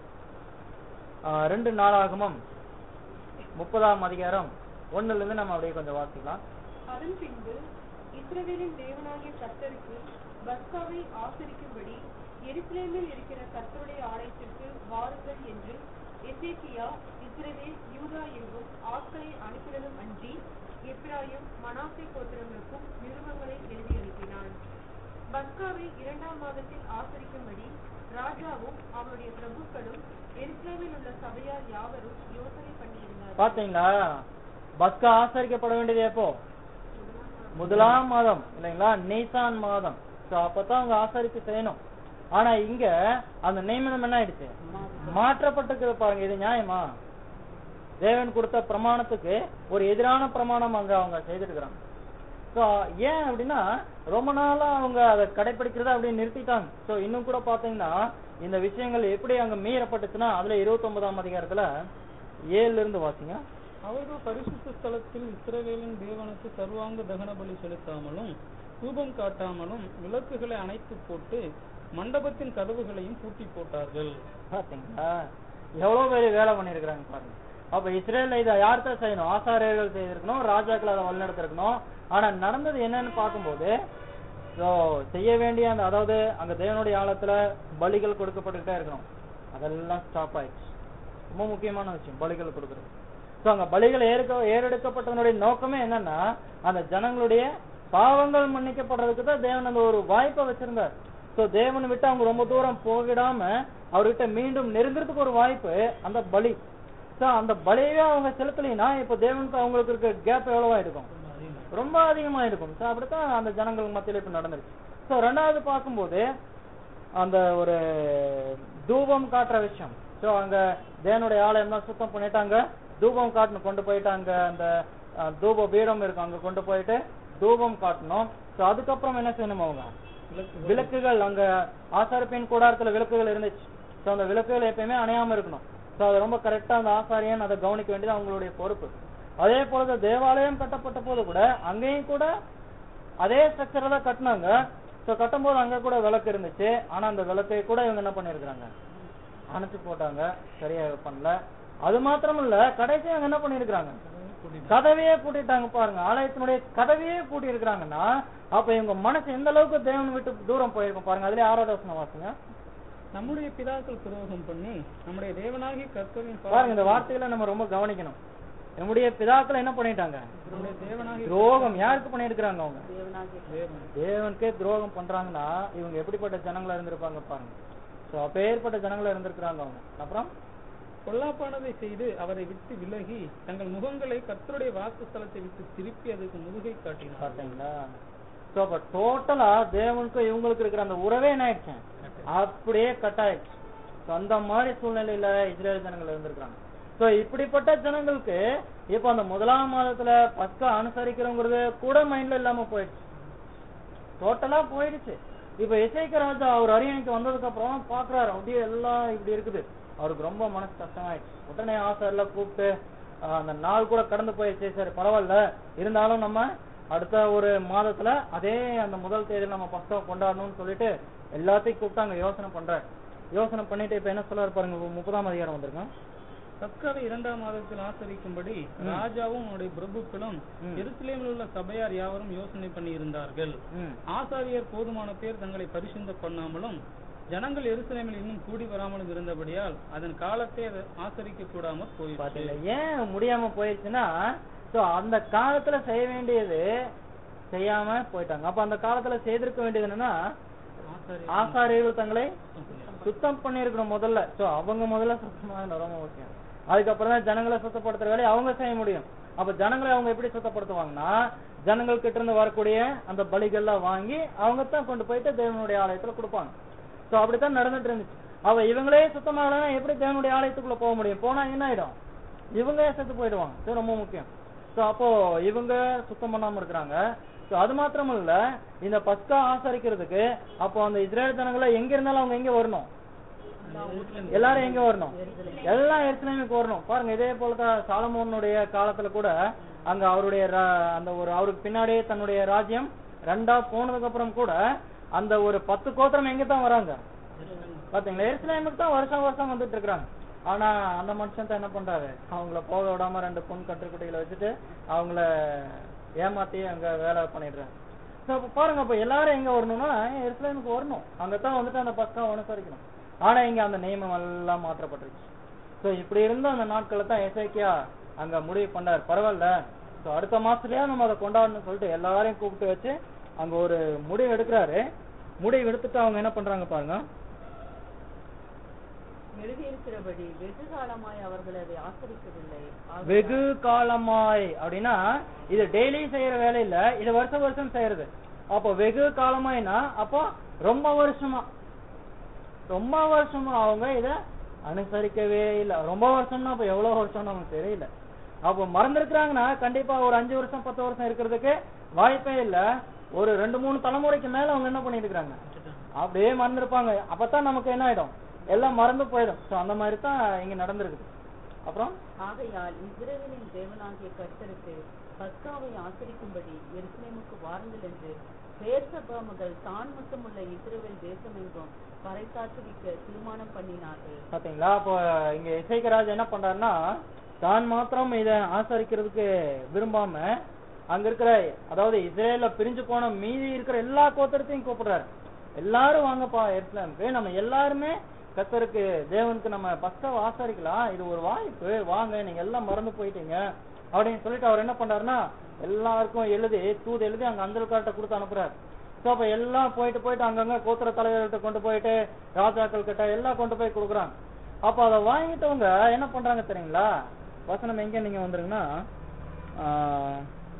ஆஹ் ரெண்டு நாளாகமும் முப்பதாம் அதிகாரம் ஒண்ணுல இருந்து நம்ம அப்படியே கொஞ்சம் வாசிக்கலாம் அதன் பின்பு இஸ்ரவேலின் தேவனாகிய கர்த்தருக்கு பஸ்காவை ஆசரிக்கும்படி எருசலேமில் இருக்கிற கர்த்தருடைய ஆலயத்திற்கு வாருங்கள் என்று எசேக்கியா இஸ்ரவேல் யூதா எங்கும் ஆட்களை அனுப்பினதும் அன்றி எப்பிராயும் மனாசே கோத்திரங்களுக்கும் நிருபங்களை எழுதி அனுப்பினான் பஸ்காவை இரண்டாம் மாதத்தில் ஆசரிக்கும்படி ராஜாவும் அவருடைய பிரபுக்களும் எருசலேமில் உள்ள சபையார் யாவரும் யோசனை பண்ணியிருந்தார்கள் பாத்தீங்களா பஸ்கா ஆசரிக்கப்பட வேண்டியது எப்போ முதலாம் மாதம் இல்லைங்களா நீசான் மாதம் சோ அப்பதான் அவங்க ஆசரிப்பு செய்யணும் ஆனா இங்க அந்த நியமனம் என்ன ஆயிடுச்சு மாற்றப்பட்டிருக்கிறது பாருங்க இது நியாயமா தேவன் கொடுத்த பிரமாணத்துக்கு ஒரு எதிரான பிரமாணம் அங்க அவங்க செய்திருக்கிறாங்க சோ ஏன் அப்படின்னா ரொம்ப நாளா அவங்க அதை கடைபிடிக்கிறத அப்படியே நிறுத்திட்டாங்க சோ இன்னும் கூட பாத்தீங்கன்னா இந்த விஷயங்கள் எப்படி அங்க மீறப்பட்டுச்சுன்னா அதுல இருபத்தி ஒன்பதாம் அதிகாரத்துல ஏழுல இருந்து வாசிங்க அவர்கள் பரிசுத்த ஸ்தலத்தில் இஸ்ரவேலின் தேவனுக்கு சர்வாங்க தகன பலி செலுத்தாமலும் தூபம் காட்டாமலும் விளக்குகளை அணைத்து போட்டு மண்டபத்தின் கதவுகளையும் பூட்டி போட்டார்கள் பாத்தீங்களா எவ்வளவு பெரிய வேலை பண்ணிருக்கிறாங்க பாருங்க அப்ப இஸ்ரேல்ல இதை யார்கிட்ட செய்யணும் ஆசாரியர்கள் செய்திருக்கணும் ராஜாக்கள் அதை வழிநடத்திருக்கணும் ஆனா நடந்தது என்னன்னு பார்க்கும்போது so, செய்ய வேண்டிய அந்த அதாவது அங்க தேவனுடைய ஆழத்துல பலிகள் கொடுக்கப்பட்டுக்கிட்டே இருக்கணும் அதெல்லாம் ஸ்டாப் ஆயிடுச்சு ரொம்ப முக்கியமான விஷயம் பலிகள் கொடுக்கறது சோ அங்க பலிகள் ஏற்க ஏறெடுக்கப்பட்டதனுடைய நோக்கமே என்னன்னா அந்த ஜனங்களுடைய பாவங்கள் மன்னிக்கப்படுறதுக்கு தான் தேவன் அந்த ஒரு வாய்ப்பை வச்சிருந்தார் சோ தேவனை விட்டு அவங்க ரொம்ப தூரம் போகிடாம அவர்கிட்ட மீண்டும் நெருங்குறதுக்கு ஒரு வாய்ப்பு அந்த பலி சோ அந்த பலியவே அவங்க செலுத்தலைன்னா இப்ப தேவனுக்கு அவங்களுக்கு இருக்க கேப் எவ்வளவா இருக்கும் ரொம்ப அதிகமா இருக்கும் சோ அப்படித்தான் அந்த ஜனங்கள் மத்தியில இப்ப நடந்துருச்சு சோ ரெண்டாவது பார்க்கும்போது அந்த ஒரு தூபம் காட்டுற விஷயம் சோ அங்க தேவனுடைய ஆலயம் தான் சுத்தம் பண்ணிட்டாங்க தூபம் காட்டணும் கொண்டு போயிட்டாங்க அந்த அஹ், தூப பீடம் இருக்கு அங்க கொண்டு போயிட்டு தூபம் காட்டணும் சோ அதுக்கப்புறம் என்ன செய்யணும் அவங்க விளக்குகள் அங்க ஆசாரிப்பின் கூடாரத்துல விளக்குகள் இருந்துச்சு சோ அந்த விளக்குகள் எப்பயுமே அணையாம இருக்கணும் சோ அது ரொம்ப கரெக்டா அந்த ஆசாரியன் அதை கவனிக்க வேண்டியது அவங்களுடைய பொறுப்பு அதே போல தேவாலயம் கட்டப்பட்ட போது கூட அங்கேயும் கூட அதே ஸ்ட்ரக்சர் தான் கட்டினாங்க சோ கட்டும்போது அங்க கூட விளக்கு இருந்துச்சு ஆனா அந்த விளக்கை கூட இவங்க என்ன பண்ணிருக்காங்க அணைச்சு போட்டாங்க சரியா பண்ணல அது மாத்திரம் இல்ல கடைசி அவங்க என்ன பண்ணிருக்காங்க கதவையே பூட்டிட்டாங்க பாருங்க ஆலயத்தினுடைய கதவையே பூட்டி இருக்கிறாங்கன்னா அப்ப இவங்க மனசு எந்த அளவுக்கு தேவன் விட்டு தூரம் போயிருக்கும் பாருங்க அதுலயே ஆறாவது வசனம் வாசிங்க நம்முடைய பிதாக்கள் துரோகம் பண்ணி நம்முடைய தேவனாகிய கர்த்தரின் பாருங்க இந்த வார்த்தைகளை நம்ம ரொம்ப கவனிக்கணும் நம்முடைய பிதாக்கள் என்ன பண்ணிட்டாங்க நம்முடைய தேவனாகிய துரோகம் யாருக்கு பண்ணிருக்கிறாங்க அவங்க தேவனாகிய தேவன் தேவனுக்கே துரோகம் பண்றாங்கன்னா இவங்க எப்படிப்பட்ட ஜனங்களா இருந்திருப்பாங்க பாருங்க சோ அப்பேற்பட்ட ஜனங்களா இருந்திருக்கிறாங்க அவங்க அப்புறம் பொல்லாப்பானதை செய்து அவரை விட்டு விலகி தங்கள் முகங்களை கர்த்தருடைய வாசஸ்தலத்தை விட்டு திருப்பி அதுக்கு முதுகை காட்டினார் பார்த்தீங்களா சோ அப்ப டோட்டலா தேவனுக்கும் இவங்களுக்கு இருக்கிற அந்த உறவே என்ன ஆயிடுச்சு அப்படியே கட் ஆயிடுச்சு So, அந்த மாதிரி சூழ்நிலையில இஸ்ரேல் ஜனங்கள் இருந்திருக்காங்க சோ இப்படிப்பட்ட ஜனங்களுக்கு இப்ப அந்த முதலாம் மாதத்துல பஸ்கா அனுசரிக்கிறோங்கிறது கூட மைண்ட்ல இல்லாம போயிடுச்சு டோட்டலா போயிடுச்சு இப்ப இசைக்க ராஜா அவர் அரியணைக்கு வந்ததுக்கு அப்புறம் பாக்குறாரு அப்படியே எல்லாம் இப்படி இருக்குது அவருக்கு ரொம்ப மனசு கஷ்டமாயிடுச்சு உடனே ஆசாரில கூப்பிட்டு ஆஹ், அந்த நாள் கூட கடந்து போயிடுச்சு சரி பரவாயில்ல இருந்தாலும் நம்ம அடுத்த ஒரு மாதத்துல அதே அந்த முதல் தேதியில நம்ம பஸ்கா கொண்டாடணும்னு சொல்லிட்டு எல்லாத்தையும் கூப்பிட்டு அங்க யோசனை பண்றாரு யோசனை பண்ணிட்டு இப்ப என்ன சொல்றாரு பாருங்க முப்பதாம் அதிகாரம் வந்திருக்கோம் பஸ்காவை இரண்டாம் மாதத்தில் ஆசரிக்கும்படி ம். ராஜாவும் அவருடைய பிரபுக்களும் ம். எருசலேமில் உள்ள சபையார் யாவரும் யோசனை பண்ணி இருந்தார்கள் ம் ஆசாரியர் போதுமான பேர் தங்களை பரிசுத்த பண்ணாமலும் ஜனங்கள் எருசலேமில் இன்னும் கூடி வராமலும் இருந்தபடியால் அதன் காலத்தை அது ஆசரிக்க கூடாமற் பாத்தீங்களா போயிற்று ஏன் முடியாம போயிடுச்சுன்னா சோ அந்த காலத்துல செய்ய வேண்டியது செய்யாம போயிட்டாங்க அப்ப அந்த காலத்துல செய்திருக்க வேண்டியது என்னன்னா ஆசாரியர் ஆசாரியர்கள் தங்களை சுத்தம் பண்ணினார். சுத்தம் பண்ணிருக்கணும் முதல்ல சோ அவங்க முதல்ல சுத்தமாக ரொம்ப முக்கியம் அதுக்கப்புறம் தான் ஜனங்களை சுத்தப்படுத்துற வேலையை அவங்க செய்ய முடியும் அப்ப ஜனங்களை அவங்க எப்படி சுத்தப்படுத்துவாங்கன்னா ஜனங்கள் கிட்ட இருந்து வரக்கூடிய அந்த பலிகள்லாம் வாங்கி அவங்க தான் கொண்டு போயிட்டு தேவனுடைய ஆலயத்துல கொடுப்பாங்க சோ அப்படித்தான் நடந்துட்டு இருந்துச்சு அவ இவங்களே சுத்தமாகலன்னா எப்படி தேவனுடைய ஆலயத்துக்குள்ள போக முடியும் போனா என்ன ஆயிடும் இவங்க செத்து போயிடுவாங்க இது ரொம்ப முக்கியம் சோ அப்போ இவங்க சுத்தம் பண்ணாம இருக்கிறாங்க சோ அது மாத்திரம் இல்ல இந்த பஸ்கா ஆசரிக்கிறதுக்கு அப்போ அந்த இஸ்ரேல் ஜனங்களை எங்க இருந்தாலும் அவங்க எங்க வரணும் எல்லாரும் எங்க வரணும் எல்லாம் எருசலேமுக்கு வரணும் பாருங்க இதே போலதான் சாலமோனுடைய காலத்துல கூட அங்க அவருடைய ரா- அந்த ஒரு அவருக்கு பின்னாடியே தன்னுடைய ராஜ்யம் ரெண்டா போனதுக்கு அப்புறம் கூட அந்த ஒரு பத்து கோத்திரம் எங்க தான் வராங்க பாத்தீங்களா எருசலேமுக்கு தான் வருஷம் வருஷம் வந்துட்டு இருக்காங்க ஆனா அந்த மனுஷன் தான் என்ன பண்றாரு அவங்கள போக விடாம ரெண்டு பொன் கட்டுக்குட்டிகளை வச்சுட்டு அவங்கள ஏமாத்தி அங்க வேலை பண்ணிடுறாங்க So, அப்ப பாருங்க அப்ப எல்லாரும் எங்க வரணும்னா எருசலேமுக்கு வரணும் அங்கதான் வந்துட்டு அந்த பஸ்கா அனுசரிக்கணும் ஆனா இங்க அந்த நியமம் எல்லாம் மாற்றப்பட்டுருச்சு சோ இப்படி இருந்த அந்த நாட்களை தான் எசேக்கியா அங்க முடிவு பண்ணார் பரவாயில்ல சோ அடுத்த மாசத்துலயே நம்ம அதை கொண்டாடணும்னு சொல்லிட்டு எல்லாரையும் கூப்பிட்டு வச்சு அங்க ஒரு முடிவு எடுக்கிறாரு முடிவு எடுத்துட்டு அவங்க என்ன பண்றாங்க பாருங்க எழுதியிருக்கிறபடி வெகு காலமாய் அவர்கள் அதை ஆசரிக்கவில்லை ஆகையால் வெகு காலமாய் அப்படின்னா இது டெய்லி செய்யற வேலை இல்ல இது வருஷம் வருஷம் செய்யறது அப்போ வெகு காலமாய்னா அப்போ ரொம்ப வருஷமா ரொம்ப வருஷமா அவங்க இத அனுசரிக்கவே இல்ல ரொம்ப வருஷம்னா அப்ப எவ்வளவு வருஷம் நமக்கு தெரியல அப்போ மறந்துருக்கிறாங்கன்னா கண்டிப்பா ஒரு அஞ்சு வருஷம் பத்து வருஷம் இருக்கிறதுக்கு வாய்ப்பே இல்ல ஒரு ரெண்டு மூணு தலைமுறைக்கு மேல அவங்க என்ன பண்ணிட்டு இருக்காங்க அப்படியே மறந்துருப்பாங்க அப்பதான் நமக்கு என்ன ஆயிடும் எல்லாம் மறந்து போயிடும் சோ அந்த மாதிரி தான் இங்க நடந்திருக்குது அப்புறம் ஆகையால் இஸ்ரவேலின் தேவனாகிய கர்த்தருக்கு பஸ்காவை ஆசரிக்கும்படி எருசலேமுக்கு வாருங்கள் என்று பேர்சபா முதல் தான் மட்டுமுள்ள இஸ்ரவேல் தேசம் எங்கும் பறைசாற்றுவிக்க தீர்மானம் பண்ணினார்கள் பாத்தீங்களா அப்போ இங்க இசைக்கராஜ் என்ன பண்றாருன்னா தான் மாத்திரம் இத ஆசரிக்கிறதுக்கு விரும்பாம அங்க இருக்கிற அதாவது இஸ்ரேல பிரிஞ்சு போன மீதி இருக்கிற எல்லா கோத்திரத்தையும் கூப்பிடுறாரு எல்லாரும் வாங்கப்பா எருசலேமுக்கு நம்ம எல்லாருமே கத்தருக்கு தேவனுக்கு நம்ம பஸ்காவை ஆசரிக்கலாம் இது ஒரு வாய்ப்பு வாங்க நீங்க எல்லாம் மறந்து போயிட்டீங்க அப்படின்னு சொல்லிட்டு அவர் என்ன பண்றாருன்னா எல்லாருக்கும் எழுதி தூது எழுதி அங்க அந்தல்கார்ட்ட கொடுத்து அனுப்புறாரு சோ அப்ப எல்லாம் போயிட்டு போயிட்டு அங்கங்க கோத்திர தலைவர்கள்ட்ட கொண்டு போயிட்டு ராஜாக்கள் கிட்ட எல்லாம் கொண்டு போய் கொடுக்குறாங்க அப்ப அதை வாங்கிட்டவங்க என்ன பண்றாங்க தெரியுங்களா வசனம் எங்க நீங்க வந்துருங்கன்னா ஆஹ்,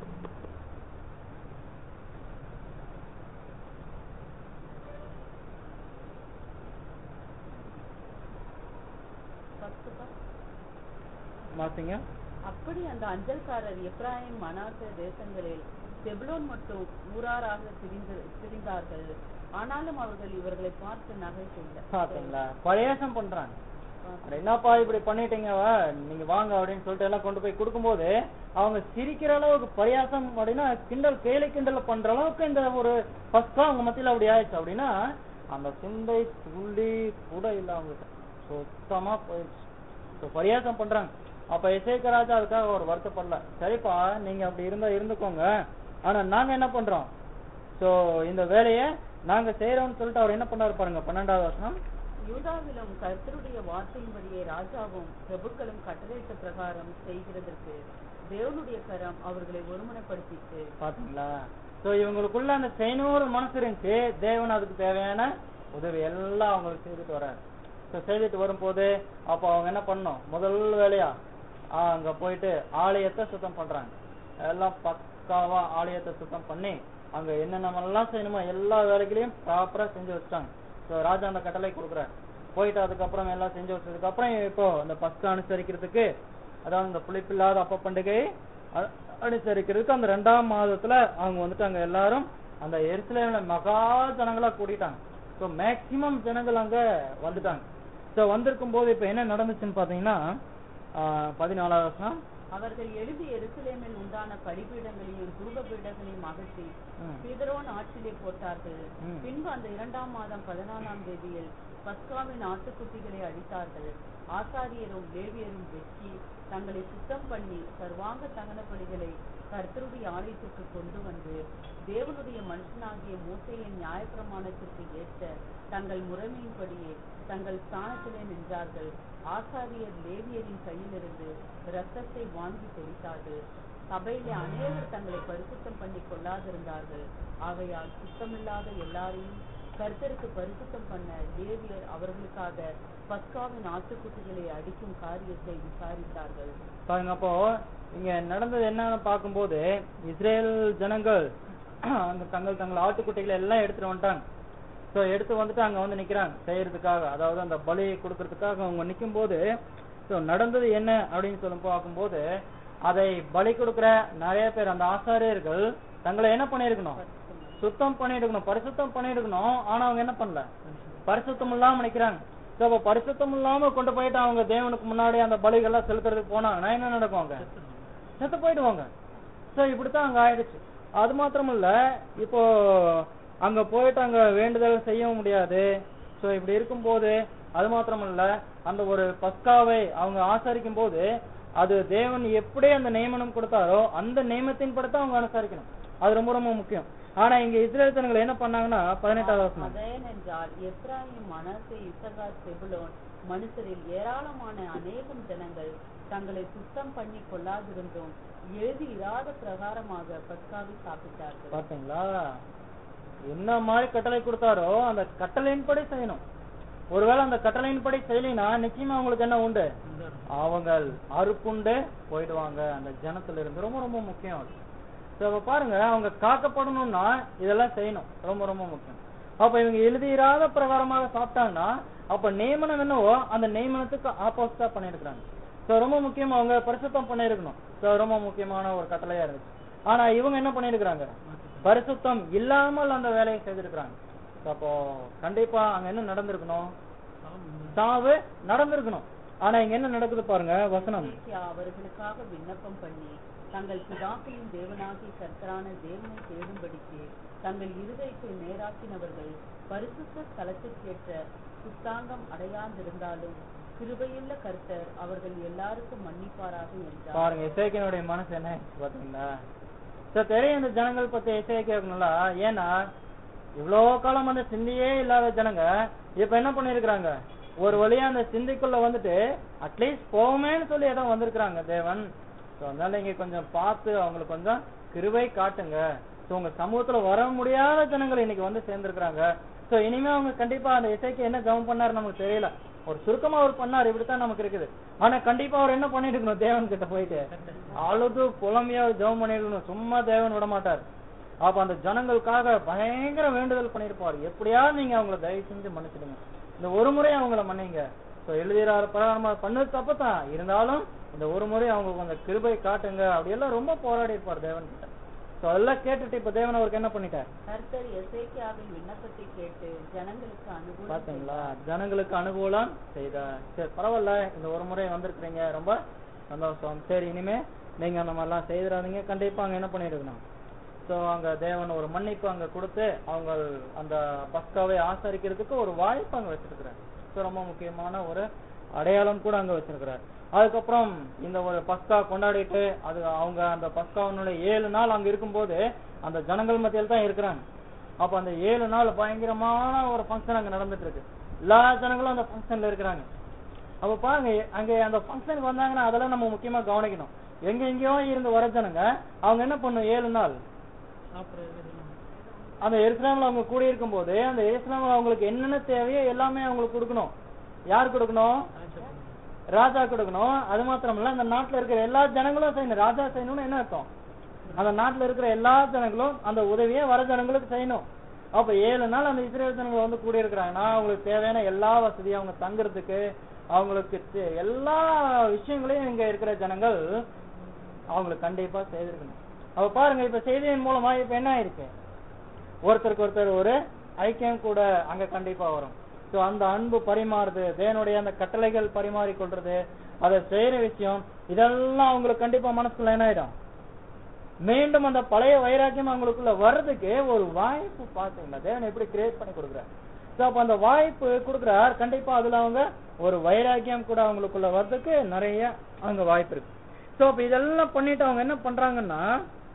பத்துப்பா. மாத்தீங்க அப்படி அந்த அஞ்சல்காரர் எப்ராயிம் மனாசே தேசங்களில் செபுலோன் மட்டும் ஊராராக திரிந்து திரிந்தார்கள் ஆனாலும் அவர்கள் இவர்களை பார்த்து நகைத்துள்ள பாத்தீங்களா பரியாசம் பண்றாங்க அட என்னப்பா இப்படி பண்ணிட்டீங்க வா, நீங்க வாங்க அப்படின்னு சொல்லிட்டு எல்லாம் கொண்டு போய் கொடுக்கும்போது அவங்க சிரிக்கிற அளவுக்கு பரியாசம் அப்படின்னா கிண்டல் கேலி கிண்டல் பண்ற அளவுக்கு இந்த ஒரு ஃபர்ஸ்ட் அவங்க மத்தியில அப்படி ஆயிடுச்சு அப்படின்னா அந்த சிந்தை துள்ளி கூட இல்ல அவங்களுக்கு சுத்தமா போயிடுச்சு So, பரியாசம் பண்றாங்க அப்ப இசைக்கராஜா அதுக்காக ஒரு வருத்தப்படல சரிப்பா நீங்க அப்படி இருந்தா இருந்துக்கோங்க ஆனா நாங்க என்ன பண்றோம் சோ இந்த வேலையை நாங்க செய்யறோம்னு சொல்லிட்டு அவர் என்ன பண்ணாரு பாருங்க பன்னெண்டாவது வருஷம் யூதாவிலும் கர்த்தருடைய வார்த்தையின்படியே ராஜாவும் பிரபுக்களும் கட்டளையிட்ட பிரகாரம் செய்கிறதற்கு தேவனுடைய கரம் அவர்களை ஒருமனப்படுத்திட்டு பாத்தீங்களா சோ இவங்களுக்குள்ள அந்த செய்யணும்னு மனசு இருந்துச்சு தேவன் அதுக்கு தேவையான உதவி எல்லாம் அவங்களுக்கு செய்துட்டு வர்றாரு சோ செய்துட்டு வரும்போது அப்போ அவங்க என்ன பண்ணணும் முதல் வேலையா ஆ, அங்க போயிட்டு ஆலயத்தை சுத்தம் பண்றாங்க எல்லாம் பக்காவா ஆலயத்தை சுத்தம் பண்ணி அங்க என்னென்னலாம் செய்யணுமோ எல்லா வேலைகளையும் ப்ராப்பரா செஞ்சு வச்சுட்டாங்க சோ ராஜா அந்த கட்டளை கொடுக்குறாரு போயிட்டு அதுக்கப்புறம் எல்லாம் செஞ்சு வச்சதுக்கு அப்புறம் இப்போ இந்த பஸ்க அனுசரிக்கிறதுக்கு அதாவது இந்த புளிப்பில்லாத அப்ப பண்டிகை அ- அனுசரிக்கிறதுக்கு அந்த ரெண்டாம் மாதத்துல அவங்க வந்துட்டு அங்க எல்லாரும் அந்த எருசலேம்ல மகா ஜனங்களா கூட்டிட்டாங்க ஸோ மேக்சிமம் ஜனங்கள் அங்க வந்துட்டாங்க ஸோ வந்திருக்கும் போது இப்ப என்ன நடந்துச்சுன்னு பாத்தீங்கன்னா ஆஹ், பதினாலாவது வருஷம் அவர்கள் எழுதி எருசலேமில் உண்டான பலிபீடங்களையும் தூபபீடங்களையும் அகற்றி ம். சீதரோன் ஆற்றிலே போட்டார்கள் ம். பின்பு அந்த இரண்டாம் மாதம் பதினாலாம் தேதியில் பஸ்காவின் ஆட்டுக்குட்டிகளை அடித்தார்கள் ஆசாரியரும் லேவியரும் வெட்டி தங்களை சுத்தம் பண்ணி சர்வாங்க தகன பலிகளை கர்த்தருடைய ஆலயத்திற்கு கொண்டு வந்து தேவனுடைய மனுஷனாகிய மோசையின் நியாயப்பிரமாணத்திற்கு ஏற்ற தங்கள் முறைமையின்படியே தங்கள் ஸ்தானத்திலே நின்றார்கள் ஆசாரியர் லேவியரின் கையிலிருந்து இரத்தத்தை வாங்கி தெளித்தார்கள் சபையிலே அநேகர் தங்களை பரிசுத்தம் பண்ணி கொள்ளாதிருந்தார்கள் ஆகையால் சுத்தமில்லாத எல்லாரையும் கர்த்தருக்கு பரிசுத்தம் பண்ண லேவியர் அவர்களுக்காக பஸ்காவின் ஆட்டுக்குட்டிகளை அடிக்கும் காரியத்தை விசாரித்தார்கள் பாருங்க அப்போ இங்க நடந்தது என்னன்னு பார்க்கும்போது இஸ்ரேல் ஜனங்கள் அங்க தங்கள் தங்கள் ஆட்டுக்குட்டிகளை எல்லாம் எடுத்துட்டு வந்துட்டாங்க சோ எடுத்து வந்துட்டு அங்க வந்து நிக்கிறாங்க செய்யறதுக்காக அதாவது அந்த பலி கொடுக்கறதுக்காக அவங்க நிக்கும் போது சோ நடந்தது என்ன அப்படின்னு சொல்லி பார்க்கும்போது அதை பலி கொடுக்கிற நிறைய பேர் அந்த ஆசாரியர்கள் தங்களை என்ன பண்ணிருக்கணும் சுத்தம் பண்ணிருக்கணும் பரிசுத்தம் பண்ணிருக்கணும் ஆனா அவங்க என்ன பண்ணல பரிசுத்தம் இல்லாம நிக்கிறாங்க சோ அப்ப பரிசுத்தம் இல்லாம கொண்டு போயிட்டு அவங்க தேவனுக்கு முன்னாடி அந்த பலிகள்லாம் செலுத்துறதுக்கு போனாங்கன்னா என்ன நடக்கும் அவங்க செத்து போயிடுவாங்க சோ இப்படித்தான் அங்க ஆயிடுச்சு அது மாத்திரம் இல்ல இப்போ அங்க போயிட்டு அங்க வேண்டுதல் செய்யவும் முடியாது சோ இப்படி இருக்கும்போது அது மாத்திரம் இல்ல அந்த ஒரு பஸ்காவை அவங்க ஆசரிக்கும் போது அது தேவன் எப்படி அந்த நியமனம் கொடுத்தாரோ அந்த நியமத்தின் படத்தை அவங்க அனுசரிக்கணும் அது ரொம்ப ரொம்ப முக்கியம் ஆனா இங்க இஸ்ரேல் ஜனங்கள் என்ன பண்ணாங்கன்னா பதினெட்டாவது வசனம் அதேனென்றால் எப்ராயிம் மனசே இசகார் செபுலோன் மனுஷரில் ஏராளமான அநேகம் ஜனங்கள் தங்களை சுத்தம் பண்ணி கொள்ளாதிருந்தும் எழுதி இராத பிரகாரமாக பஸ்காவை சாப்பிட்டார்கள் பாத்தீங்களா என்ன மாதிரி கட்டளை கொடுத்தாரோ அந்த கட்டளையின்படி செய்யணும் ஒருவேளை அந்த கட்டளையின்படி செய்யலைன்னா நிச்சயமா அவங்களுக்கு என்ன உண்டு அவங்க அறுப்புண்டு போயிடுவாங்க அந்த ஜனத்துல இருந்து ரொம்ப ரொம்ப முக்கியம் அது So, அப்ப பாருங்க அவங்க காக்கப்படணும்னா இதெல்லாம் செய்யணும் ரொம்ப ரொம்ப முக்கியம் அப்ப இவங்க எழுதிராத பிரகாரமாக சாப்பிட்டாங்கன்னா அப்ப நியமனம் என்னவோ அந்த நியமனத்துக்கு ஆப்போசிட்டா பண்ணிருக்கிறாங்க சோ ரொம்ப முக்கியம் அவங்க பரிசுத்தம் பண்ணிருக்கணும் சோ ரொம்ப முக்கியமான ஒரு கட்டளையா இருந்துச்சு ஆனா இவங்க என்ன பண்ணிருக்கிறாங்க பரிசுத்தம் இல்லாமல் அந்த வேலையை செய்திருக்கிறாங்க So, அப்போ கண்டிப்பா அங்க என்ன நடந்திருக்கணும் சாவு நடந்திருக்கணும் ஆனா இங்க என்ன நடக்குது பாருங்க வசனம் எசேக்கியா அவர்களுக்காக விண்ணப்பம் பண்ணி தங்கள் பிதாக்களின் தேவனாகிய கர்த்தரான தேவனை தேடும்படிக்கு தங்கள் இருதயத்தை நேராக்கினவர்கள் பரிசுத்த ஸ்தலத்திற்கேற்ற சுத்தாங்கம் அடையாதிருந்தாலும் கிருபையுள்ள கர்த்தர் அவர்கள் எல்லாருக்கும் மன்னிப்பாராக என்றார் பாருங்க இசைக்கினுடைய மனசு என்ன ஆயிடுச்சு பாத்தீங்களா சோ தெரியும் இந்த ஜனங்கள் பத்தி இசையை கேட்கணும்ல ஏன்னா இவ்வளோ காலம் அந்த சிந்தியே இல்லாத ஜனங்க இப்ப என்ன பண்ணிருக்கிறாங்க ஒரு வழியா அந்த சிந்திக்குள்ள வந்துட்டு அட்லீஸ்ட் போவோமேன்னு சொல்லி ஏதோ வந்திருக்கிறாங்க தேவன் சோ அதனால இங்க கொஞ்சம் பார்த்து அவங்களுக்கு கொஞ்சம் கிருபை காட்டுங்க சோ உங்க சமூகத்துல வர முடியாத ஜனங்கள் இன்னைக்கு வந்து சேர்ந்திருக்கிறாங்க சோ இனிமே அவங்க கண்டிப்பா அந்த இசைக்கு என்ன ஜெபம் பண்ணாரு நமக்கு தெரியல ஒரு சுருக்கமா அவர் பண்ணாரு இப்படித்தான் நமக்கு இருக்குது ஆனா கண்டிப்பா அவர் என்ன பண்ணிட்டு இருக்கணும் தேவன் கிட்ட போயிட்டு அழுது புலமையா ஜெபம் பண்ணிருக்கணும் சும்மா தேவன் விட மாட்டார் அப்ப அந்த ஜனங்களுக்காக பயங்கர வேண்டுதல் பண்ணிருப்பாரு எப்படியாவது நீங்க அவங்கள தயவு செஞ்சு மன்னிச்சிடுங்க இந்த ஒரு முறை அவங்கள மன்னிங்க சோ எழுதிறாரு பிரகாரமா பண்ணது தப்புதான் இருந்தாலும் இந்த ஒரு முறை அவங்களுக்கு அந்த கிருபை காட்டுங்க அப்படியெல்லாம் ரொம்ப போராடி இருப்பார் தேவன் கிட்ட சோ அதெல்லாம் கேட்டுட்டு இப்ப தேவன் அவருக்கு என்ன பண்ணிட்டார் கர்த்தர் எசேக்கியாவின் விண்ணப்பத்தை கேட்டு ஜனங்களுக்கு அனுகூலம் பாத்தீங்களா ஜனங்களுக்கு அனுகூலம் செய்தார் சரி பரவாயில்ல இந்த ஒரு முறை வந்திருக்கிறீங்க ரொம்ப சந்தோஷம் சரி இனிமே நீங்க அந்த மாதிரிலாம் செய்திடாதீங்க கண்டிப்பா அங்க என்ன பண்ணிருக்கணும் சோ அங்க தேவன் ஒரு மன்னிப்பு அங்க கொடுத்து அவங்க அந்த பஸ்காவை ஆசரிக்கிறதுக்கு ஒரு வாய்ப்பு அங்க வச்சிருக்கிறார் சோ ரொம்ப முக்கியமான ஒரு அடையாளம் கூட அங்க வச்சிருக்கிறார் அதுக்கப்புறம் இந்த ஒரு பஸ்கா கொண்டாடிட்டு அது அவங்க அந்த பஸ்காவினுடைய ஏழு நாள் அங்க இருக்கும்போது அந்த ஜனங்கள் மத்தியில் தான் இருக்கிறாங்க அப்ப அந்த ஏழு நாள் பயங்கரமான ஒரு ஃபங்க்ஷன் அங்க நடந்துட்டு இருக்கு எல்லா ஜனங்களும் அந்த ஃபங்க்ஷன்ல இருக்கிறாங்க அப்ப பாருங்க அங்க அந்த ஃபங்க்ஷனுக்கு வந்தாங்கன்னா அதெல்லாம் நம்ம முக்கியமா கவனிக்கணும் எங்க எங்கேயோ இருந்து வர ஜனங்க அவங்க என்ன பண்ணும் ஏழு நாள் அந்த எருசலேம்ல அவங்க கூடி இருக்கும்போது அந்த எருசலேம்ல அவங்களுக்கு என்னென்ன தேவையோ எல்லாமே அவங்களுக்கு கொடுக்கணும் யார் கொடுக்கணும் ராஜா கொடுக்கணும் அது மாத்திரம் இல்ல அந்த நாட்டுல இருக்கிற எல்லா ஜனங்களும் செய்யணும் ராஜா செய்யணும்னு என்ன அர்த்தம் அந்த நாட்டுல இருக்கிற எல்லா ஜனங்களும் அந்த உதவியை வர ஜனங்களுக்கு செய்யணும் அப்ப ஏழு நாள் அந்த இஸ்ரேல் ஜனங்கள் வந்து கூடி இருக்கிறாங்கன்னா அவங்களுக்கு தேவையான எல்லா வசதியும் அவங்க தங்குறதுக்கு அவங்களுக்கு தே- எல்லா விஷயங்களையும் இங்க இருக்கிற ஜனங்கள் அவங்களுக்கு கண்டிப்பா செய்திருக்கணும் அப்ப பாருங்க இப்ப செய்தியின் மூலமா இப்ப என்ன ஆயிருக்கு ஒருத்தருக்கு ஒருத்தர் ஒரு ஐக்கியம் கூட அங்க கண்டிப்பா வரும் சோ அந்த அன்பு பரிமாறுது தேவனுடைய அந்த கட்டளைகள் பரிமாறி கொள்றது அதை செய்யற விஷயம் இதெல்லாம் அவங்களுக்கு கண்டிப்பா மனசுல என்ன ஆயிடும் மீண்டும் அந்த பழைய வைராக்கியம் அவங்களுக்குள்ள வர்றதுக்கு ஒரு வாய்ப்பு பாத்தீங்களா தேவன் எப்படி கிரியேட் பண்ணி கொடுக்குறார் சோ அப்ப அந்த வாய்ப்பு கொடுக்குறார் கண்டிப்பா அதுல அவங்க ஒரு வைராக்கியம் கூட அவங்களுக்குள்ள வர்றதுக்கு நிறைய அங்க வாய்ப்பு இருக்கு சோ அப்ப இதெல்லாம் பண்ணிட்டு அவங்க என்ன பண்றாங்கன்னா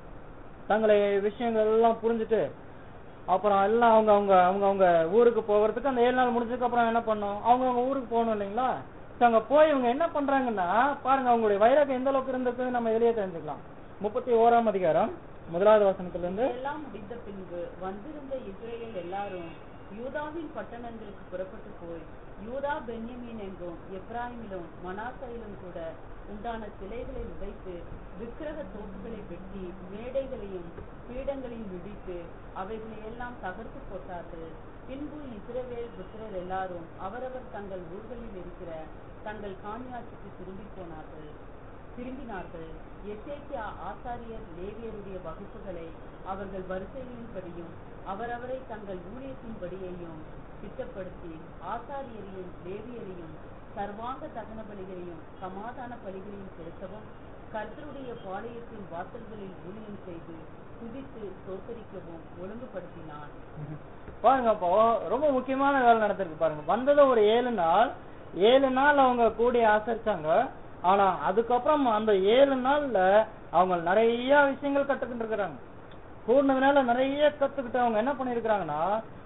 தங்களை விஷயங்கள் எல்லாம் புரிஞ்சுட்டு அப்புறம் எல்லாம் அவங்க அவங்க அவங்க அவங்க ஊருக்கு போகிறதுக்கு அந்த ஏழு நாள் முடிஞ்சதுக்கு அப்புறம் என்ன பண்ணோம் அவங்க அவங்க ஊருக்கு போகணும் இல்லைங்களா So, அங்க போய் இவங்க என்ன பண்றாங்கன்னா பாருங்க அவங்களுடைய வைராகம் எந்த அளவுக்கு இருந்தது நம்ம வெளியே தெரிஞ்சுக்கலாம் முப்பத்தி ஓராம் அதிகாரம் முதலாவது வசனத்துல இருந்து எல்லாம் முடிந்த பின்பு வந்திருந்த இஸ்ரேல் எல்லாரும் யூதாவின் பட்டணங்களுக்கு புறப்பட்டு போய் யூதா பென்யமீன் எங்கும் எப்ராயிமிலும் மனாசையிலும் கூட உண்டான சிலைகளை உடைத்து விக்கிரக தோப்புகளை வெட்டி மேடைகளையும் பீடங்களையும் இடித்து அவைகளை எல்லாம் தகர்த்து போட்டார்கள் பின்பு இஸ்ரவேல் புத்திரர் எல்லாரும் அவரவர் தங்கள் ஊர்களில் இருக்கிற தங்கள் காணியாட்சிக்கு திரும்பி போனார்கள் திரும்பினார்கள் எசேக்கியா ஆசாரியர் லேவியருடைய வகுப்புகளை அவர்கள் வரிசைகளின்படியும் அவரவரை தங்கள் ஊழியத்தின்படியையும் திட்டப்படுத்தி ஆசாரியரையும் லேவியரையும் சர்வாங்க தகன பலிகளையும் சமாதான பலிகளையும் செலுத்தவும் கர்த்தருடைய பாளையத்தின் வாசல்களில் ஊழியம் செய்து துதித்து சோத்தரிக்கவும் ஒழுங்குபடுத்தினான் பாருங்க அப்போ ரொம்ப முக்கியமான வேலை நடந்திருக்கு பாருங்க வந்தது ஒரு ஏழு நாள் ஏழு நாள் அவங்க கூடி ஆசரிச்சாங்க ஆனா அதுக்கப்புறம் அந்த ஏழு நாள்ல அவங்க நிறைய விஷயங்கள் கத்துக்கிட்டு இருக்கிறாங்க கூடினதுனால நிறைய கத்துக்கிட்டு அவங்க என்ன பண்ணிருக்கிறாங்கன்னா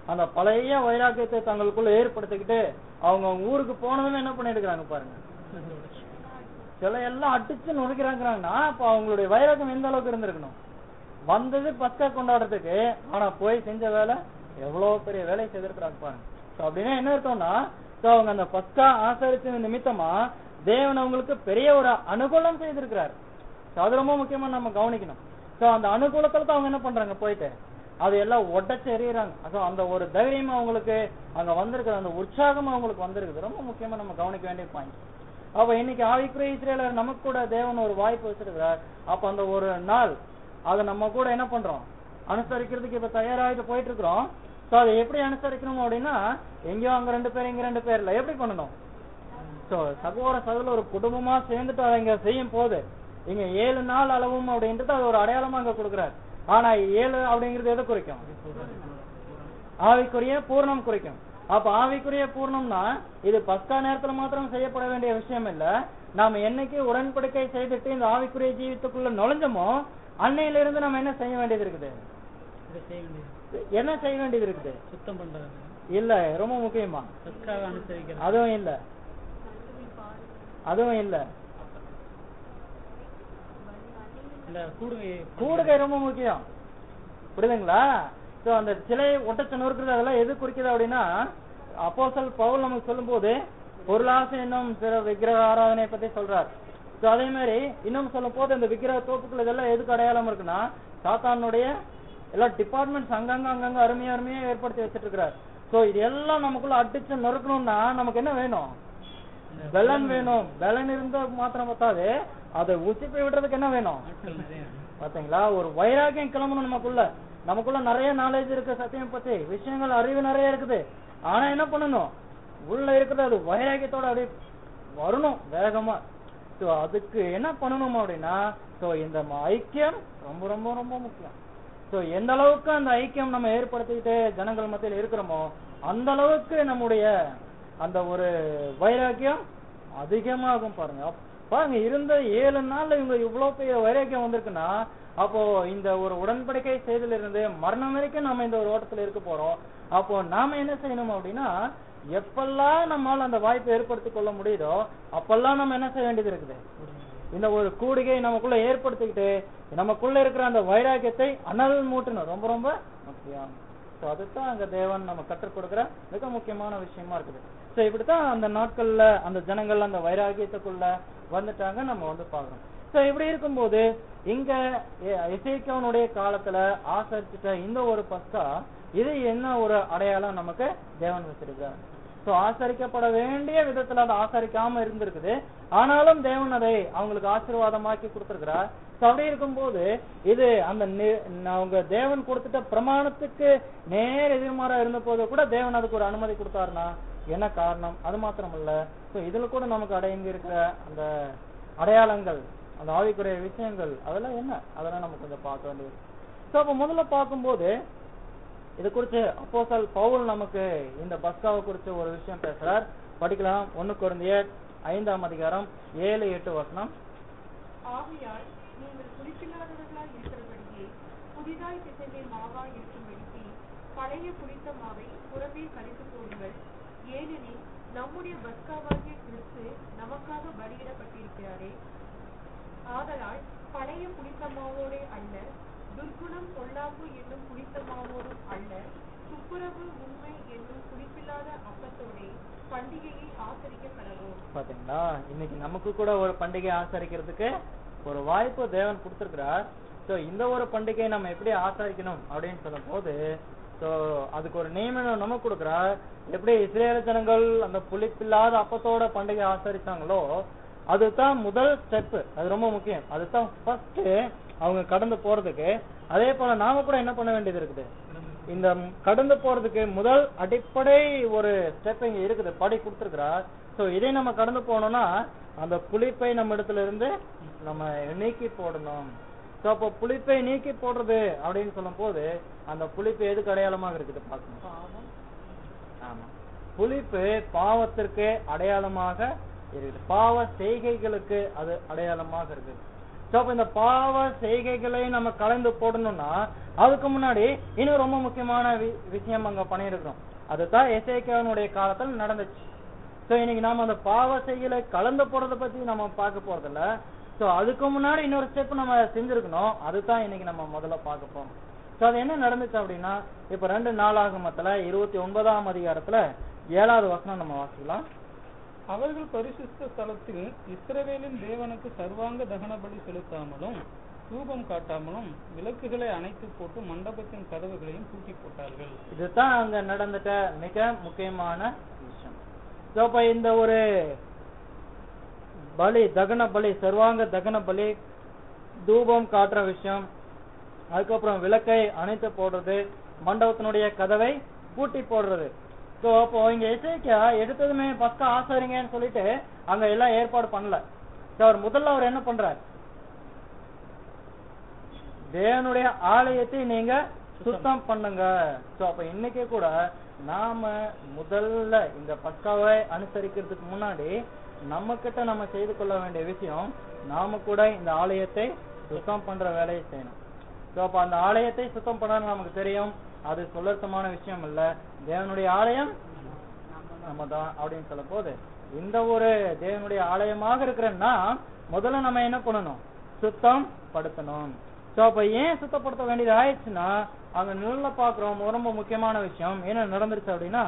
அந்த பழைய வைராக்கியத்தை தங்களுக்குள்ள ஏற்படுத்திக்கிட்டு அவங்க அவங்க ஊருக்கு போனதுமே என்ன பண்ணிருக்கிறாங்க பாருங்க சில எல்லாம் அடிச்சு நுழைக்கிறாங்கிறாங்கன்னா அப்ப அவங்களுடைய வைராக்கியம் எந்த அளவுக்கு இருந்திருக்கணும் வந்தது பஸ்கா கொண்டாடுறதுக்கு ஆனா போய் செஞ்ச வேலை எவ்வளவு பெரிய வேலை செய்திருக்கிறாங்க பாருங்க So அப்படின்னா என்ன அர்த்தம்னா so அவங்க அந்த பஸ்கா ஆசரிச்ச நிமித்தமா தேவன் அவங்களுக்கு பெரிய ஒரு அனுகூலம் செய்திருக்கிறார் So அது ரொம்ப முக்கியமா நம்ம கவனிக்கணும் சோ அந்த அனுகூலத்துல தான் அவங்க என்ன பண்றாங்க போயிட்டு அது எல்லாம் உடச்சு எறியறாங்க அதோ அந்த ஒரு தைரியம் அவங்களுக்கு அங்க வந்திருக்குது அந்த உற்சாகம் அவங்களுக்கு வந்திருக்குது ரொம்ப முக்கியமா நம்ம கவனிக்க வேண்டிய பாயிண்ட் அப்ப இன்னைக்கு ஆவிக்குரிய இஸ்ரேலர் நமக்கு கூட தேவன் ஒரு வாய்ப்பு வச்சிருக்கிறார் அப்ப அந்த ஒரு நாள் அதை நம்ம கூட என்ன பண்றோம் அனுசரிக்கிறதுக்கு இப்ப தயாராகிட்டு போயிட்டு இருக்கிறோம் சோ அதை எப்படி அனுசரிக்கணும் அப்படின்னா எங்கேயோ அங்க ரெண்டு பேர் இங்க ரெண்டு பேர்ல எப்படி பண்ணணும் சோ சகோதர சகோதர ஒரு குடும்பமா சேர்ந்துட்டு அதை இங்க செய்யும் போது இங்க ஏழு நாள் அளவும் அப்படின்றது அது ஒரு அடையாளமா அங்க கொடுக்குறாரு ஆனா ஏழு அப்படிங்கிறது எதை குறிக்கும் ஆவிக்குரிய பூர்ணம் குறிக்கும் அப்ப ஆவிக்குரிய பூர்ணம்னா இது பஸ்கா நேரத்துல மாத்திரம் செய்யப்பட வேண்டிய விஷயம் இல்ல நாம என்னைக்கு உடன்படிக்கை செய்துட்டு இந்த ஆவிக்குரிய ஜீவித்துக்குள்ள நுழைஞ்சோமோ அன்னையில இருந்து நம்ம என்ன செய்ய வேண்டியது இருக்குது இதை செய்ய வேண்டியது என்ன செய்ய வேண்டியது இருக்குது சுத்தம் பண்றது இல்ல ரொம்ப முக்கியமா சத்காக அனுசரிக்கிறது அதுவும் இல்ல அதுவும் இல்ல இந்த கூடுகை கூடுகை ரொம்ப முக்கியம் புரியுதுங்களா சோ அந்த சிலையை ஒட்டச்சு நொறுக்குறது அதெல்லாம் எது குறிக்குது அப்படின்னா அப்போஸ்தல் பவுல் நமக்கு சொல்லும்போது பொருளாசை என்னும் பிற விக்கிரக ஆராதனை பத்தி சொல்றார் சோ அதே மாதிரி இன்னும் சொல்லும் போது இந்த விக்கிரக தோப்புக்குள்ள இதெல்லாம் எதுக்கு அடையாளம் இருக்குன்னா சாத்தானுடைய எல்லா டிபார்ட்மெண்ட்ஸ் அங்கங்க அங்கங்க அருமையா அருமையா ஏற்படுத்தி வச்சிட்டு இருக்கிறார் சோ இது எல்லாம் நமக்குள்ள அடிச்சு நொறுக்கணும்னா நமக்கு என்ன வேணும் பலன் வேணும் பலன் இருந்தா மாத்திரம் பத்தாது அதை உசிப்பை விடுறதுக்கு என்ன வேணும் ஆட்கள் நிறைய பாத்தீங்களா ஒரு வைராகியம் கிளம்பணும் நமக்குள்ள நமக்குள்ள நிறைய நாலேஜ் இருக்கு சத்தியம் பத்தி விஷயங்கள் அறிவு நிறைய இருக்குது ஆனா என்ன பண்ணணும் உள்ள இருக்கிறது அது வைராகியத்தோட அப்படியே வரணும் வேகமா சோ அதுக்கு என்ன பண்ணணும் அப்படின்னா சோ இந்த ம- ஐக்கியம் ரொம்ப ரொம்ப ரொம்ப முக்கியம் சோ எந்த அளவுக்கு அந்த ஐக்கியம் நம்ம ஏற்படுத்திக்கிட்டு ஜனங்கள் மத்தியில் இருக்கிறோமோ அந்த அளவுக்கு நம்முடைய அந்த ஒரு வைராக்கியம் அதிகமாகும் பாருங்க அப்ப பாருங்க இருந்த ஏழு நாள்ல இவங்க இவ்வளவு பெரிய வைராக்கியம் வந்திருக்குன்னா அப்போ இந்த ஒரு உடன்படிக்கை செய்தல இருந்து மரணம் வரைக்கும் நம்ம இந்த ஒரு ஓட்டத்துல இருக்க போறோம் அப்போ நாம என்ன செய்யணும் அப்படின்னா எப்பெல்லாம் நம்மால அந்த வாய்ப்பை ஏற்படுத்தி கொள்ள முடியுதோ அப்பெல்லாம் நம்ம என்ன செய்ய வேண்டியது இருக்குது இந்த ஒரு கூடுகை நமக்குள்ள ஏற்படுத்திக்கிட்டு நமக்குள்ள இருக்கிற அந்த வைராக்கியத்தை அனல் மூட்டணும் ரொம்ப ரொம்ப முக்கியம் சோ அதுதான் அங்க தேவன் நம்ம கற்றுக் கொடுக்கிற மிக முக்கியமான விஷயமா இருக்குது சோ இப்படித்தான் அந்த நாட்கள்ல அந்த ஜனங்கள் அந்த வைராக்கியத்துக்குள்ள வந்துட்டாங்க நம்ம வந்து பாக்குறோம் சோ இப்படி இருக்கும்போது இங்க இசைக்கவனுடைய காலத்துல ஆசரிச்சுட்ட இந்த ஒரு பஸ்கா இது என்ன ஒரு அடையாளம் நமக்கு தேவன் வச்சிருக்கார் சோ ஆசரிக்கப்பட வேண்டிய விதத்துல அதை ஆசரிக்காம இருந்திருக்குது ஆனாலும் தேவன் அதை அவங்களுக்கு ஆசீர்வாதமாக்கி கொடுத்திருக்கிறார் சோ அப்படி இருக்கும்போது இது அந்த நி- அவங்க தேவன் கொடுத்துட்ட பிரமாணத்துக்கு நேர் எதிர்மாறா இருந்த போது கூட தேவன் அதுக்கு ஒரு அனுமதி கொடுத்தாருன்னா என்ன காரணம் அது மாத்திரம் இல்ல சோ இதுல கூட நமக்கு அடங்கி இருக்கிற அந்த அடையாளங்கள் அந்த ஆவிக்குரிய விஷயங்கள் அதெல்லாம் என்ன அதெல்லாம் நம்ம கொஞ்சம் பார்க்க வேண்டியது சோ அப்ப முதல்ல பார்க்கும்போது இது குறித்து அப்போஸ்தல் பவுல் நமக்கு இந்த பஸ்காவை குறித்து ஒரு விஷயம் பேசுறார் படிக்கலாம் ஒண்ணு குருந்தியர் ஐந்தாம் அதிகாரம் ஏழு எட்டு வசனம் ஆகையால் நீங்கள் புளிப்பில்லாதவர்களாய் இருக்கிறபடியே புதிதாய் பிசைந்த மாவாய் இருக்கும்படிக்கு பழைய புளித்த மாவை புறமே கழித்து போடுங்கள் ஏனெனில் நம்முடைய பஸ்காவாகிய கிறிஸ்து நமக்காக பலியிடப்பட்டிருக்கிறாரே ஆதலால் பழைய புளித்த மாவோடே அல்ல துர்க்குணம் பொல்லாப்பு என்னும் புளித்த மாவோடும் அல்ல துப்புரவு உண்மை என்னும் புளிப்பில்லாத அப்பத்தோடே பண்டிகையை ஆசரிக்க கடவோம் பாத்தீங்களா இன்னைக்கு நமக்கு கூட ஒரு பண்டிகை ஆசரிக்கிறதுக்கு ஒரு வாய்ப்பு தேவன் கொடுத்திருக்கிறார் சோ இந்த ஒரு பண்டிகையை நம்ம எப்படி ஆசரிக்கணும் அப்படின்னு சொல்லும் போது சோ அதுக்கு ஒரு நியமனம் நமக்கு கொடுக்கிறார் எப்படி இஸ்ரேல் ஜனங்கள் அந்த புளிப்பில்லாத அப்பத்தோட பண்டிகை ஆசரிச்சாங்களோ அதுதான் முதல் ஸ்டெப் அது ரொம்ப முக்கியம் அதுதான் ஃபர்ஸ்ட் அவங்க கடந்து போறதுக்கு அதே போல நாம கூட என்ன பண்ண வேண்டியது இருக்குது இந்த கடந்து போறதுக்கு முதல் அடிப்படை ஒரு ஸ்டெப் இங்க இருக்குது படி கொடுத்திருக்கிறார் சோ இதை நம்ம கடந்து போனோம்னா அந்த புளிப்பை நம்ம இடத்துல இருந்து நம்ம நீக்கி போடணும் சோ அப்போ புளிப்பை நீக்கி போடுறது அப்படின்னு சொல்லும் போது அந்த புளிப்பு எதுக்கு அடையாளமாக இருக்குது பார்க்கணும் ஆமா புளிப்பு பாவத்திற்கு அடையாளமாக இருக்குது பாவ செய்கைகளுக்கு அது அடையாளமாக இருக்குது சோ அப்ப இந்த பாவ செய்கைகளை நம்ம கலந்து போடணும்னா அதுக்கு முன்னாடி இன்னும் ரொம்ப முக்கியமான வி- விஷயம் அங்க பண்ணியிருக்கிறோம் அதுதான் எசேக்கியாவினுடைய காலத்தில் நடந்துச்சு சோ இன்னைக்கு நாம அந்த பாவ செய்களை கலந்து போடுறத பத்தி நம்ம பார்க்க போறதில்ல சோ அதுக்கு முன்னாடி இன்னொரு ஸ்டெப் நம்ம செஞ்சிருக்கணும் அதுதான் இன்னைக்கு நம்ம முதல்ல பார்க்க போறோம் சோ அது என்ன நடந்துச்சு அப்படின்னா இப்ப ரெண்டு நாளாகமத்துல இருபத்தி ஒன்பதாம் அதிகாரத்துல ஏழாவது வசனம் நம்ம வாசிக்கலாம் அவர்கள் பரிசுத்த ஸ்தலத்தில் இஸ்ரவேலின் தேவனுக்கு சர்வாங்க தகன பலி செலுத்தாமலும் தூபம் காட்டாமலும் விளக்குகளை அணைத்து போட்டு மண்டபத்தின் கதவுகளையும் பூட்டி போட்டார்கள் இதுதான் அங்க நடந்துட்ட மிக முக்கியமான விஷயம் சோ அப்ப இந்த ஒரு பலி தகன பலி சர்வாங்க தகன பலி தூபம் காட்டுற விஷயம் அதுக்கப்புறம் விளக்கை அணைத்து போடுறது மண்டபத்தினுடைய கதவை பூட்டி போடுறது சோ அப்போ இங்க எசேக்கியா எடுத்ததுமே பஸ்கா ஆசரிங்கன்னு சொல்லிட்டு அங்க எல்லாம் ஏற்பாடு பண்ணல சோ அவர் முதல்ல அவர் என்ன பண்றார் தேவனுடைய ஆலயத்தை நீங்க சுத்தம் பண்ணுங்க சோ அப்ப இன்னைக்கு கூட நாம முதல்ல இந்த பஸ்காவை அனுசரிக்கிறதுக்கு முன்னாடி நம்ம கிட்ட நம்ம செய்து கொள்ள வேண்டிய விஷயம் நாம கூட இந்த ஆலயத்தை சுத்தம் பண்ற வேலையை செய்யணும் சோ அப்ப அந்த ஆலயத்தை சுத்தம் பண்ண நமக்கு தெரியும் அது சொல்லத்தமான விஷயம் இல்ல தேவனுடைய ஆலயம் நம்ம தான் அப்படின்னு சொல்ல போது இந்த ஒரு தேவனுடைய ஆலயமாக இருக்கிறன்னா முதல்ல நம்ம என்ன பண்ணணும் சுத்தம் படுத்தணும் சோ அப்ப ஏன் சுத்தப்படுத்த வேண்டியது ஆயிடுச்சுன்னா அங்க நிழல்ல பாக்குறோம் ரொம்ப முக்கியமான விஷயம் என்ன நடந்துருச்சு அப்படின்னா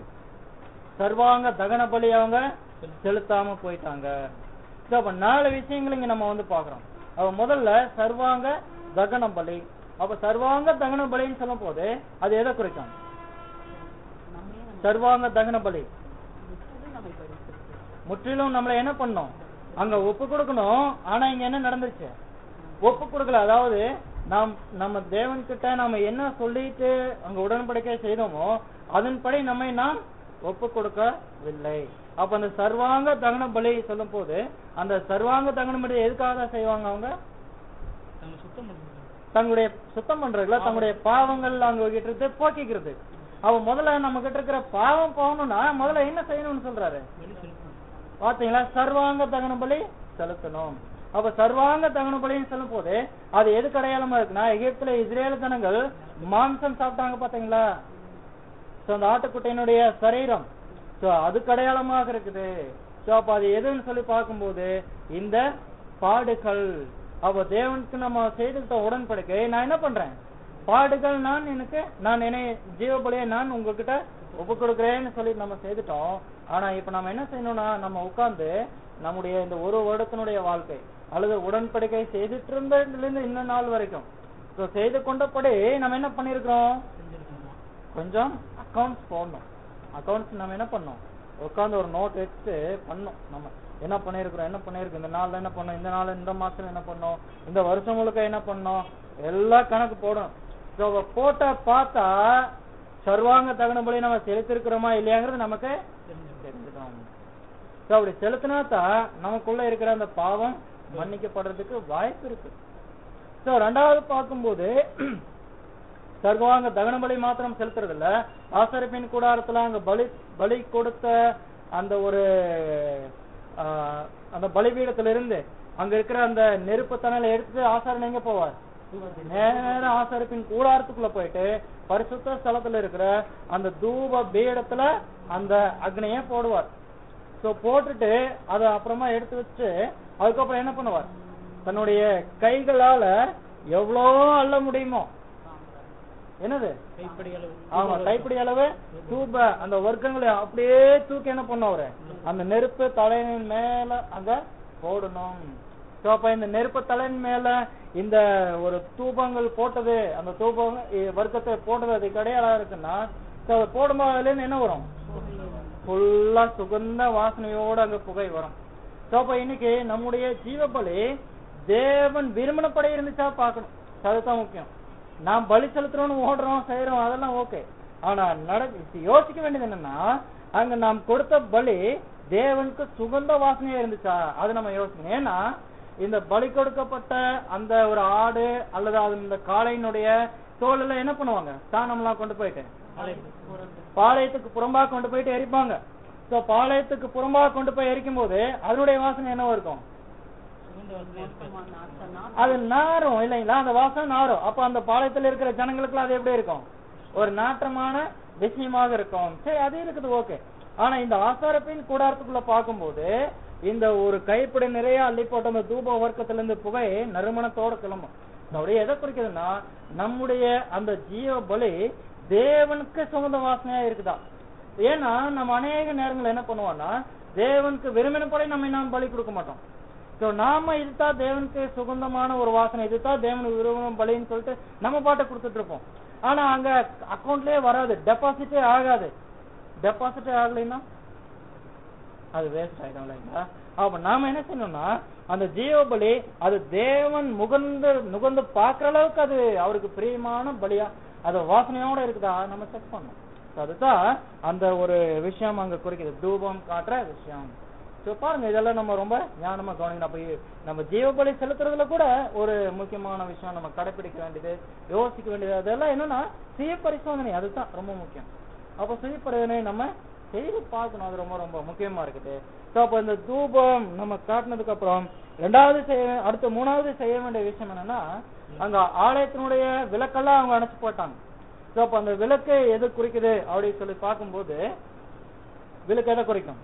சர்வாங்க தகன பலி அவங்க செலுத்தாம போயிட்டாங்க சோ அப்ப நாலு விஷயங்கள் இங்க நம்ம வந்து பாக்குறோம் அவ முதல்ல சர்வாங்க தகன பலி அப்ப சர்வாங்க தகன பலின்னு சொல்லும் போது அது எதை குறிக்கும் நம்மையே நம்ம சர்வாங்க தகன பலி முற்றிலும் நம்மை பரிசுத்தம் முற்றிலும் நம்மள என்ன பண்ணோம் அங்க ஒப்பு கொடுக்கணும் ஆனா இங்க என்ன நடந்துச்சு ஒப்பு கொடுக்கல அதாவது நாம் நம்ம தேவன் கிட்ட நாம என்ன சொல்லிட்டு அங்க உடன்படிக்கை செய்தோமோ அதன்படி நம்மை நாம் ஒப்பு கொடுக்கவில்லை அப்ப அந்த சர்வாங்க தகன பலி சொல்லும் போது அந்த சர்வாங்க தகன பலி எதுக்காக தான் செய்வாங்க அவங்க நாங்க சுத்தம் பண்ணுறது தங்களுடைய சுத்தம் பண்றதுல தங்களுடைய பாவங்கள் அவங்க கிட்ட இருந்து போக்கிக்கிறது அவ முதல்ல நம்ம கிட்ட இருக்கிற பாவம் போகணும்னா முதல்ல என்ன செய்யணும்னு சொல்றாரு வெளி செலுத்தணும் பாத்தீங்களா சர்வாங்க தகன பலி செலுத்தணும் அப்ப சர்வாங்க தகன பலின்னு சொல்லும் போது அது எதுக்கு அடையாளமா இருக்குன்னா எகிப்துல இஸ்ரேல் ஜனங்கள் மாம்சம் சாப்பிட்டாங்க பாத்தீங்களா சோ அந்த ஆட்டுக்குட்டையினுடைய சரீரம் சோ அதுக்கு அடையாளமாக இருக்குது சோ அப்ப அது எதுன்னு சொல்லி பார்க்கும்போது இந்த பாடுகள் அப்ப தேவனுக்கு நம்ம செய்துக்கிட்ட உடன்படிக்கை நான் என்ன பண்றேன் பாடுகள் நான் எனக்கு நான் என்னை ஜீவபலியை நான் உங்ககிட்ட ஒப்பு கொடுக்குறேன்னு சொல்லி நம்ம செய்துட்டோம் ஆனா இப்ப நம்ம என்ன செய்யணும்னா நம்ம உட்கார்ந்து நம்முடைய இந்த ஒரு வருடத்தினுடைய வாழ்க்கை அல்லது உடன்படிக்கை செய்துட்டு இருந்ததுல இருந்து இந்த நாள் வரைக்கும் So, செய்து கொண்டபடி நம்ம என்ன பண்ணிருக்கிறோம் செஞ்சிருக்கணுமா கொஞ்சம் அக்கவுண்ட்ஸ் போடணும் அக்கவுண்ட்ஸ் நம்ம என்ன பண்ணோம் உட்காந்து ஒரு நோட் எடுத்து பண்ணோம் நம்ம என்ன பண்ணிருக்கிறோம் என்ன பண்ணிருக்கோம் இந்த நாள்ல என்ன பண்ணோம் இந்த நாள் இந்த மாசத்துல என்ன பண்ணோம் இந்த வருஷம் முழுக்க என்ன பண்ணோம் எல்லாம் கணக்கு போடணும் So, அப்ப போட்ட பார்த்தா சர்வாங்க தகுந்தபடி நம்ம செலுத்திருக்கிறோமா இல்லையாங்கிறது நமக்கு தெரிஞ்சிடும் So, அப்படி செலுத்தினா தான் நமக்குள்ள இருக்கிற அந்த பாவம் மன்னிக்கப்படுறதுக்கு வாய்ப்பு இருக்கு சோ ரெண்டாவது பார்க்கும்போது சர்வாங்க தகன பலி மாத்திரம் செலுத்துறது இல்ல ஆசரிப்பின் கூடாரத்துல அங்க பலி பலி கொடுத்த அந்த ஒரு ஆஹ், அந்த பலிபீடத்துல இருந்து அங்க இருக்கிற அந்த நெருப்பு தணலை எடுத்து ஆசாரன் எங்க போவார் நேர ஆசாரிப்பின் கூடாரத்துக்குள்ள போயிட்டு பரிசுத்த ஸ்தலத்துல இருக்கிற அந்த தூப பீடத்துல அந்த அக்னியை போடுவார் சோ போட்டுட்டு அதை அப்புறமா எடுத்து வச்சு அதுக்கப்புறம் என்ன பண்ணுவார் தன்னுடைய கைகளால எவ்வளோ அள்ள முடியுமோ என்னது கைப்படி அளவு ஆமா கைப்பிடி அளவு தூப அந்த வர்க்கங்களை அப்படியே தூக்கி என்ன பண்ண அவரு அந்த நெருப்பு தலையின் மேல அங்க போடணும் சோ அப்ப இந்த நெருப்பு தலையின் மேல இந்த ஒரு தூபங்கள் போட்டது அந்த தூபம் இ- வர்க்கத்தை போட்டது அது கிடையாதா இருக்குன்னா so அது போடும்போது அதுல இருந்து என்ன வரும் ஃபுல்லா சுகந்த வாசனையோட அங்க புகை வரும் சோ அப்ப இன்னைக்கு நம்முடைய ஜீவபலி தேவன் விரும்பினப்படி இருந்துச்சா பார்க்கணும் அதுதான் முக்கியம் நாம் பலி செலுத்துறோம்னு ஓடுறோம் செய்யறோம் அதெல்லாம் ஓகே ஆனா நட யோசிக்க வேண்டியது என்னன்னா அங்க நாம் கொடுத்த பலி தேவனுக்கு சுகந்த வாசனையா இருந்துச்சா அது நம்ம யோசிக்கணும் ஏன்னா இந்த பலி கொடுக்கப்பட்ட அந்த ஒரு ஆடு அல்லது அது இந்த காளையினுடைய தோல் எல்லாம் என்ன பண்ணுவாங்க சாணம்லாம் கொண்டு போயிட்டு பாளையத்துக்கு புறம்பா கொண்டு போயிட்டு எரிப்பாங்க சோ பாளையத்துக்கு புறம்பா கொண்டு போய் எரிக்கும் போது அதனுடைய வாசனை என்னவா இருக்கும் மோசமா நாத்த நாத்த அது நாரும் இல்லைங்களா அந்த வாசம் நாரும் அப்ப அந்த பாளையத்துல இருக்கிற ஜனங்களுக்குலாம் அது எப்படி இருக்கும் ஒரு நாற்றமான விஷயமாக இருக்கும் சரி அது இருக்குது ஓகே ஆனா இந்த ஆசாரப்பின் கூடாரத்துக்குள்ள பார்க்கும்போது இந்த ஒரு கைப்பிடி நிறைய அள்ளி போட்ட அந்த தூப வர்க்கத்துல இருந்து புகை நறுமணத்தோட கிளம்பும் இது அப்படியே எதை குறிக்குதுன்னா நம்முடைய அந்த ஜீவ பலி தேவனுக்கு சுகந்த வாசனையா இருக்குதா ஏன்னா நம்ம அநேக நேரங்கள் என்ன பண்ணுவோம்னா தேவனுக்கு விரும்பினபடி நம்ம நாம் பலி கொடுக்க மாட்டோம் சோ நாம இதுதான் தேவனுக்கு சுகந்தமான ஒரு வாசனை இதுதான் தேவனுக்கு விரும்பும் பலின்னு சொல்லிட்டு நம்ம பாட்டை கொடுத்துட்டு இருப்போம் ஆனா அங்க அக்கௌண்ட்லயே வராது டெபாசிட்டே ஆகாது டெபாசிட்டே ஆகலைன்னா அது வேஸ்ட் ஆயிடும் இல்லைங்களா அப்ப நாம என்ன செய்யணும்னா அந்த ஜீவ பலி அது தேவன் முகந்து நுகர்ந்து பாக்குற அளவுக்கு அது அவருக்கு பிரியமான பலியா அது வாசனையோட இருக்குதா நம்ம செக் பண்ணணும் So அதுதான் அந்த ஒரு விஷயம் அங்க குறிக்குது தூபம் காட்டுற விஷயம் சோ பாருங்க இதெல்லாம் நம்ம ரொம்ப ஞானமா கவனிக்கணும் அப்ப இ- நம்ம ஜீவபலி செலுத்துறதுல கூட ஒரு முக்கியமான விஷயம் நம்ம கடைபிடிக்க வேண்டியது யோசிக்க வேண்டியது அதெல்லாம் என்னன்னா சுய பரிசோதனை அதுதான் ரொம்ப முக்கியம் அப்ப சுய பரிசோதனை நம்ம செய்து பார்க்கணும் அது ரொம்ப ரொம்ப முக்கியமா இருக்குது சோ அப்ப இந்த தூபம் நம்ம காட்டினதுக்கு அப்புறம் ரெண்டாவது செய்ய அடுத்து மூணாவது செய்ய வேண்டிய விஷயம் என்னன்னா அங்க ஆலயத்தினுடைய விளக்கெல்லாம் அவங்க அணைச்சு போட்டாங்க சோ அப்ப அந்த விளக்கு எது குறிக்குது அப்படின்னு சொல்லி பார்க்கும்போது விளக்கு எதை குறிக்கும்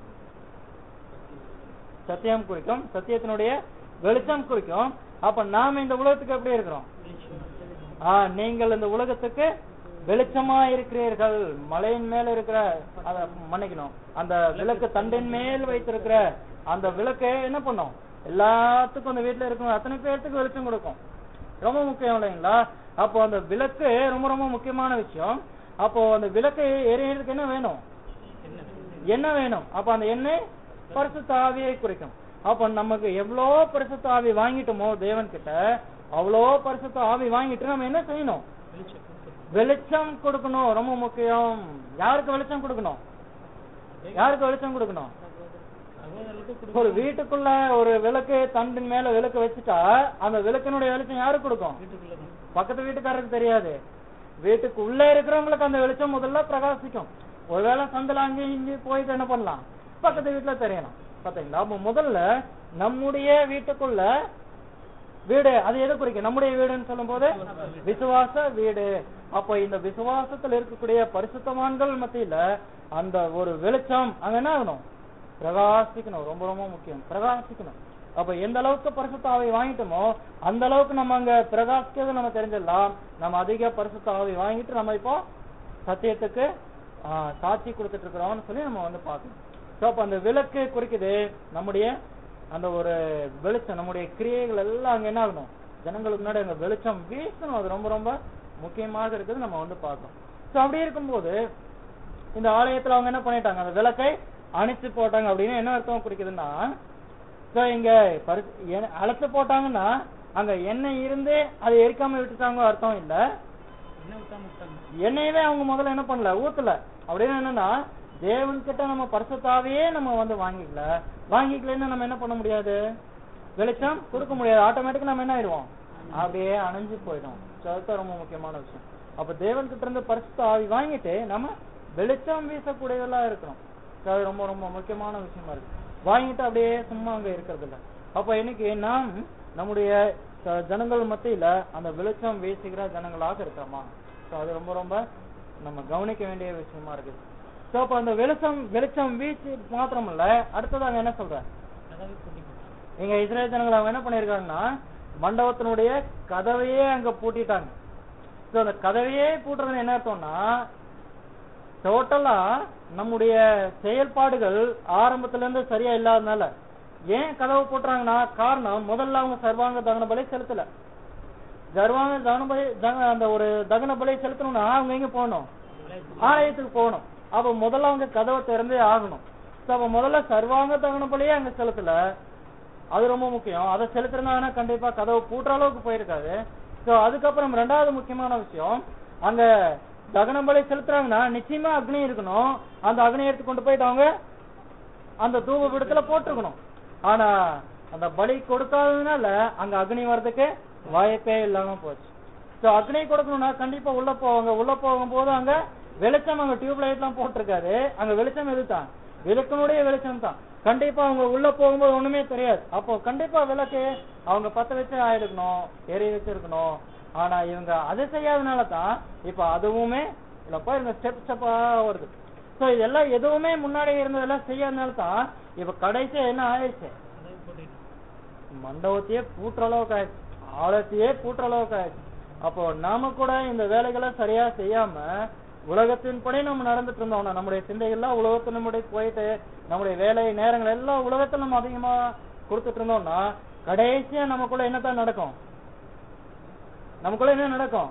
சத்தியம் குறிக்கும் சத்தியத்தினுடைய வெளிச்சம் குறிக்கும் அப்ப நாம இந்த உலகத்துக்கு எப்படி இருக்கிறோம் ஆ நீங்கள் இந்த உலகத்துக்கு வெளிச்சமா இருக்கிறீர்கள் மலையின் மேல இருக்கிற அத மன்னிக்கணும் அந்த விளக்கு தண்டின் மேல் வைத்திருக்கிற அந்த விளக்கு என்ன பண்ணும் எல்லாத்துக்கும் அந்த வீட்டுல இருக்கும் அத்தனை பேர்த்துக்கு வெளிச்சம் கொடுக்கும் ரொம்ப முக்கியம் இல்லைங்களா அப்போ அந்த விளக்கு ரொம்ப ரொம்ப முக்கியமான விஷயம் அப்போ அந்த விளக்கு எரியறதுக்கு என்ன வேணும் என்ன வேணும் அப்ப அந்த எண்ணெய் பரிசுத்த ஆவியை குறிக்கும் அப்ப நமக்கு எவ்வளோ பரிசுத்த ஆவி வாங்கிட்டோமோ தேவன் கிட்ட அவ்வளோ பரிசுத்த ஆவி வாங்கிட்டு நம்ம என்ன செய்யணும் வெளிச்சம் கொடுக்கணும் ரொம்ப முக்கியம் யாருக்கு வெளிச்சம் கொடுக்கணும் யாருக்கு வெளிச்சம் கொடுக்கணும் ஒரு வீட்டுக்குள்ள ஒரு விளக்கு தண்டின் மேல விளக்கு வச்சுட்டா அந்த விளக்கினுடைய வெளிச்சம் யாருக்கு கொடுக்கும் பக்கத்து வீட்டுக்காரருக்கு தெரியாது வீட்டுக்கு உள்ள இருக்கிறவங்களுக்கு அந்த வெளிச்சம் முதல்ல பிரகாசிக்கும் ஒருவேளை சந்தில அங்கேயும் இங்கேயும் போயிட்டு என்ன பண்ணலாம் பக்கத்து வீட்டுல தெரியணும் பாத்தீங்களா அப்ப முதல்ல நம்முடைய வீட்டுக்குள்ள வீடு அது எது குறிக்கும் நம்முடைய வீடுன்னு சொல்லும் போது விசுவாச வீடு அப்ப இந்த விசுவாசத்துல இருக்கக்கூடிய பரிசுத்தவான்கள் மத்தியில அந்த ஒரு வெளிச்சம் அங்க என்ன ஆகணும் பிரகாசிக்கணும் ரொம்ப ரொம்ப முக்கியம் பிரகாசிக்கணும் அப்ப எந்த அளவுக்கு பரிசுத்த ஆவி வாங்கிட்டோமோ அந்த அளவுக்கு நம்ம அங்க பிரகாசிக்கிறது நம்ம தெரிஞ்சிடலாம் நம்ம அதிக பரிசுத்த ஆவி வாங்கிட்டு நம்ம இப்போ சத்தியத்துக்கு ஆ, சாட்சி கொடுத்துட்டு இருக்கிறோம்னு சொல்லி நம்ம வந்து பார்க்கணும் சோ அப்ப அந்த விளக்கு குறிக்குது நம்முடைய அந்த ஒரு வெளிச்சம் நம்முடைய கிரியைகள் எல்லாம் அங்க என்ன ஆகணும் ஜனங்களுக்கு முன்னாடி அந்த வெளிச்சம் வீசணும் அது ரொம்ப ரொம்ப முக்கியமாக இருக்குது நம்ம வந்து பார்க்கணும் சோ அப்படி இருக்கும்போது இந்த ஆலயத்துல அவங்க என்ன பண்ணிட்டாங்க அந்த விளக்கை அணைச்சு போட்டாங்க அப்படின்னு என்ன அர்த்தம் குறிக்குதுன்னா சோ இங்க பரிசு எண்ணெய் அழைச்சு போட்டாங்கன்னா அங்க எண்ணெய் இருந்து அதை எரிக்காம விட்டுட்டாங்க அர்த்தம் இல்ல என்ன விட்டாம விட்டாங்க எண்ணெயவே அவங்க முதல்ல என்ன பண்ணல ஊத்தல அப்படின்னு என்னன்னா தேவன் கிட்ட நம்ம பரிசுத்தாவையே நம்ம வந்து வாங்கிக்கல வாங்கிக்கலன்னு நம்ம என்ன பண்ண முடியாது வெளிச்சம் கொடுக்க முடியாது ஆட்டோமேட்டிக்கா நம்ம என்ன ஆயிடுவோம் அப்படியே அணைஞ்சு போயிடும் So அதுதான் ரொம்ப முக்கியமான விஷயம் அப்ப தேவன் கிட்ட இருந்து பரிசுத்த ஆவி வாங்கிட்டு நம்ம வெளிச்சம் வீசக்கூடியதெல்லாம் இருக்கணும் So அது ரொம்ப ரொம்ப முக்கியமான விஷயமா இருக்கு வாங்கிட்டு அப்படியே சும்மா அங்க இருக்கிறது இல்ல அப்ப இன்னைக்கு நாம் நம்முடைய ச- ஜனங்கள் மத்தியில அந்த வெளிச்சம் வீசுகிற ஜனங்களாக இருக்கிறோமா சோ அது ரொம்ப ரொம்ப நம்ம கவனிக்க வேண்டிய விஷயமா இருக்குது சோ அப்ப அந்த வெளிச்சம் வெளிச்சம் வீச்சு மாத்திரமல்ல அடுத்தது அங்க என்ன சொல்ற அதாவது பூட்டி போட்டாங்க. எங்க இஸ்ரேல் ஜனங்கள் அவங்க என்ன பண்ணிருக்காங்கன்னா மண்டபத்தினுடைய கதவையே அங்க பூட்டிட்டாங்க சோ அந்த கதவையே பூட்டுறது என்ன அர்த்தம்னா டோட்டலா நம்முடைய செயல்பாடுகள் ஆரம்பத்துல இருந்து சரியா இல்லாதனால ஏன் கதவை போட்டுறாங்கன்னா காரணம் முதல்ல அவங்க சர்வாங்க தகன பலி செலுத்தல சர்வாங்க தகன பலி தக- அந்த ஒரு தகன பலி செலுத்தணும்னா அவங்க எங்க போகணும் ஆலயத்துக்கு போகணும் அப்ப முதல்ல அவங்க கதவை திறந்தே ஆகணும் So, அப்ப முதல்ல சர்வாங்க தகன பலியே அங்க செலுத்தல அது ரொம்ப முக்கியம் அதை செலுத்துறதுனா கண்டிப்பா கதவு பூட்டுற அளவுக்கு போயிருக்காது சோ அதுக்கப்புறம் ரெண்டாவது முக்கியமான விஷயம் அங்க தகன பலி செலுத்துறாங்கன்னா நிச்சயமா அக்னி இருக்கணும் அந்த அக்னி எடுத்து கொண்டு போயிட்டு அவங்க அந்த தூப விடத்துல போட்டிருக்கணும் ஆனா அந்த பலி கொடுக்காததுனால அங்க அக்னி வர்றதுக்கு வாய்ப்பே இல்லாம போச்சு சோ அக்னி கொடுக்கணும்னா கண்டிப்பா உள்ள போவாங்க உள்ள போகும்போது அங்க வெளிச்சம் அங்க டியூப் லைட் எல்லாம் போட்டிருக்காரு அங்க வெளிச்சம் எதுதான் விளக்கினுடைய வெளிச்சம் தான் கண்டிப்பா அவங்க உள்ள போகும்போது ஒண்ணுமே தெரியாது அப்போ கண்டிப்பா விளக்கு அவங்க பத்த வச்சு ஆயிருக்கணும் எரிய வச்சிருக்கணும் ஆனா இவங்க அதை செய்யாதனால தான் இப்ப அதுவுமே இல்ல பாருங்க ஸ்டெப் ஸ்டெப்பா வருது சோ இதெல்லாம் எதுவுமே முன்னாடி இருந்ததெல்லாம் செய்யாதனால தான் இப்ப கடைசியா என்ன ஆயிடுச்சு மண்டபத்தையே பூட்டுற அளவுக்கு ஆயிடுச்சு ஆழத்தையே பூட்டுற அளவுக்கு ஆயிடுச்சு அப்போ நாம கூட இந்த வேலைகளை சரியா செய்யாம உலகத்தின்படி நம்ம நடந்துட்டு இருந்தோம்னா நம்முடைய சிந்தைகள்லாம் உலகத்தினுடைய போயிட்டு நம்முடைய வேலை நேரங்கள் எல்லாம் உலகத்துல நம்ம அதிகமா கொடுத்துட்டு இருந்தோம்னா கடைசியா நமக்குள்ள என்னதான் நடக்கும் நமக்குள்ள என்ன நடக்கும்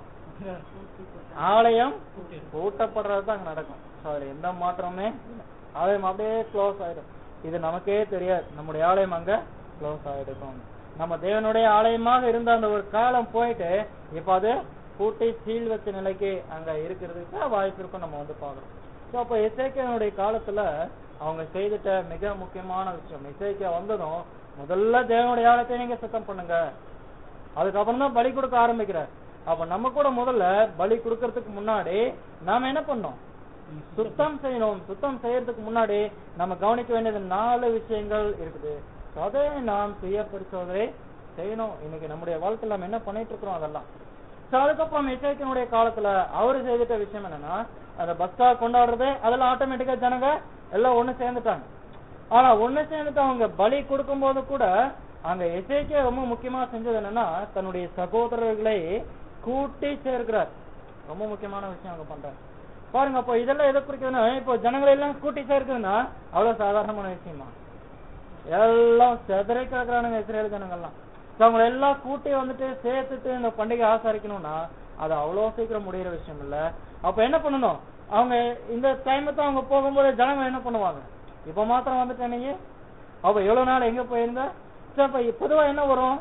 ஆலயம் பூட்டப்படுறது தான் அங்க நடக்கும் So, அதுல எந்த மாற்றமுமே இல்ல. ஆலயம் அப்படியே க்ளோஸ் ஆயிடும் இது நமக்கே தெரியாது நம்முடைய ஆலயம் அங்க க்ளோஸ் ஆயிடும் நம்ம தேவனுடைய ஆலயமாக இருந்த அந்த ஒரு காலம் போயிட்டு இப்ப அது பூட்டி சீல் வச்ச நிலைக்கு அங்க இருக்கிறதுக்கு வாய்ப்பு இருக்கும் நம்ம வந்து பாக்குறோம் ஸோ அப்போ எசேக்கியனுடைய காலத்துல அவங்க செய்துட்ட மிக முக்கியமான விஷயம் எசேக்கியா வந்ததும் முதல்ல தேவனுடைய ஆலயத்தை நீங்க சுத்தம் பண்ணுங்க அதுக்கப்புறம் தான் பலி கொடுக்க ஆரம்பிக்கிறார் அப்ப நம்ம கூட முதல்ல பலி கொடுக்கறதுக்கு முன்னாடி நாம என்ன பண்ணோம் சுத்தம் செய்யணும் சுத்தம் செய்யறதுக்கு முன்னாடி நம்ம கவனிக்க வேண்டியது நாலு விஷயங்கள் இருக்குது So, அதை நாம் சுய பரிசோதனை செய்யணும் இன்னைக்கு நம்முடைய வாழ்க்கையில நம்ம என்ன பண்ணிட்டு இருக்கிறோம் அதெல்லாம் So, அதுக்கப்புறம் இசைக்கினுடைய காலத்துல அவரு செய்துட்ட விஷயம் என்னன்னா அந்த பஸ்கா கொண்டாடுறது அதெல்லாம் ஆட்டோமேட்டிக்கா ஜனங்க எல்லாம் ஒண்ணு சேர்ந்துட்டாங்க ஆனா ஒண்ணு சேர்ந்துட்டு அவங்க பலி கொடுக்கும்போது கூட அங்க எசேக்கியா ரொம்ப முக்கியமா செஞ்சது என்னன்னா தன்னுடைய சகோதரர்களை கூட்டி சேர்க்கிறார் ரொம்ப முக்கியமான விஷயம் அவங்க பண்றாரு பாருங்க அப்போ இதெல்லாம் எதை குறிக்குதுன்னா இப்போ ஜனங்களை எல்லாம் கூட்டி சேர்க்குதுன்னா அவ்வளவு சாதாரணமான விஷயமா எல்லாம் செதறி கிடக்குறானுங்க இஸ்ரேல் ஜனங்கள்லாம் So, அவங்களை எல்லாம் கூட்டி வந்துட்டு சேர்த்துட்டு இந்த பண்டிகை ஆசரிக்கணும்னா அது அவ்வளவு சீக்கிரம் முடியிற விஷயம் இல்ல அப்ப என்ன பண்ணணும் அவங்க இந்த டைம் தான் அவங்க போகும்போது ஜனங்க என்ன பண்ணுவாங்க இப்ப மாத்திரம் வந்துட்டேன் நீங்க அப்ப எவ்வளவு நாள் எங்க போயிருந்த சரி, அப்ப பொதுவா என்ன வரும்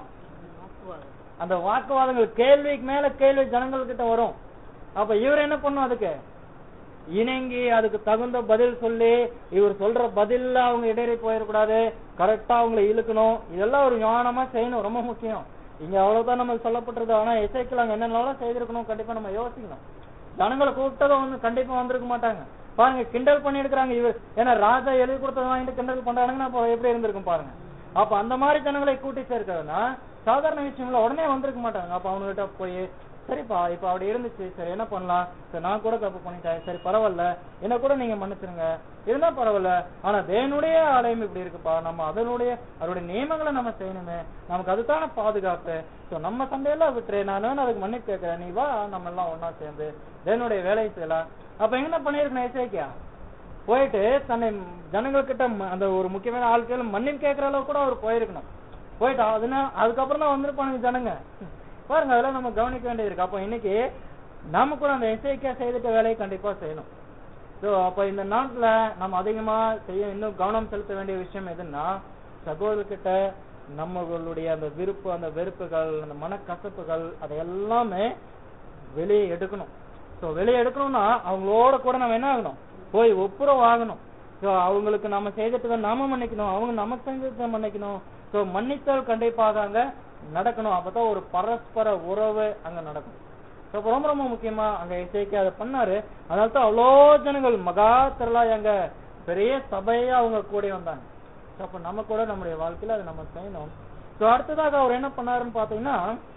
அந்த வாக்குவாதங்கள் கேள்விக்கு மேல கேள்வி ஜனங்கள் கிட்ட வரும் அப்ப இவர் என்ன பண்ணும் அதுக்கு இணங்கி அதுக்கு தகுந்த பதில் சொல்லி இவர் சொல்ற பதில்ல அவங்க இடையே போயிடக்கூடாது கரெக்டா அவங்களை இழுக்கணும் இதெல்லாம் ஒரு ஞானமா செய்யணும் ரொம்ப முக்கியம் இங்க அவ்வளவுதான் நம்ம சொல்லப்பட்டிருக்கு ஆனா இசைக்கில் அங்க என்னென்னலாம் செய்திருக்கணும் கண்டிப்பா நம்ம யோசிக்கணும் ஜனங்களை கூப்பிட்டதும் வந்து கண்டிப்பா வந்திருக்க மாட்டாங்க பாருங்க கிண்டல் பண்ணி எடுக்கிறாங்க இவர் ஏன்னா ராஜா எழுதி கொடுத்தது வாங்கிட்டு கிண்டல் பண்றாங்கன்னா அப்ப எப்படி இருந்திருக்கும் பாருங்க அப்ப அந்த மாதிரி ஜனங்களை கூட்டி சேர்க்கிறதுனா சாதாரண விஷயங்கள உடனே வந்திருக்க மாட்டாங்க அப்ப அவங்ககிட்ட போய் சரிப்பா இப்ப அப்படி இருந்துச்சு சரி என்ன பண்ணலாம் சரி நான் கூட தப்பு பண்ணிட்டேன் சரி பரவாயில்ல என்ன கூட நீங்க மன்னிச்சிருங்க இருந்தா பரவாயில்ல ஆனா தேவனுடைய ஆலயம் இப்படி இருக்குப்பா நம்ம அதனுடைய அவருடைய நியமங்களை நம்ம செய்யணுமே நமக்கு அதுதான பாதுகாப்பு சோ நம்ம சண்டையெல்லாம் விட்டுரு நான் வேணா அதுக்கு மன்னிப்பு கேட்கிறேன் நீ வா நம்ம எல்லாம் ஒண்ணா சேர்ந்து தேவனுடைய வேலையை செய்யலாம் அப்ப என்ன பண்ணிருக்கணும் இசைக்கியா போயிட்டு தன்னை ஜனங்கள்கிட்ட ம- அந்த ஒரு முக்கியமான ஆட்கள் மன்னிப்பு கேட்கற அளவுக்கு கூட அவர் போயிருக்கணும் போயிட்டு அதுனா அதுக்கப்புறம் தான் வந்திருப்பானுங்க ஜனங்க பாருங்க அதெல்லாம் நம்ம கவனிக்க வேண்டியது இருக்கு அப்போ இன்னைக்கு நாம கூட அந்த எஸ்ஐகே செய்துட்ட வேலையை கண்டிப்பா செய்யணும் ஸோ அப்ப இந்த நாட்டுல நம்ம அதிகமா செய்ய இன்னும் கவனம் செலுத்த வேண்டிய விஷயம் எதுன்னா சகோதரர்கிட்ட நம்மளுடைய அந்த விருப்பு அந்த வெறுப்புகள் அந்த மனக்கசப்புகள் அதை எல்லாமே வெளியே எடுக்கணும் ஸோ வெளியே எடுக்கணும்னா அவங்களோட கூட நம்ம என்ன ஆகணும் போய் ஒப்புரவு ஆகணும் ஸோ அவங்களுக்கு நம்ம செய்ததை நாம மன்னிக்கணும் அவங்க நமக்கு செஞ்சதை மன்னிக்கணும் ஸோ மன்னித்தல் கண்டிப்பாக அங்க நடக்கணும் அப்பதான் ஒரு பரஸ்பர உறவு அங்க நடக்கும் ஸோ ரொம்ப ரொம்ப முக்கியமா அங்க இசைக்கு அதை பண்ணாரு அதனால தான் அவ்வளோ ஜனங்கள் மகா திரளா எங்க பெரிய சபையா அவங்க கூடி வந்தாங்க ஸோ அப்ப நம்ம கூட நம்முடைய வாழ்க்கையில அதை நம்ம செய்யணும் ஸோ அடுத்ததாக அவர் என்ன பண்ணாருன்னு பாத்தீங்கன்னா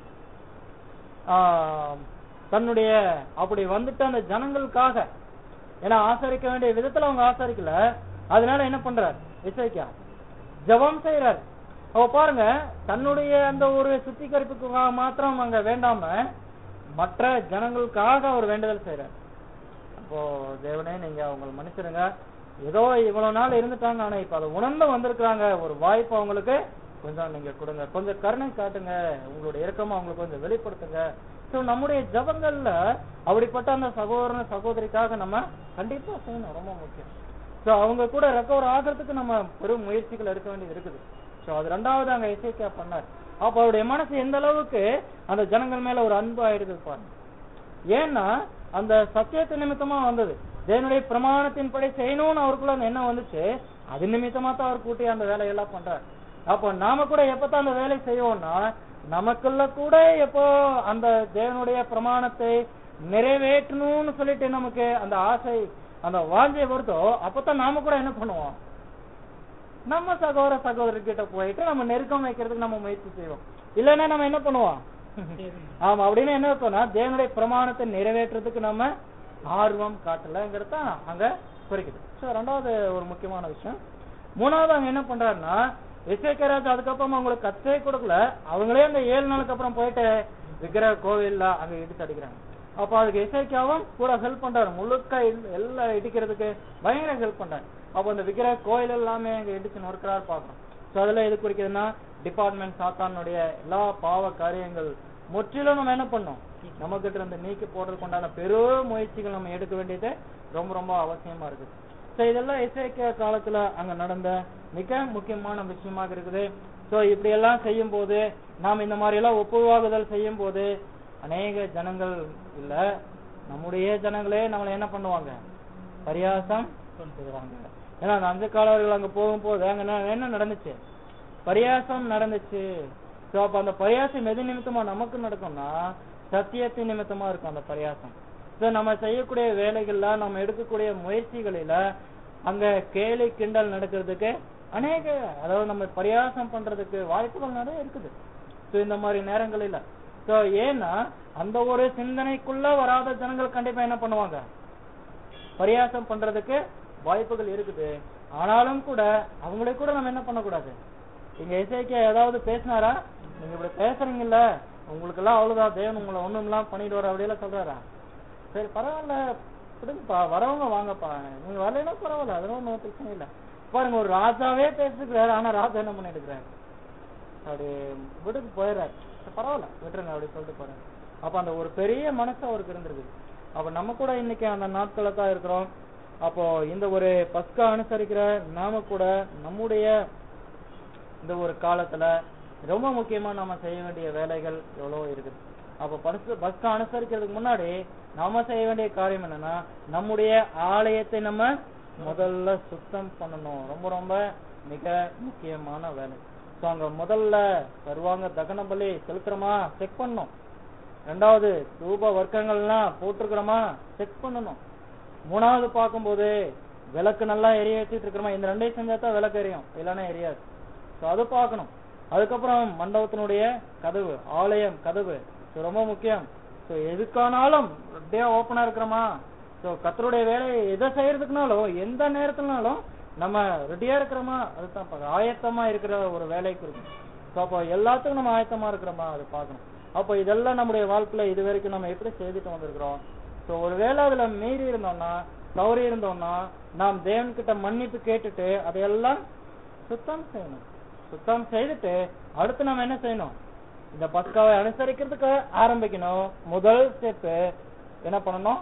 ஆஹ், தன்னுடைய அப்படி வந்துட்டு அந்த ஜனங்களுக்காக ஏன்னா ஆசரிக்க வேண்டிய விதத்துல அவங்க ஆசரிக்கல அதனால என்ன பண்றார் இசைக்கா ஜெபம் செய்யறார் அவ பாருங்க தன்னுடைய அந்த ஒரு சுத்திகரிப்புக்கு மாத்திரம் அங்க வேண்டாம மற்ற ஜனங்களுக்காக அவர் வேண்டுதல் செய்யறார் அப்போ தேவனே நீங்க அவங்களை மன்னிச்சிருங்க ஏதோ இவ்வளவு நாள் இருந்துட்டாங்க ஆனா இப்ப அதை உணர்ந்து வந்திருக்காங்க ஒரு வாய்ப்பு அவங்களுக்கு கொஞ்சம் நீங்க கொடுங்க கொஞ்சம் கருணை காட்டுங்க உங்களுடைய இறக்கமா அவங்களுக்கு கொஞ்சம் வெளிப்படுத்துங்க சோ நம்முடைய ஜபங்கள்ல அப்படிப்பட்ட அந்த சகோதரன் சகோதரிக்காக நம்ம கண்டிப்பா செய்யணும் ரொம்ப முக்கியம் சோ அவங்க கூட ரெக்கவர் ஆகிறதுக்கு நம்ம பெரும் முயற்சிகள் எடுக்க வேண்டியது இருக்குது சோ அது ரெண்டாவது அங்க இசைக்கா பண்ணார் அப்ப அவருடைய மனசு எந்த அளவுக்கு அந்த ஜனங்கள் மேல ஒரு அன்பு ஆயிடுது பாருங்க ஏன்னா அந்த சத்தியத்து நிமித்தமா வந்தது தேவனுடைய பிரமாணத்தின்படி செய்யணும்னு அவருக்குள்ள அந்த எண்ணம் வந்துச்சு அது நிமித்தமா தான் அவர் கூட்டி அந்த வேலையெல்லாம் பண்றாரு அப்போ நாம கூட எப்பதான் அந்த வேலை செய்வோம்னா நமக்குள்ள கூட எப்போ அந்த தேவனுடைய பிரமாணத்தை நிறைவேற்றணும்னு சொல்லிட்டு நமக்கு அந்த ஆசை அந்த வாஞ்சை வருதோ அப்பதான் நாம கூட என்ன பண்ணுவோம் நம்ம சகோதர சகோதரிகிட்ட போயிட்டு நம்ம நெருக்கம் வைக்கிறதுக்கு நம்ம முயற்சி செய்வோம் இல்லைன்னா நம்ம என்ன பண்ணுவோம் ஆமா அப்படின்னு என்ன அர்த்தம்னா தேவனுடைய பிரமாணத்தை நிறைவேற்றுறதுக்கு நம்ம ஆர்வம் காட்டலங்கிறது தான் அங்க குறிக்குது சோ ரெண்டாவது ஒரு முக்கியமான விஷயம் மூணாவது அவங்க என்ன பண்றாருன்னா இசைக்கராஜ் அதுக்கப்புறம் அவங்களுக்கு கத்தே கொடுக்கல அவங்களே அந்த ஏழு நாளுக்கு அப்புறம் போயிட்டு விக்கிரக கோவில்ல அங்க இடிச்சு அடிக்கிறாங்க அப்ப அதுக்கு இசைக்காவும் கூட ஹெல்ப் பண்றாரு முழுக்க இல்- எல்லாம் இடிக்கிறதுக்கு பயங்கர ஹெல்ப் பண்றாரு அப்ப அந்த விக்கிரக கோயில் எல்லாமே அங்க இடிச்சு நொறுக்கிறாரு பாக்குறோம் சோ அதுல எது குறிக்குதுன்னா டிபார்ட்மெண்ட் சாத்தானுடைய எல்லா பாவ காரியங்கள் முற்றிலும் நம்ம என்ன பண்ணோம் நம்ம கிட்ட இருந்து நீக்கி போடுறதுக்கு உண்டான பெரும் முயற்சிகள் நம்ம எடுக்க வேண்டியது ரொம்ப ரொம்ப அவசியமா இருக்குது சோ இதெல்லாம் இசைக்க காலத்துல அங்க நடந்த மிக முக்கியமான விஷயமாக இருக்குது சோ இப்படி எல்லாம் செய்யும் போது நாம் இந்த மாதிரி எல்லாம் ஒப்புவாகுதல் செய்யும் போது அநேக ஜனங்கள் இல்ல நம்முடைய ஜனங்களே நம்மளை என்ன பண்ணுவாங்க பரியாசம் செய்வாங்க ஏன்னா அந்த அஞ்சு காலவர்கள் அங்க போகும்போது அங்க என்ன- என்ன நடந்துச்சு பரியாசம் நடந்துச்சு சோ அப்ப அந்த பரியாசம் எது நிமித்தமா நமக்கு நடக்கும்னா சத்தியத்தின் நிமித்தமா இருக்கும் அந்த பரியாசம் சோ நம்ம செய்யக்கூடிய வேலைகள்ல நம்ம எடுக்கக்கூடிய முயற்சிகளில அங்க கேலி கிண்டல் நடக்கிறதுக்கு அநேக அதாவது நம்ம பரியாசம் பண்றதுக்கு வாய்ப்புகள் நிறைய இருக்குது சோ இந்த மாதிரி நேரங்களில சோ ஏன்னா அந்த ஒரு சிந்தனைக்குள்ள வராத ஜனங்கள் கண்டிப்பா என்ன பண்ணுவாங்க பரியாசம் பண்றதுக்கு வாய்ப்புகள் இருக்குது ஆனாலும் கூட அவங்களே கூட நம்ம என்ன பண்ணக்கூடாது இங்க இசைக்கு ஏதாவது பேசினாரா நீங்க இப்படி பேசுறீங்கல்ல உங்களுக்கு எல்லாம் அவ்வளவுதான் தேவன் உங்களை ஒண்ணும் எல்லாம் பண்ணிடுவார் அப்படியெல்லாம் சொல்றாரா சரி பரவாயில்ல விடுங்கப்பா வரவங்க வாங்கப்பா நீங்க வரலைன்னா பரவாயில்ல அதெல்லாம் ஒன்றும் பிரச்சனை இல்ல பாருங்க ஒரு ராஜாவே பேசிக்கிறாரு ஆனா ராஜா என்ன பண்ணிட்டு இருக்கிறாரு அப்படி விடுக்கு போயிடுறாரு சரி, பரவாயில்ல விட்டுருங்க அப்படி சொல்லிட்டு போறாரு அப்ப அந்த ஒரு பெரிய மனசு அவருக்கு இருந்திருக்கு அப்ப நம்ம கூட இன்னைக்கு அந்த நாட்கள தான் இருக்கிறோம் அப்போ இந்த ஒரு பஸ்கா அனுசரிக்கிற நாம கூட நம்முடைய இந்த ஒரு காலத்துல ரொம்ப முக்கியமா நாம செய்ய வேண்டிய வேலைகள் எவ்வளவோ இருக்குது அப்ப பஸ் பஸ்கா அனுசரிக்கிறதுக்கு முன்னாடி நாம செய்ய வேண்டிய காரியம் என்னன்னா நம்முடைய ஆலயத்தை நம்ம முதல்ல சுத்தம் பண்ணணும் ரொம்ப ரொம்ப மிக முக்கியமான வேலை சோ அங்க முதல்ல வருவாங்க தகன பலி செலுத்துறோமா செக் பண்ணணும் ரெண்டாவது தூப வர்க்கங்கள்லாம் போட்டிருக்கிறோமா செக் பண்ணணும் மூணாவது பார்க்கும்போது விளக்கு நல்லா எரிய வச்சுட்டு இருக்கிறோமா இந்த ரெண்டையும் செஞ்சா தான் விளக்கு எரியும் இல்லைன்னா எரியாது சோ அது பார்க்கணும் அதுக்கப்புறம் மண்டபத்தினுடைய கதவு ஆலயம் கதவு So, ரொம்ப முக்கியம் சோ எதுக்கானாலும் அப்படியே ஓப்பனா இருக்கிறோமா சோ கத்தருடைய வேலையை எதை செய்யறதுக்குனாலும் எந்த நேரத்துலனாலும் நம்ம ரெடியா இருக்கிறோமா அதுதான் பார்க்கணும். ஆயத்தமா இருக்கிற ஒரு வேலைக்கு இருக்கும் சோ அப்போ எல்லாத்துக்கும் நம்ம ஆயத்தமா இருக்கிறோமா அது பார்க்கணும் அப்போ இதெல்லாம் நம்முடைய வாழ்க்கையில இது வரைக்கும் நம்ம எப்படி செய்துட்டு வந்திருக்கிறோம் சோ ஒருவேளை அதுல மீறி இருந்தோம்னா தவறி இருந்தோம்னா நாம் தேவன்கிட்ட மன்னிப்பு கேட்டுட்டு அதையெல்லாம் சுத்தம் செய்யணும் சுத்தம் செய்துட்டு அடுத்து நம்ம என்ன செய்யணும் இந்த பஸ்காவை அனுசரிக்கிறதுக்கு ஆரம்பிக்கணும் முதல் ஸ்டெப் என்ன பண்ணணும்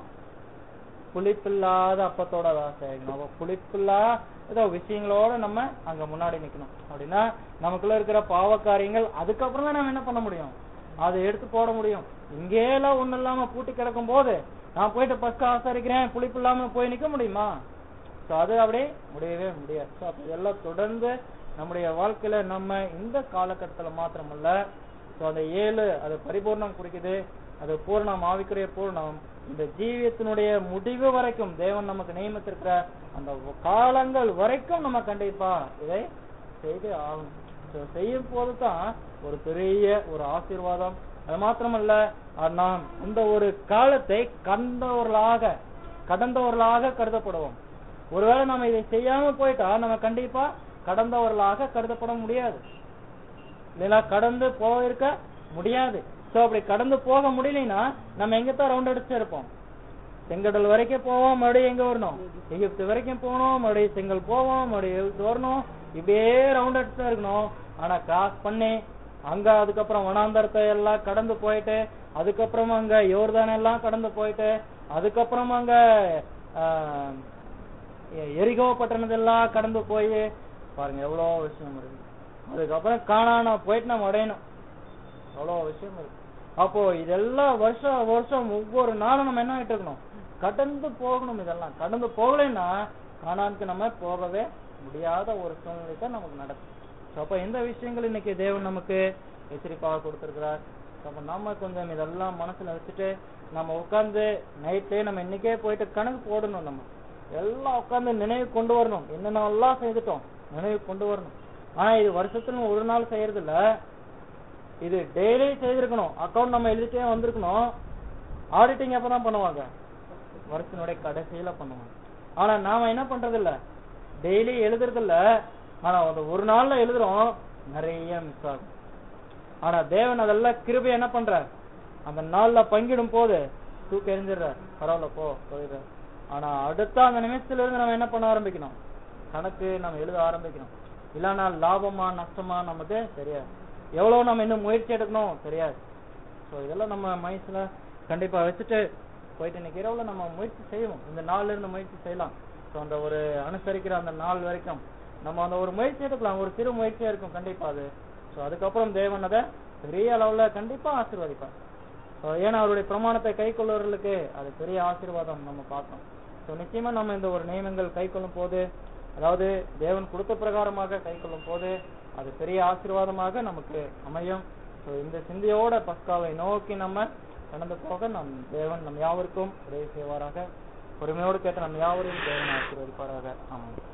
புளிப்பில்லாத அப்பத்தோட தான் செய்யணும் அப்ப புளிப்பில்லா ஏதோ விஷயங்களோட நம்ம அங்க முன்னாடி நிக்கணும் அப்படின்னா நமக்குள்ள இருக்கிற பாவ காரியங்கள் அதுக்கப்புறம் தான் நம்ம என்ன பண்ண முடியும் அதை எடுத்து போட முடியும் இங்கே எல்லாம் ஒண்ணு இல்லாம பூட்டி கிடக்கும் போது நான் போயிட்டு பஸ்கா ஆசரிக்கிறேன் புளிப்பு இல்லாம போய் நிக்க முடியுமா சோ அது அப்படியே முடியவே முடியாது சோ அப்ப இதெல்லாம் தொடர்ந்து நம்முடைய வாழ்க்கையில நம்ம இந்த காலகட்டத்துல மாத்திரமல்ல சோ அந்த ஏழு அது பரிபூர்ணம் குறிக்குது அது பூர்ணம் ஆவிக்குரிய பூர்ணம் இந்த ஜீவியத்தினுடைய முடிவு வரைக்கும் தேவன் நமக்கு நியமித்திருக்கிற அந்த காலங்கள் வரைக்கும் நம்ம கண்டிப்பா இதை செய்து ஆகணும் So, செய்யும் போது தான் ஒரு பெரிய ஒரு ஆசீர்வாதம் அது மாத்திரமல்ல அஹ் நாம் அந்த ஒரு காலத்தை கண்டவர்களாக கடந்தவர்களாக கருதப்படுவோம் ஒருவேளை நம்ம இதை செய்யாம போயிட்டா நம்ம கண்டிப்பா கடந்தவர்களாக கருதப்பட முடியாது இல்லைங்களா கடந்து போயிருக்க முடியாது சோ அப்படி கடந்து போக முடியலைன்னா நம்ம எங்கத்தான் ரவுண்ட் அடிச்சு இருப்போம் செங்கடல் வரைக்கும் போவோம் மறுபடியும் எங்க வரணும் எகிப்து வரைக்கும் போகணும் மறுபடியும் செங்கல் போவோம் மறுபடியும் எகிப்து வரணும் இப்படியே ரவுண்ட் அடிச்சு இருக்கணும் ஆனா கிராஸ் பண்ணி அங்க அதுக்கப்புறம் வனாந்தரத்தை எல்லாம் கடந்து போயிட்டு அதுக்கப்புறம் அங்க யோர்தான் எல்லாம் கடந்து போயிட்டு அதுக்கப்புறம் அங்க ஆஹ், எ- எரிகோ பட்டணத்தெல்லாம் கடந்து போய் பாருங்க எவ்வளவு விஷயம் இருக்கு அதுக்கப்புறம் காணான போயிட்டு நம்ம அடையணும் அவ்வளவு விஷயம் இருக்கு அப்போ இதெல்லாம் வருஷம் வருஷம் ஒவ்வொரு நாளும் நம்ம என்ன ஆயிட்டு இருக்கணும் கடந்து போகணும் இதெல்லாம் கடந்து போகலைன்னா காணானுக்கு நம்ம போகவே முடியாத ஒரு சூழ்நிலை தான் நமக்கு நடக்கும் So, அப்ப இந்த விஷயங்கள் இன்னைக்கு தேவன் நமக்கு எச்சரிப்பாக கொடுத்திருக்கிறார் So, அப்ப நம்ம கொஞ்சம் இதெல்லாம் மனசுல வச்சுட்டு நம்ம உட்கார்ந்து நைட்டே நம்ம இன்னைக்கே போயிட்டு கணக்கு போடணும் நம்ம எல்லாம் உட்கார்ந்து நினைவு கொண்டு வரணும் என்னென்னலாம் செய்துட்டோம் நினைவு கொண்டு வரணும் ஆனா இது வருஷத்துல ஒரு நாள் செய்யறது இல்ல இது டெய்லி செய்திருக்கணும் அக்கௌண்ட் நம்ம எழுதிட்டே வந்திருக்கணும் ஆடிட்டிங் எப்பதான் பண்ணுவாங்க வருஷத்தினுடைய கடைசியில பண்ணுவாங்க ஆனா நாம என்ன பண்றது இல்ல டெய்லி எழுதுறது இல்ல ஆனா அந்த ஒரு நாள்ல எழுதுறோம் நிறைய மிஸ் ஆகும் ஆனா தேவன் அதெல்லாம் கிருபை என்ன பண்றார் அந்த நாள்ல பங்கிடும் போது தூக்கி எறிஞ்சிடுறார் பரவாயில்ல போ போயிடுறார் ஆனா அடுத்த அந்த நிமிஷத்துல இருந்து நம்ம என்ன பண்ண ஆரம்பிக்கணும் கணக்கு நம்ம எழுத ஆரம்பிக்கணும் இல்லைன்னா லாபமா நஷ்டமா நமக்கு தெரியாது எவ்வளவு நம்ம இன்னும் முயற்சி எடுக்கணும் தெரியாது ஸோ இதெல்லாம் நம்ம மைண்ட்ஸ்ல கண்டிப்பா வச்சுட்டு போயிட்டு இன்னைக்கு இரவுல நம்ம முயற்சி செய்வோம் இந்த நாள்ல இருந்து முயற்சி செய்யலாம் ஸோ அந்த ஒரு அனுசரிக்கிற அந்த நாள் வரைக்கும் நம்ம அந்த ஒரு முயற்சி எடுக்கலாம் ஒரு சிறு முயற்சியா இருக்கும் கண்டிப்பா அது ஸோ அதுக்கப்புறம் தேவன் அதை பெரிய அளவுல கண்டிப்பா ஆசீர்வதிப்பார் ஸோ ஏன்னா அவருடைய பிரமாணத்தை கை கொள்ளுவர்களுக்கு அது பெரிய ஆசீர்வாதம் நம்ம பார்த்தோம் ஸோ நிச்சயமா நம்ம இந்த ஒரு நியமங்கள் கை கொள்ளும் போது அதாவது தேவன் கொடுத்த பிரகாரமாக கை கொள்ளும் போது அது பெரிய ஆசீர்வாதமாக நமக்கு அமையும் ஸோ இந்த சிந்தையோட பஸ்காவை நோக்கி நம்ம கடந்து போக நம் தேவன் நம் யாவருக்கும் உதவி செய்வாராக பொறுமையோடு கேட்ட நம் யாவரையும் தேவன் ஆசீர்வதிப்பாராக ஆமாம்